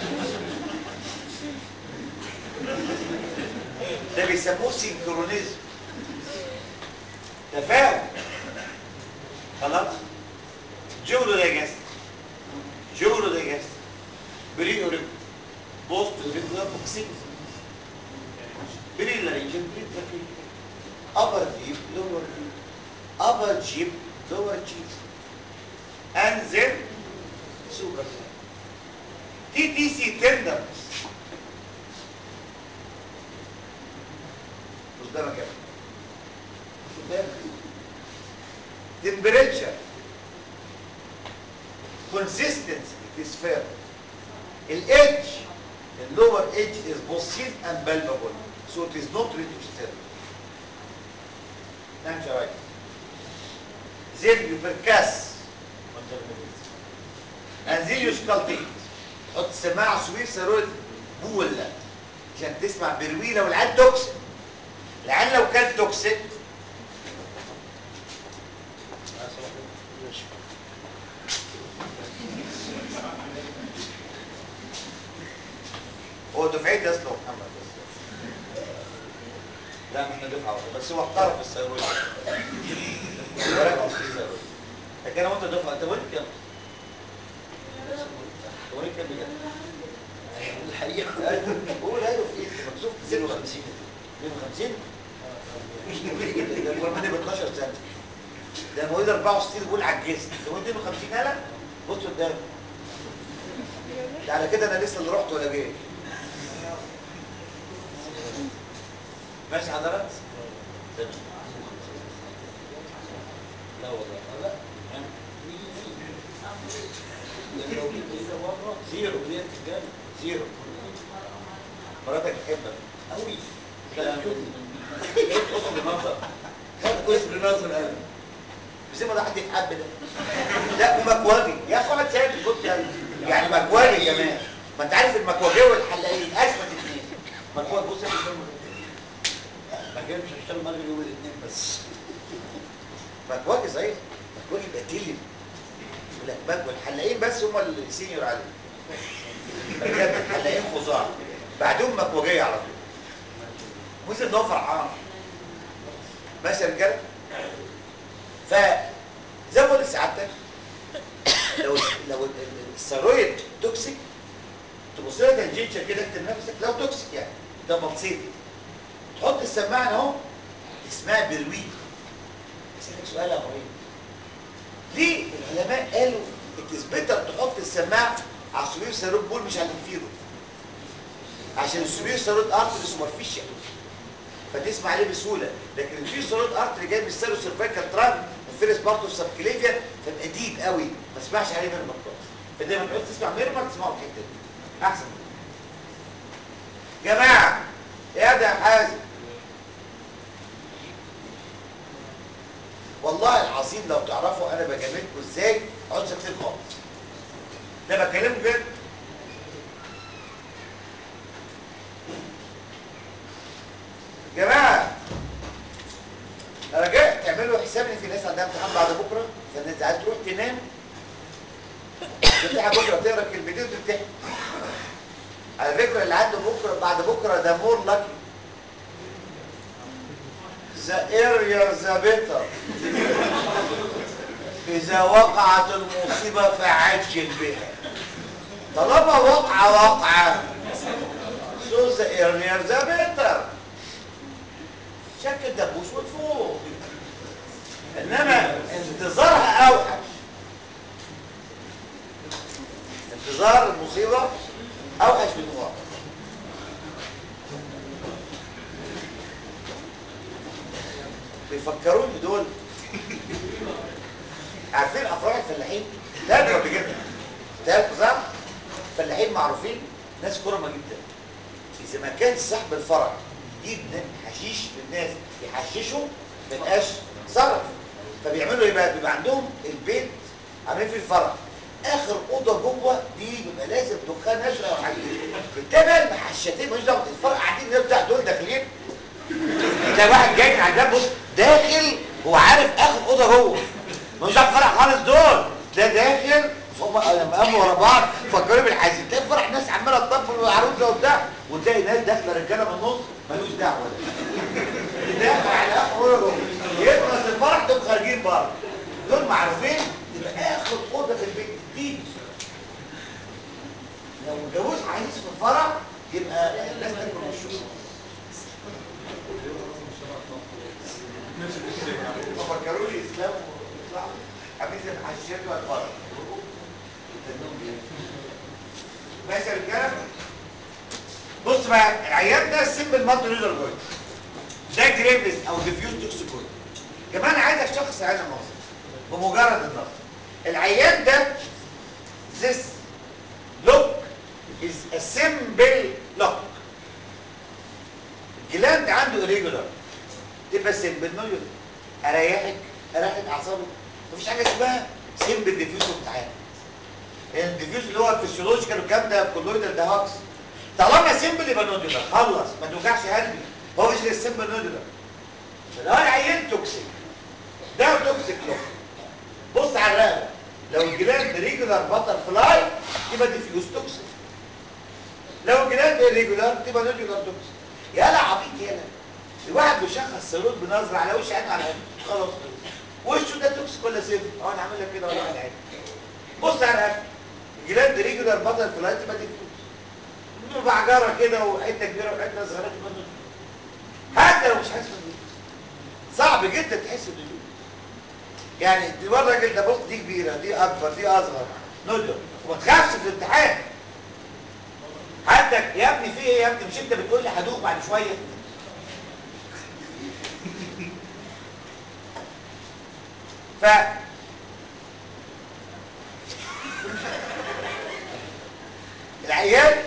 ده بيسموه سينكرونيزم تفاهم خلاص جولو دايجست جولو دايجست بري اوريك بوست اوريكولار بوكسيك بري لارينجل بري تراكيل upper deep lower deep upper deep lower deep and then super TTC tenderness قدامك يا قدامك temperature consistency it is fair الedge the lower edge is both seen and palpable so it is not ready to stir نعم شرايط then you percuss and then you sculptate تحط السماعة سويس رول بولة عشان تسمع برويلة والعيال توكسيك العيال لو كان توكسيك هو دفعتي اصلا محمد بس لا ما احنا دفعه واحده بس هو احترف في السيرولوجي وركز في السيرولوجي لكن انا وانت دفعه انت ولد كام؟ ولد كام بجد؟ الحقيقه قول ايوه في ايه؟ انت مكسوف 56 52 مش كبير جدا ده المولد ب 12 سنه ده المولد 64 بيقول عجزت ده مولد 52 هلا بص قدام ده على كده انا لسه اللي رحت ولا جيت ماشي حضرتك؟ تمام لا والله لا زيرو ليه بتتكلم زيرو مراتك تحبك قوي اسم نظر اسم نظر انا زي ما ده حد يتحب ده لا ومكواجي يا اخي اقعد ساكت بص يعني يعني مكواجي كمان ما انت عارف المكواجي والحلاقين اثبت اثنين مكواجي بص يا أخي، ما كانش هشتغل مغرب يوم الاثنين بس مكواجي صحيح مكواجي يبقى تلم لا مكواجي الحلاقين بس هم السينيور عليه بجد الحلاقين فظاع بعدهم مكواجية على طول موسى ان هو فرحان ماشي يا رجاله ف زي ما قلت سعادتك لو لو ال- ال- الثيرويد توكسيك تبص لها تنجنشن كده اكتب نفسك لو توكسيك يعني ده بسيط تحط السماعه اهو اسمها برويد اسالك سؤال يا ابراهيم ليه العلماء قالوا التثبيتر تحط السماعه على السوبير سيروت بول مش على الانفيرو عشان السوبير سيروت ارتري سوبرفيشال فتسمع عليه بسهوله لكن الفير سيروت ارتري جاي من السيرو سيرفيكال ترانك والفيرس بارتو سبكليفيا فبقى ديب قوي ما تسمعش عليه ميرمر خالص فدايما تعوز تسمع ميرمر تسمعه في الحته دي احسن جماعه يا ده يا حازم والله العظيم لو تعرفوا انا بجاملكم ازاي اقعد كتير خالص ده بكلمكم بجد جماعه رجاء تعملوا حساب ان في ناس عندها امتحان بعد بكره فالناس عايز تروح تنام تفتح بكره تقرا كلمتين وتمتحن على فكره اللي عنده بكره بعد بكره ده مور لاكي ذا اريا ذا بيتر اذا وقعت المصيبه فعجل بها طالما وقعه وقعه سو ذا اريا ذا بيتر شك الدبوس وتفوق انما انتظارها اوحش انتظار المصيبه اوحش من الواقع بيفكروني دول عارفين افراح الفلاحين ده بجد ده صح فلاحين معروفين ناس كرمه جدا اذا ما كان صاحب الفرع يجيب حشيش للناس يحششوا ما يبقاش صرف فبيعملوا ايه بقى بيبقى عندهم البيت عاملين فيه الفرع اخر اوضه جوه دي بيبقى لازم دخان ازرق وحاجات بتبقى المحشتين مش دعوه الفرق قاعدين الناس بتاع دول داخلين تلاقي واحد جاي من على الباب بص داخل هو عارف اخر اوضه جوه مش عارف فرح خالص دول ده داخل هم لما قاموا ورا بعض فكروا بالحزين تلاقي فرح ناس عماله تطبل وعروسه وبتاع وتلاقي ناس داخله رجاله من النص ملوش دعوه ده داخل على اخر اوضه جوه يخلص الفرح دول خارجين بره دول معروفين تبقى اخر اوضه في البيت دي لو اتجوز عايز في الفرح يبقى الناس تاكل من الشوكولاته ما فكروش اسلام ويطلعوا عاملين زي الحشاشات والفرح ماشي يا رجاله بص بقى العيان ده سيمبل مالتي ريدر جويد ده جريفز او ديفيوز توكسيكويد كمان عايزك شخص عين النظر بمجرد النظر العيان ده this look is a simple look الجلاند عنده irregular تبقى سيمبل نو اريحك اريحك اعصابك مفيش حاجه اسمها سيمبل ديفيوز بتاعها الديفيوز اللي هو الفسيولوجيكال والكلام ده كولويدال ده هاكس طالما سيمبل يبقى نودولار خلص ما توجعش قلبي هو مش غير السيمبل نودولار لو العيان توكسيك ده توكسيك لوك بص على الرقبه لو الجلاند ريجولار باتر فلاي يبقى ديفيوز توكسيك لو الجلاند ريجولار تبقى نودولار توكسيك يالا عبيط يالا الواحد بيشخص سيرود بنظره على وش عينه على عينه خلاص وشه ده توكسيك ولا سيف اه انا عامل لك كده ولا على عينه بص على الرقبه الجلاند ريجولار باتر فلاي تبقى ديفيوز بعجره كده وحته كبيره وحته صغيره تبقى نودولار حتى لو مش حاسس بالنودولار صعب جدا تحس بالنودولار يعني دي الراجل ده بص دي كبيره دي اكبر دي اصغر نودولار وما تخافش في الامتحان حتى يا ابني في ايه يا ابني مش انت بتقول لي هدوق بعد شويه ف العيال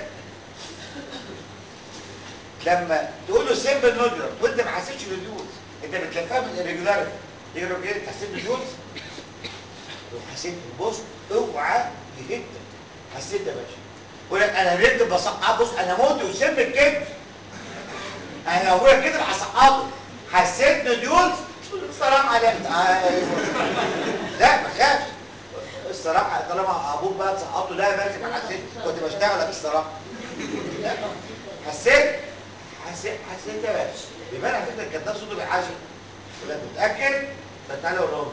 لما تقول له سيمبل نودولار وانت ما حسيتش بالديوز انت بتلفها من الريجولاريتي يجي له كده حسيت بالديوز وحسيت بص اوعى يهدك حسيت ده يا باشا يقول لك انا هربت بسقط بص انا موت وسم الكتف انا لو ابويا كده هسقطه حسيت نديوز السلام عليكم لا ما تخافش الصراحه طالما ابوك بقى تسقطه لا ماشي ما حسيت كنت بشتغلك الصراحه لا حسيت حسيت حسيت يا باشا يبقى انا على فكره الكذاب صوته بيعاشر ولا متاكد طب تعالى وراهم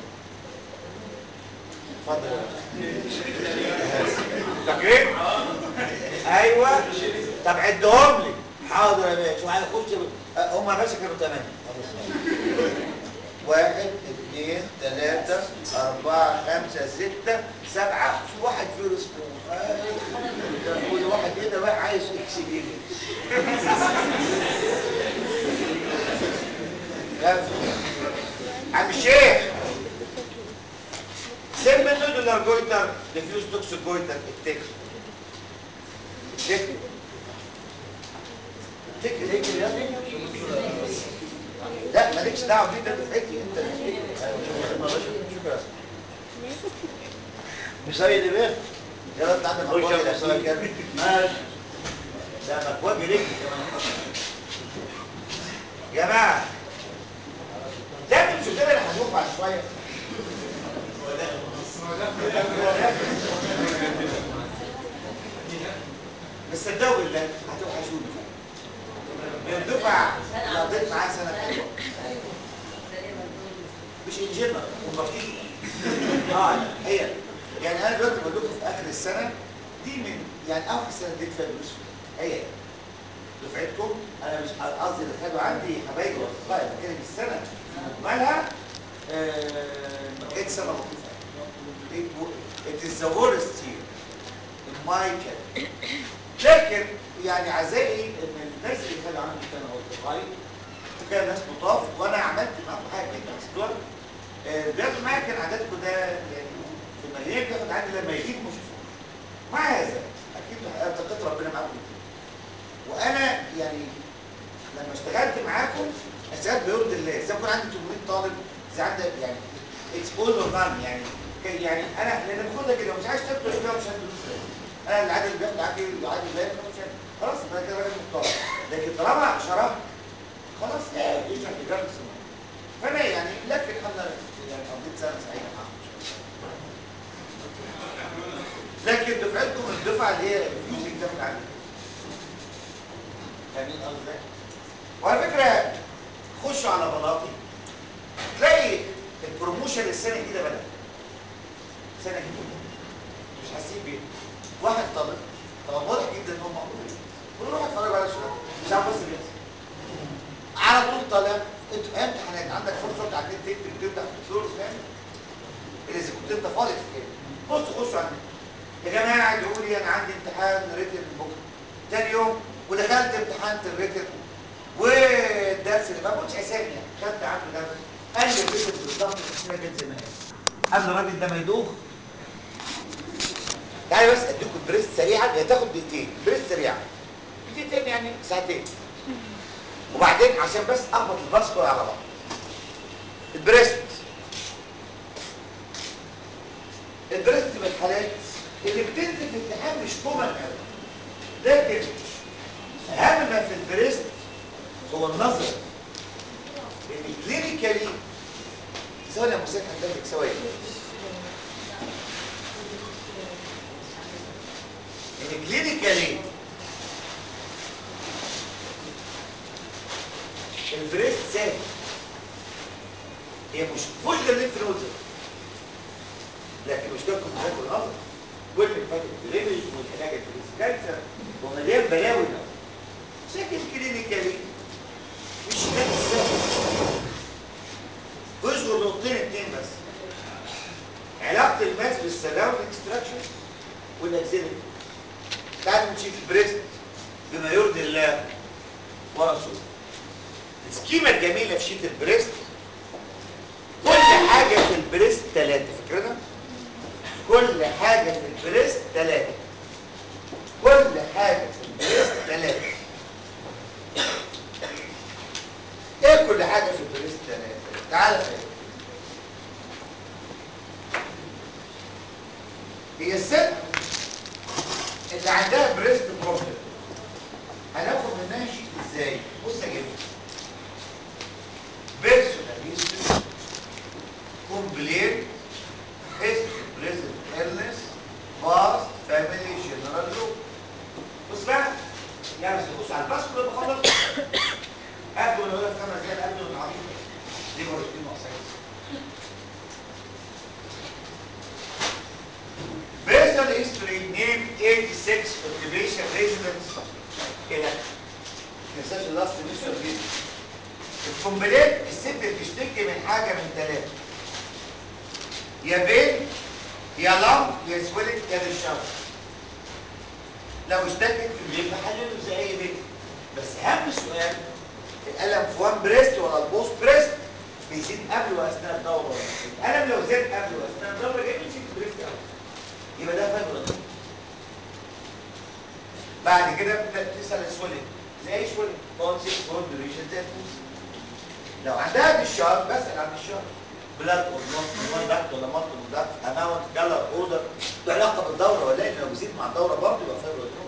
اتفضل يا باشا فاكرين؟ ايوه طب عدهم لي حاضر يا باشا وعايز اخش ب- أه، هم يا باشا كانوا ثمانيه واحد اثنين ثلاثة أربعة خمسة ستة سبعة في واحد فيه رسمون كل واحد كده بقى عايز اكسبيرينس عم الشيخ سم نودولار جويتر ديفيوز توكسيك جويتر التكل التكل التكل ايه يا ابني؟ لا مالكش دعوه بيه ده دفعتي انت شكرا مش زي اللي بيه يلا انت عندك مكواجي الاسئله كده ماشي ده مكواجي رجلي كمان يا جماعه ده مش كده اللي هنشوف بعد شويه بس صدقوا بالله هتوحشوني من الدفعه اللي قضيت معاها سنه حلوه مش انجينر وبكتير اه هي يعني انا دلوقتي بقول لكم في اخر السنه دي من يعني اول سنه اديت فيها دروس فيها. هي دفعتكم انا مش قصدي اللي خدوا عندي حبايبي واصدقائي فاكرين السنه مالها آه ما كانتش سنه لطيفه it, wa- it is the worst year in my career لكن يعني عزائي ان الناس اللي خدوا عندي كانوا اصدقائي وكان ناس لطاف وانا عملت معاهم حاجه جدا اصدار بياخدوا معايا كان عاداتكم ده يعني في المليان بياخد عندي لما يجيب مش مع هذا اكيد اعتقدت ربنا معاكم وانا يعني لما اشتغلت معاكم اشتغلت بيرضي الله زي ما يكون عندي 800 طالب زي عندك يعني اتس اول اور نان يعني كان- يعني انا لان باخدها كده مش عايز تاخد ايه مش هدرس انا العدد اللي بياخد عندي العدد اللي بياخد مش هدرس. خلاص ده كده راجل محترم لكن طالما شرح خلاص اه يشرح في جامعه السنه فانا يعني لكن انا يعني قضيت سنه سعيده معاهم لكن دفعتكم الدفعه اللي هي الفيوزنج ده من عندي فاهمين قصدي ازاي؟ وعلى فكره خشوا على بلاطي تلاقي البروموشن السنه الجديده بدا سنه جديده مش حاسين بيه واحد طالب طب واضح جدا ان هو مقبول ونروح اتفرج على شغل مش عارف بس بيحصل على طول طالع انت امتحانات عندك فرصه بتاعت تكتب تبدا في الدور فاهم اذا كنت انت فاضي في كده بص خشوا عندي يا جماعه ادعوا لي انا عندي امتحان ريتن بكره تاني يوم ودخلت امتحان الريتن والدرس اللي ما كنتش اسامي يعني خدت عنده درس قال لي الريتن بالظبط الاسئله جت زي ما هي قبل الراجل ده ما يدوخ تعالى بس اديكم بريست سريعا هي تاخد دقيقتين بريست سريعا دقيقتين يعني ساعتين وبعدين عشان بس اربط الباسكول على بعض البريست البريست من الحالات اللي بتنزل في الامتحان مش كومن قوي لكن اهم ما في البريست هو النظر ان كلينيكالي ثواني يا مساك هندلك ثواني ان كلينيكالي البريست سهل هي مش مش ده الليمف نود لكن مشكلة كنت هاكل النظر كل فاتت دريبج والعلاج البريست كانسر ومليان بلاوي لكن كلينيكالي مش ده السهل اذكر نقطتين اتنين بس علاقة الماس بالسراوند اكستراكشن والاكسيلري تعالوا نشوف البريست بما يرضي الله ورسوله السكيمة الجميلة في شيت البريست كل حاجة في البريست ثلاثة فاكرينها؟ كل حاجة في البريست ثلاثة كل حاجة في البريست ثلاثة ايه كل حاجة في البريست ثلاثة؟ تعالى فاهم هي الست اللي عندها بريست بروبلم هناخد منها شيء ازاي بص يا جماعه بيرسونال هيستوري كومبليت هيستوري بريزنت ايلنس باست فاميلي جنرال لوك بص بقى يعني بص على الباس كله بخلص قبل ما نقولها في خمس دقايق قبل ما نعرف دي مرتين مقصيص Personal history name 86 occupation residence كده ما تنساش اللاست ميشن دي الكومبليت الست بتشتكي من حاجه من ثلاثه يا بين يا لم يا سويلت يا الشر لو اشتكت في البيت بحلله زي اي بيت بس اهم سؤال الالم في وان بريست ولا البوست بريست بيزيد قبل واثناء الدوره ولا لا؟ الالم لو زاد قبل واثناء الدوره جاي يمشي في البريست قوي يبقى ده فاهم ولا بعد كده بتبدا تسال السوليد زي اي سوليد كونسيبت فور ديوريشن زي الفوز لو عندها بالشهر بسال عن الشهر بلاد اور نوت وان داكت ولا مالت داكت اماونت كلر اودر له علاقه بالدوره ولا لان لو بيزيد مع الدوره برضه يبقى فاهم ولا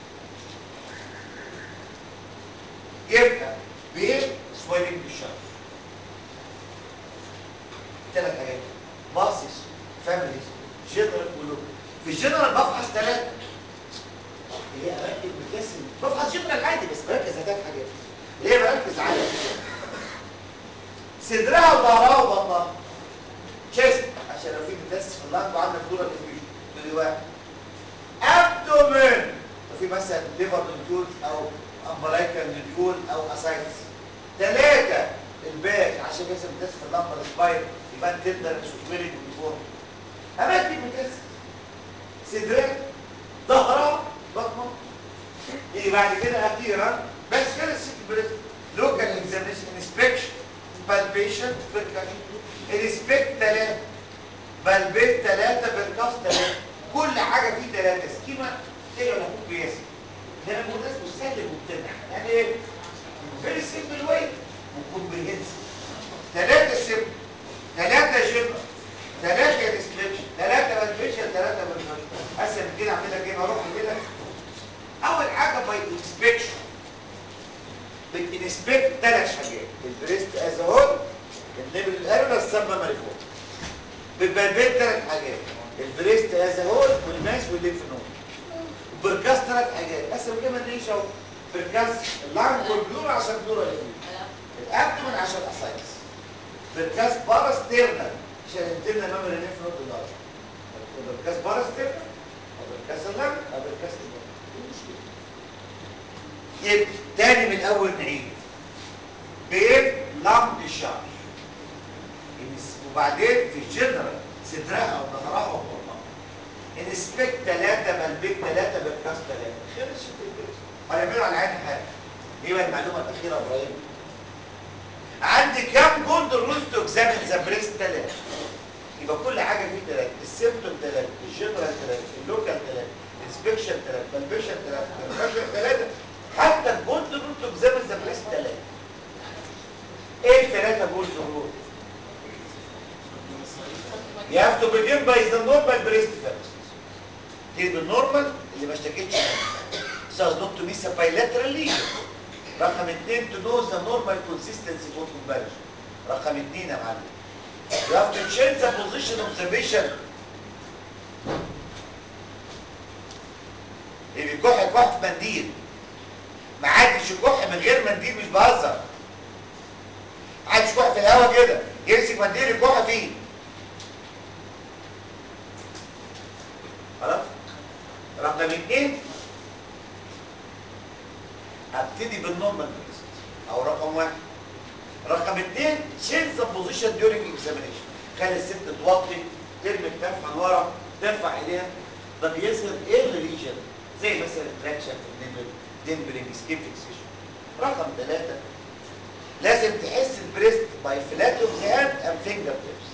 يبقى بين سويلنج بالشهر ثلاث حاجات باصص فاميليز جنرال ولوك في الجنرال بفحص ثلاثة اللي هي أماكن بتكسر بفحص جنرال عادي بس بركز على ثلاث حاجات اللي هي بركز على صدرها وظهرها وبطنها تشيست عشان لو في بتكسر في اللنج وعندك دورة الانفيوجن دي واحد ابدومين لو في مثلا ليفر نوديول او امبلايكال نوديول او اسايتس ثلاثة الباك عشان مثلا بتكسر في اللمبر سباين يبقى تقدر سوفيريك يونيفورم اماكن بتكسر صدرها ظهرها بطنها يجي بعد كده اخيرا بس كده الست بريست لوكال اكزامينشن انسبكشن بالبيشن بيركشن انسبكت ثلاثه بالبيت ثلاثه بالكاف ثلاثه كل حاجه فيه ثلاثه سكيما ايه ولا هو قياسي هنا بقول ناس سهل المبتدع يعني ايه فيري سيمبل واي وكومبريهنسيف ثلاثه سيمبل ثلاثه جنرال ثلاثة ديسكريبشن ثلاثة بالفيشن ثلاثة بالفيشن أسهل من كده أعمل لك إيه؟ أروح أعمل لك أول حاجة باي انسبكت ثلاث حاجات البريست از هول النبل الارنر السمه ماريفون بالبلبين ثلاث حاجات البريست از هول والماس والليمف نود بركاس ثلاث حاجات بس كده ما نيجي اهو بركاس اللانج والبلور عشان بلور الابدومن عشان الاسايتس بركاس باراستيرنال عشان الانترنال ميموري ليمف نود اللارج بركاس باراستيرنال او بركاس اللانج او بركاس اللانج يبقى تاني من اول نعيد بين لامب الشعر وبعدين في الجنرال صدرها او ظهرها وبطنها انسبكت ثلاثة بلبك ثلاثة بركاس ثلاثة خلص الفكرة هنعمله على عين حاجة دي بقى المعلومة الأخيرة يا إبراهيم عندي كام جولد رولز تو اكزامين ذا بريست ثلاثة يبقى كل حاجة فيه ثلاثة السيمتوم ثلاثة الجنرال ثلاثة اللوكال ثلاثة انسبكشن ثلاثة بالبيشن ثلاثة بركاشن ثلاثة حتى الجولد رول تو اكزامين ذا بريست ثلاثة ايه الثلاثة جولد رول؟ You have to begin by the normal breast first. دي بالنورمال اللي ما اشتكيتش منها. So as not to miss a bilateral lesion. رقم اثنين to know the normal consistency for comparison. رقم اثنين يا معلم. You have to change the position of the patient. اللي بيكح يكح في منديل. ما عادش يكح من غير منديل مش بهزر. ما عادش يكح في الهواء كده. يمسك منديل يكح فيه. خلاص رقم اثنين هبتدي بالنورمال بريست او رقم واحد رقم اثنين change the position during examination خلي الست توطي ترمي كتافها لورا ترفع ايديها ده بيظهر ايه الريجن زي مثلا تراكشن في النمل ديمبلينج سكيب فيكسيشن رقم ثلاثة لازم تحس البريست باي فلات اوف ذا هاند اند فينجر تيبس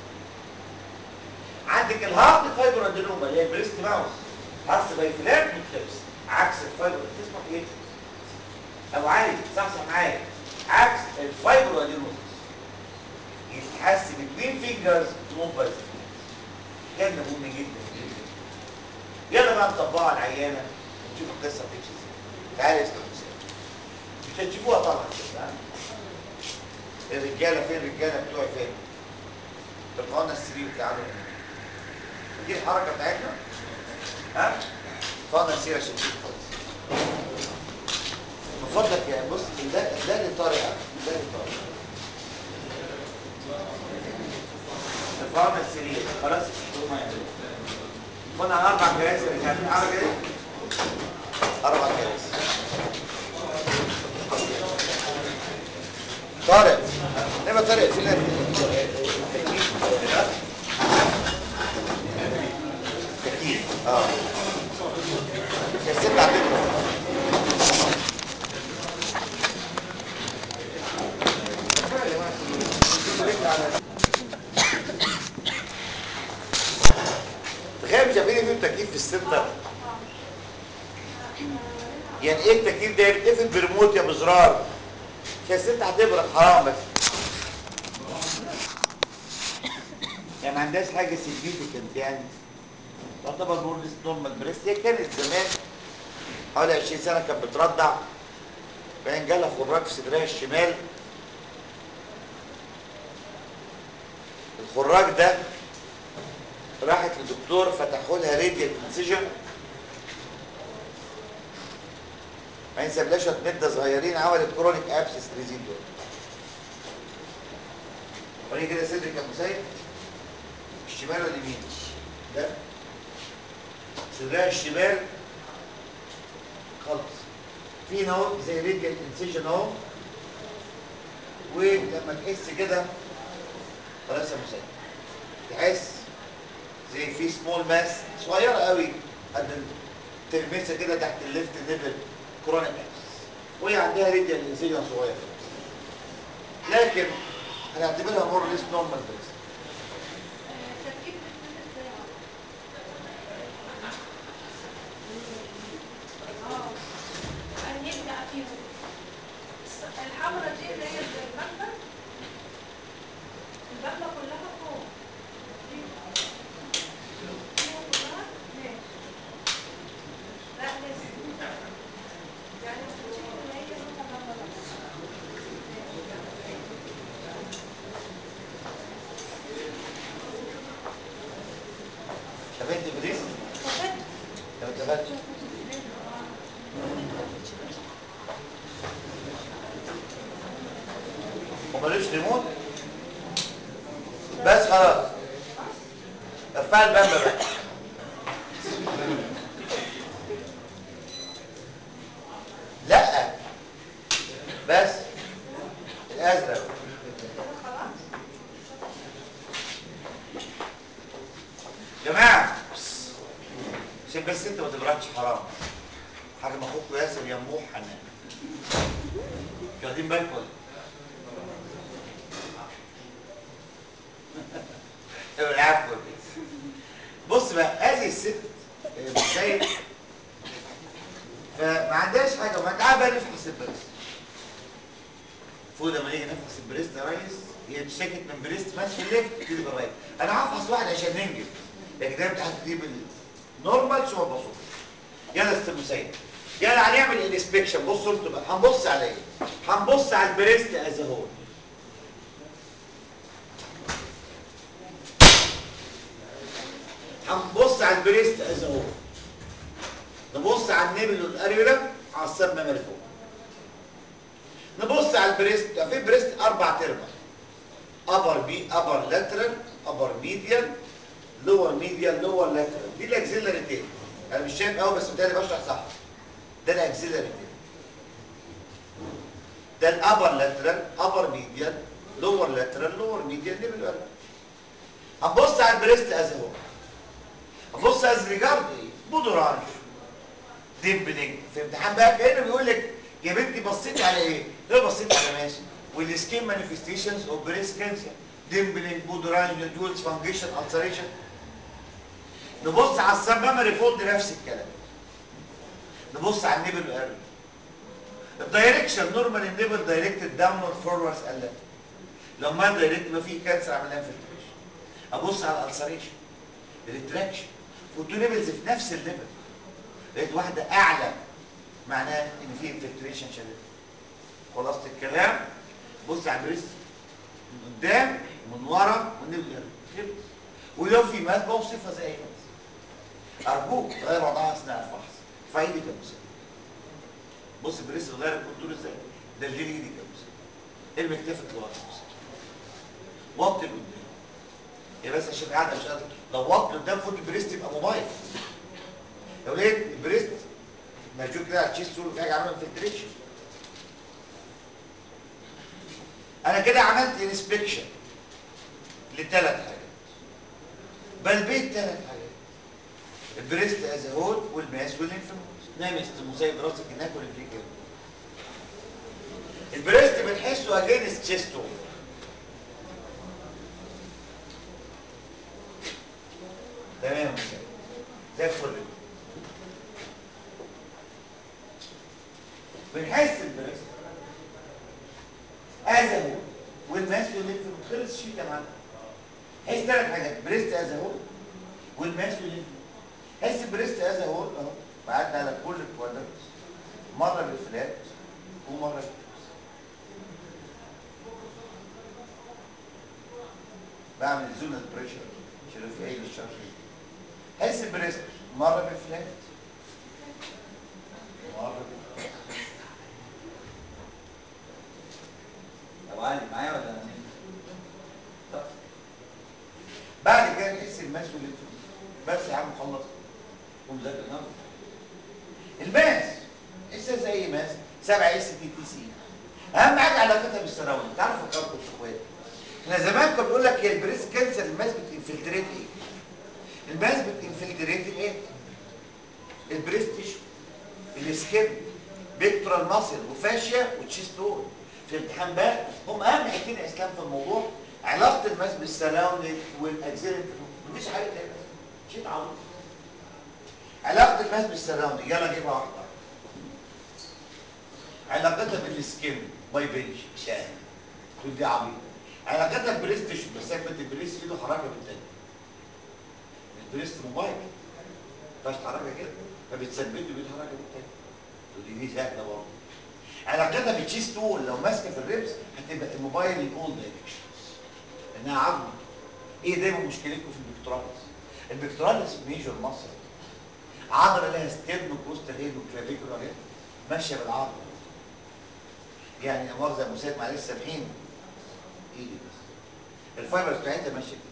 عندك الهارد فايبر ادينوما اللي هي البريست ماوس هارس باي فلات والتبس عكس الفايبر تسمع ايه ابو علي صحصح معايا عكس الفايبر ادينوما يتحس بين فينجرز نوت باي كلمه مهمه جدا جدا يلا بقى نطبقها على العيانه ونشوف القصه بتمشي ازاي تعالى يا استاذ حسين مش هتشوفوها طبعا كده ها؟ الرجاله فين الرجاله بتوعي فين ارفعوا لنا السرير تعالوا دي الحركه بتاعتنا ها ارفعوا لنا السرير عشان تشوف خالص من فضلك يا بص ده ده اللي طارق ها؟ ده اللي طارق ارفعوا لنا السرير خلاص هم يعملوا كنا اربع كراسي يا رجاله اربع كراسي اربع كراسي طارق انما طارق فينا تكييف اه كسبت على فكره تخيل مش عارفين فيه تكييف في السنتر يعني ايه التكييف ده بيتقفل بريموت يا بزرار يا ست هتبرد حرام بس يعني ما عندهاش حاجه سيجنيفيكانت يعني تعتبر نورمال نورمال بريست هي كانت زمان حوالي 20 سنه كانت بترضع بعدين جالها خراج في صدرها الشمال الخراج ده راحت لدكتور فتحوا لها راديال انسجن ما ينسبلاش شويه مده صغيرين عملت كرونيك ابسس ريزيدوال وريني كده صدرك يا مسيب الشمال ولا اليمين ده صدرها الشمال خلاص في هنا اهو زي راديال انسجن اهو ولما تحس كده خلاص يا مسيب تحس زي في سمول ماس صغيره قوي قد تلمسها كده تحت الليفت نيفل كرونيك وهي عندها ريديال انسجن صغير لكن هنعتبرها مور ليس نورمال بريست الحمرا دي اللي هي المبنى المبنى كلها فوق دي فيها كلها ماشي لا لسه يعني التشيك اللي هي لونها المبنى استفدت بريست لو استفدت ومالوش ريموت بس خلاص ارفع البامبا بقى لا بس الازرق جماعه عشان بس انت ما تبردش حرام حاجه ما اخوكوا ياسر يموح حنان مش واخدين بالكم ولا إيه؟ العفو بص بقى هذه الست آه، مسيد فما عندهاش حاجه ما تعال بقى نفحص البريست المفروض لما نيجي نفحص البريست يا ريس هي اتشكت من بريست ماشي الليفت تيجي بالرايت انا هفحص واحد عشان ننجز لكن ده بتاعت دي بالنورمال ثم البسيط يلا يا استاذ مسيد يلا هنعمل الانسبكشن بصوا انتوا بقى هنبص على ايه هنبص على البريست از هول هنبص على البريست از هول نبص على النبل والاريولا على السب ميموري فوق نبص على البريست يبقى في بريست اربع تربع ابر بي ابر لاترال ابر ميديال لور ميديال لور لاترال دي الاكسيلري تيل انا مش شايف قوي بس متهيألي بشرح صح ده الاكسيلري تيل ده الابر لاترال ابر ميديال لور لاترال لور ميديال نيبل ولا هنبص على البريست از هو هنبص از ريجارد ايه بودورانج ديمبلينج في امتحان بقى كانه بيقول لك يا بنتي بصيتي على ايه؟ ليه بصيت على ماشي والسكين مانيفستيشنز اوف بريست كانسر ديمبلينج بودورانج ندولز فانجيشن السريشن نبص على السب ميموري فولد نفس الكلام نبص على النيبل ارن الدايركشن نورمال النيبل دايركتد داونورد فورورد قال لو ما دايركت ما فيه كانسر عمل لها انفلتريشن ابص على الالسريشن الريتراكشن والتو نيبلز في نفس الليفل لقيت واحده اعلى معناه ان في انفلتريشن شديد خلاصه الكلام بص على البريست من قدام ومن ورا والنيبل ارن ولو في ماس بوصفها زي كده ارجوك غير وضعها اثناء الفحص فايدي كمثال بص بريس غير الكونتور ازاي ده الجيل ايدي كمثال المكتفت لورا كمثال وطي لقدام يا بس عشان قاعد عشان لو وطي قدام فوق البريست يبقى موبايل لو لقيت البريست مشدود كده على التشيست في حاجه عامله انفلتريشن انا كده عملت انسبكشن لثلاث حاجات بلبيت ثلاث حاجات البريست از هول والماس والانفلونس نعم مسيب راسك هناك والانفليك كده البريست بنحسه اجينست تشيستو تمام يا مسيب زي الفل بنحس البريست از هول والماس والانفلونس خلص شيء يا معلم حس ثلاث حاجات بريست از هول والماس والانفلونس حس بريست از هول اهو بعدنا على كل الكوادراتس مره بالفلات ومره بالكبس بعمل زونال بريشر شنو في اي للشرح حس بريست مره بالفلات مره بالكبس طب علي معايا ولا انا طب بعد كده نحس الماس والانفلونس بس يا عم خلص ومذاكر النهارده الماس لسه زي ماس 7 اس تي تي سي اهم حاجه علاقتها بالسراوند تعرفوا فكركم اخوات احنا زمان كنا بنقول لك هي البريس كانسر الماس بتنفلتريت ايه الماس بتنفلتريت الايه البريس تيشو السكين بيكتورال ماسل وفاشيا وتشيستول في الامتحان بقى هم اهم حاجتين اسلام في الموضوع علاقه الماس بالسراوند والاكسيلنت مفيش حاجه تانيه شيء عظيم علاقة الماس بالسراوند يلا نجيبها واحدة علاقتها بالسكين باي بنش شاهد تقول دي عبيط علاقتها بالبريست تشو بس هي كنت البريست ايده حركة بالتاني البريست موبايل ما ينفعش تحركها كده فبتثبته بيتحرك بالتاني تقول دي دي سهلة برضه علاقتها بالتشيست تول لو ماسكة في الريبس هتبقى الموبايل الاول دايركشن انها عظمة ايه دايما مشكلتكم في الدكتوراه البكتوراليس ميجور مصر عضله لها ستيرنو كوستال هيد وكلافيكولار هيد ماشيه بالعضله يعني مؤاخذه يا مساعد معلش سامحيني ايدي بس الفايبرز بتاعتها ماشيه كده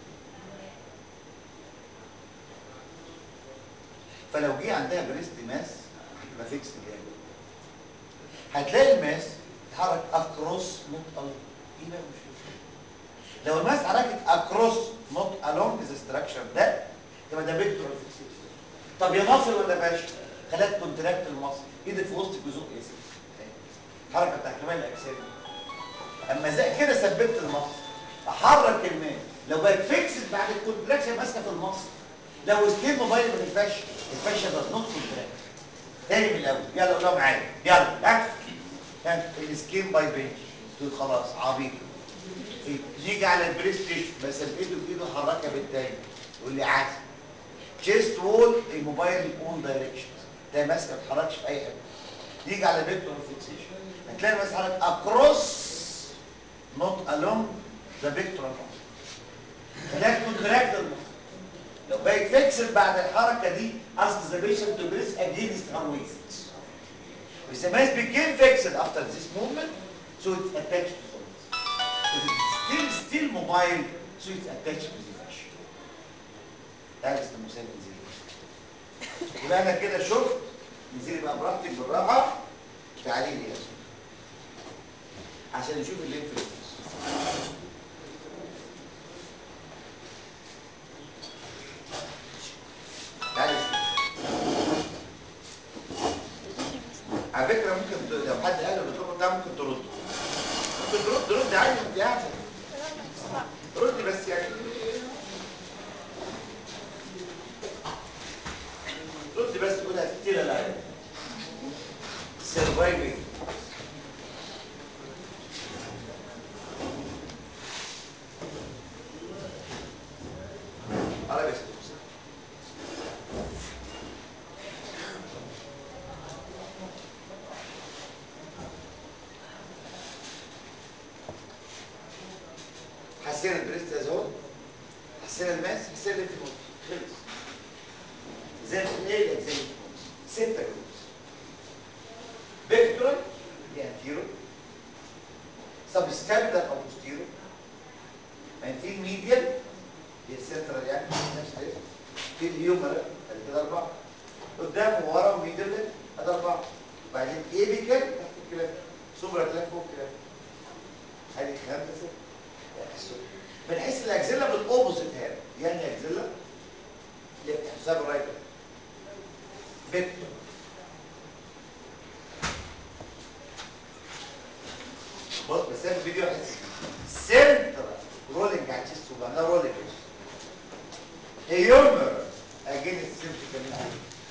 فلو جه عندها بريست ماس هتبقى فيكس جامد هتلاقي الماس اتحرك اكروس نوت الونج ايه بقى المشكله لو الماس اتحركت اكروس نوت الونج ذا ستراكشر ده يبقى ده فيكتور فيكسيشن طب يا مصر ولا باشا خلاك كونتراكت المصر ايدك في وسط الجذور يا سيدي الحركه بتاع كمال الاجسام اما زي كده ثبت المصر احرك الماس لو بقت فيكسد بعد الكونتراكشن ماسكه في المصر لو ستيل موبايل ما تنفعش الفشه ده نوت كونتراكت تاني من الاول يلا قولها معايا يلا ها ها السكين باي بنش تقول خلاص عبيط إيه؟ نيجي على البريست تيشو بس ايده بايده حركها بالتاني يقول لي عادي تشيست وول الموبايل اون دايركشن ده ماسكه ما تتحركش في اي حته نيجي على فيكتور فيكسيشن هتلاقي الماس حركت اكروس نوت الونج ذا فيكتور خلاك كونتراكت المصر لو بقت فيكسد بعد الحركه دي ask the patient to breathe against her waist. If the mass became fixed after this movement, so it's attached to the waist. If it's still still mobile, so it's attached to the fascia. ده اسمه مسائل انزلي. يبقى انا كده شفت انزلي بقى براحتك بالراحه تعالي لي يا سيدي. عشان نشوف الليمف لينز. تعالي يا سيدي. على فكره ممكن ت- لو حد قال الدكتور ده ممكن ترد ممكن ترد رد عادي انت قاعده ردي بس يعني ردي بس تقولها كتير لا سرفايفنج عربي يا ستي. حسينا البريست ازول حسينا الماس حسينا الانتيموت خلص زي ايه زي الانتيموت ستة جروبس فيكتورال دي انتيرو سبسكابيلر او بوستيرو انتين ميديال دي السنترال يعني نفس الاسم في الهيومر ادي كده اربعه قدام وورا وميدل ادي اربعه وبعدين ايبيكال تحت الكلام سوبر كلام فوق الكلام ادي خمسه من حيث الاكزيلا بالاوبوزيت هاد يعني اكزيلا ليفت حساب رايت فيكتور بص بس انا الفيديو احس سنتر رولينج على الشيست وبعملها رولينج هيومر اجين السنت كمان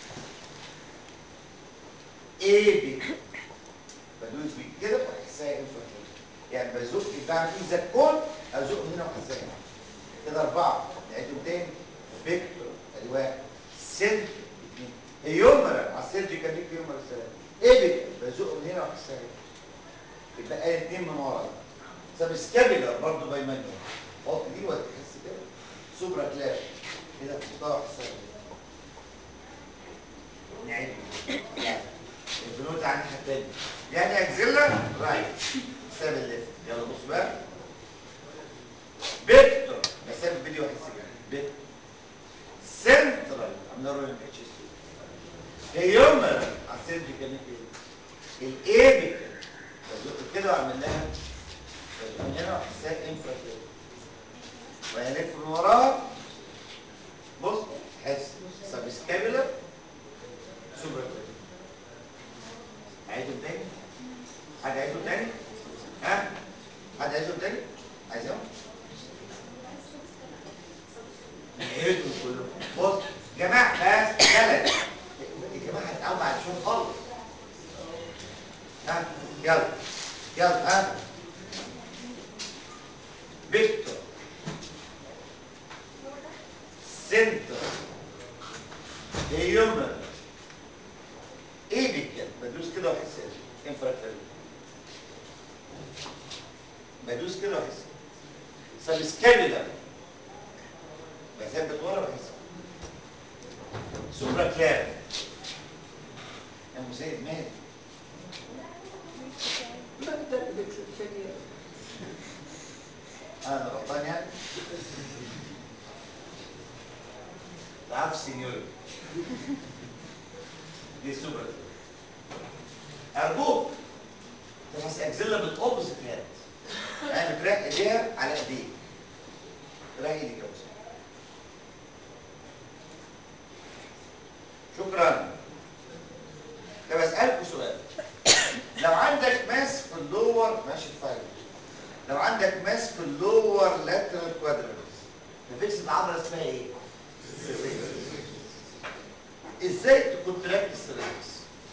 ايه بي بدوس بيه كده واحسها انفرتيل يعني بزق بعمل فيه زكون ازق من هنا واحسها هنا. كده اربعه نعيدهم تاني فيكتور ادي واحد سنت اثنين هيومر على السيرجيكال ليك هيومر السلام ايه بزق من هنا واحسها هنا يبقى قال اتنين من ورا سب سكابيلر برضه باي مانيوال حط دي وتحس كده سوبرا كلاش كده تحطها وحسها نعيد يعني البنوت عن الحته دي يعني اكزيلا رايت ساب الليفت يلا بص بقى فيكتور بس ساب الفيديو احس كده فيكتور سنترال عامله رولينج اتش اس هيومر على السيرجيكال الايبيكال بزق كده واعمل لها بزق من هنا واحسها انفرا كده وهلف من وراها بص حس سب سكابيلر سوبر كده عايزهم تاني حد عايزهم تاني ها حد عايزهم تاني عايزهم نعيدهم كلهم بص جماعه بس ثلاث يا جماعه هتقوم بعد شويه خالص ها يلا يلا ها فيكتور سنتر هيومن ايبيكال بدوس كده واحس انفراكتوري بدوس كده واحس سبسكابيلر بثبت ورا واحس سوبرا كلاب يا مسيد مالك انا غلطان يعني تعرف سينيور دي سوبر ارجوك تحس اكزيلا بالاوبوزيت هاند يعني بتريح ايديها على ايديك تريح ايديك يا مسيد شكرا طب اسالكوا سؤال لو عندك ماس في اللور ماشي الفايل لو عندك ماس في اللور لاترال كوادرنس الفيكس العضله اسمها ايه؟ ازاي تكونتراكت السيرفكس؟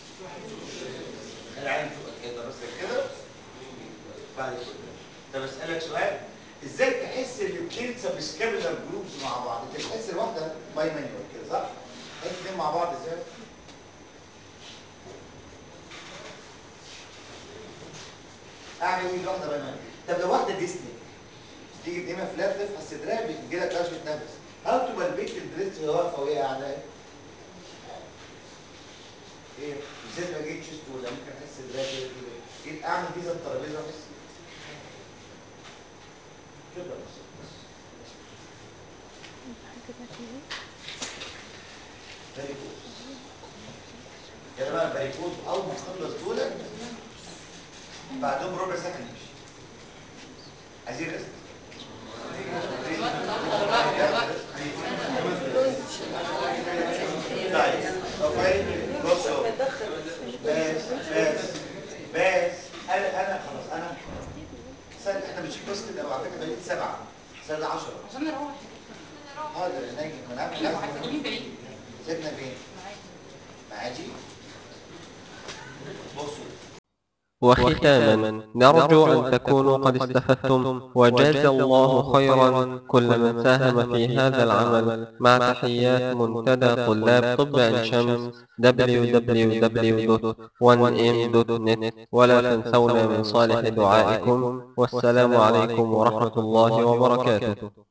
العين فوق كده بس كده بعد كده طب اسالك سؤال ازاي تحس الاثنين سبسكابيلر جروبز مع بعض؟ انت تحس الواحده باي مانيوال كده صح؟ تحس الاثنين مع بعض ازاي؟ اعمل ايه واحده باي مانيوال؟ طب لو واحده ديسني تيجي تنامها فلات تفحص صدرها بيجي لك كشف نفس هل تبقى البيت الدريس وهي واقفه وهي قاعده ايه؟ ايه؟ بالذات لو جيت تشيست ولا ممكن احس صدرها كده كده جيت اعمل دي زي الترابيزه بس كده بس فاريكوز يا جماعه فاريكوز اول ما تخلص دول بعدهم ربع ساعه نمشي عايزين ريست طيب اوكي بصوا بس بس بس انا انا خلاص انا سنة احنا بنشوف بس كده وعلى فكره بقيت سبعه سنه 10 عشان نروح حاضر ناجي ما نعمل لو هتسيبوني بعيد سيبنا فين؟ معاك معاجي بصوا وختاما نرجو أن تكونوا قد استفدتم وجاز الله خيرا كل من ساهم في هذا العمل مع تحيات منتدى طلاب طب عين شمس www.1m.net ولا تنسونا من صالح دعائكم والسلام عليكم ورحمة الله وبركاته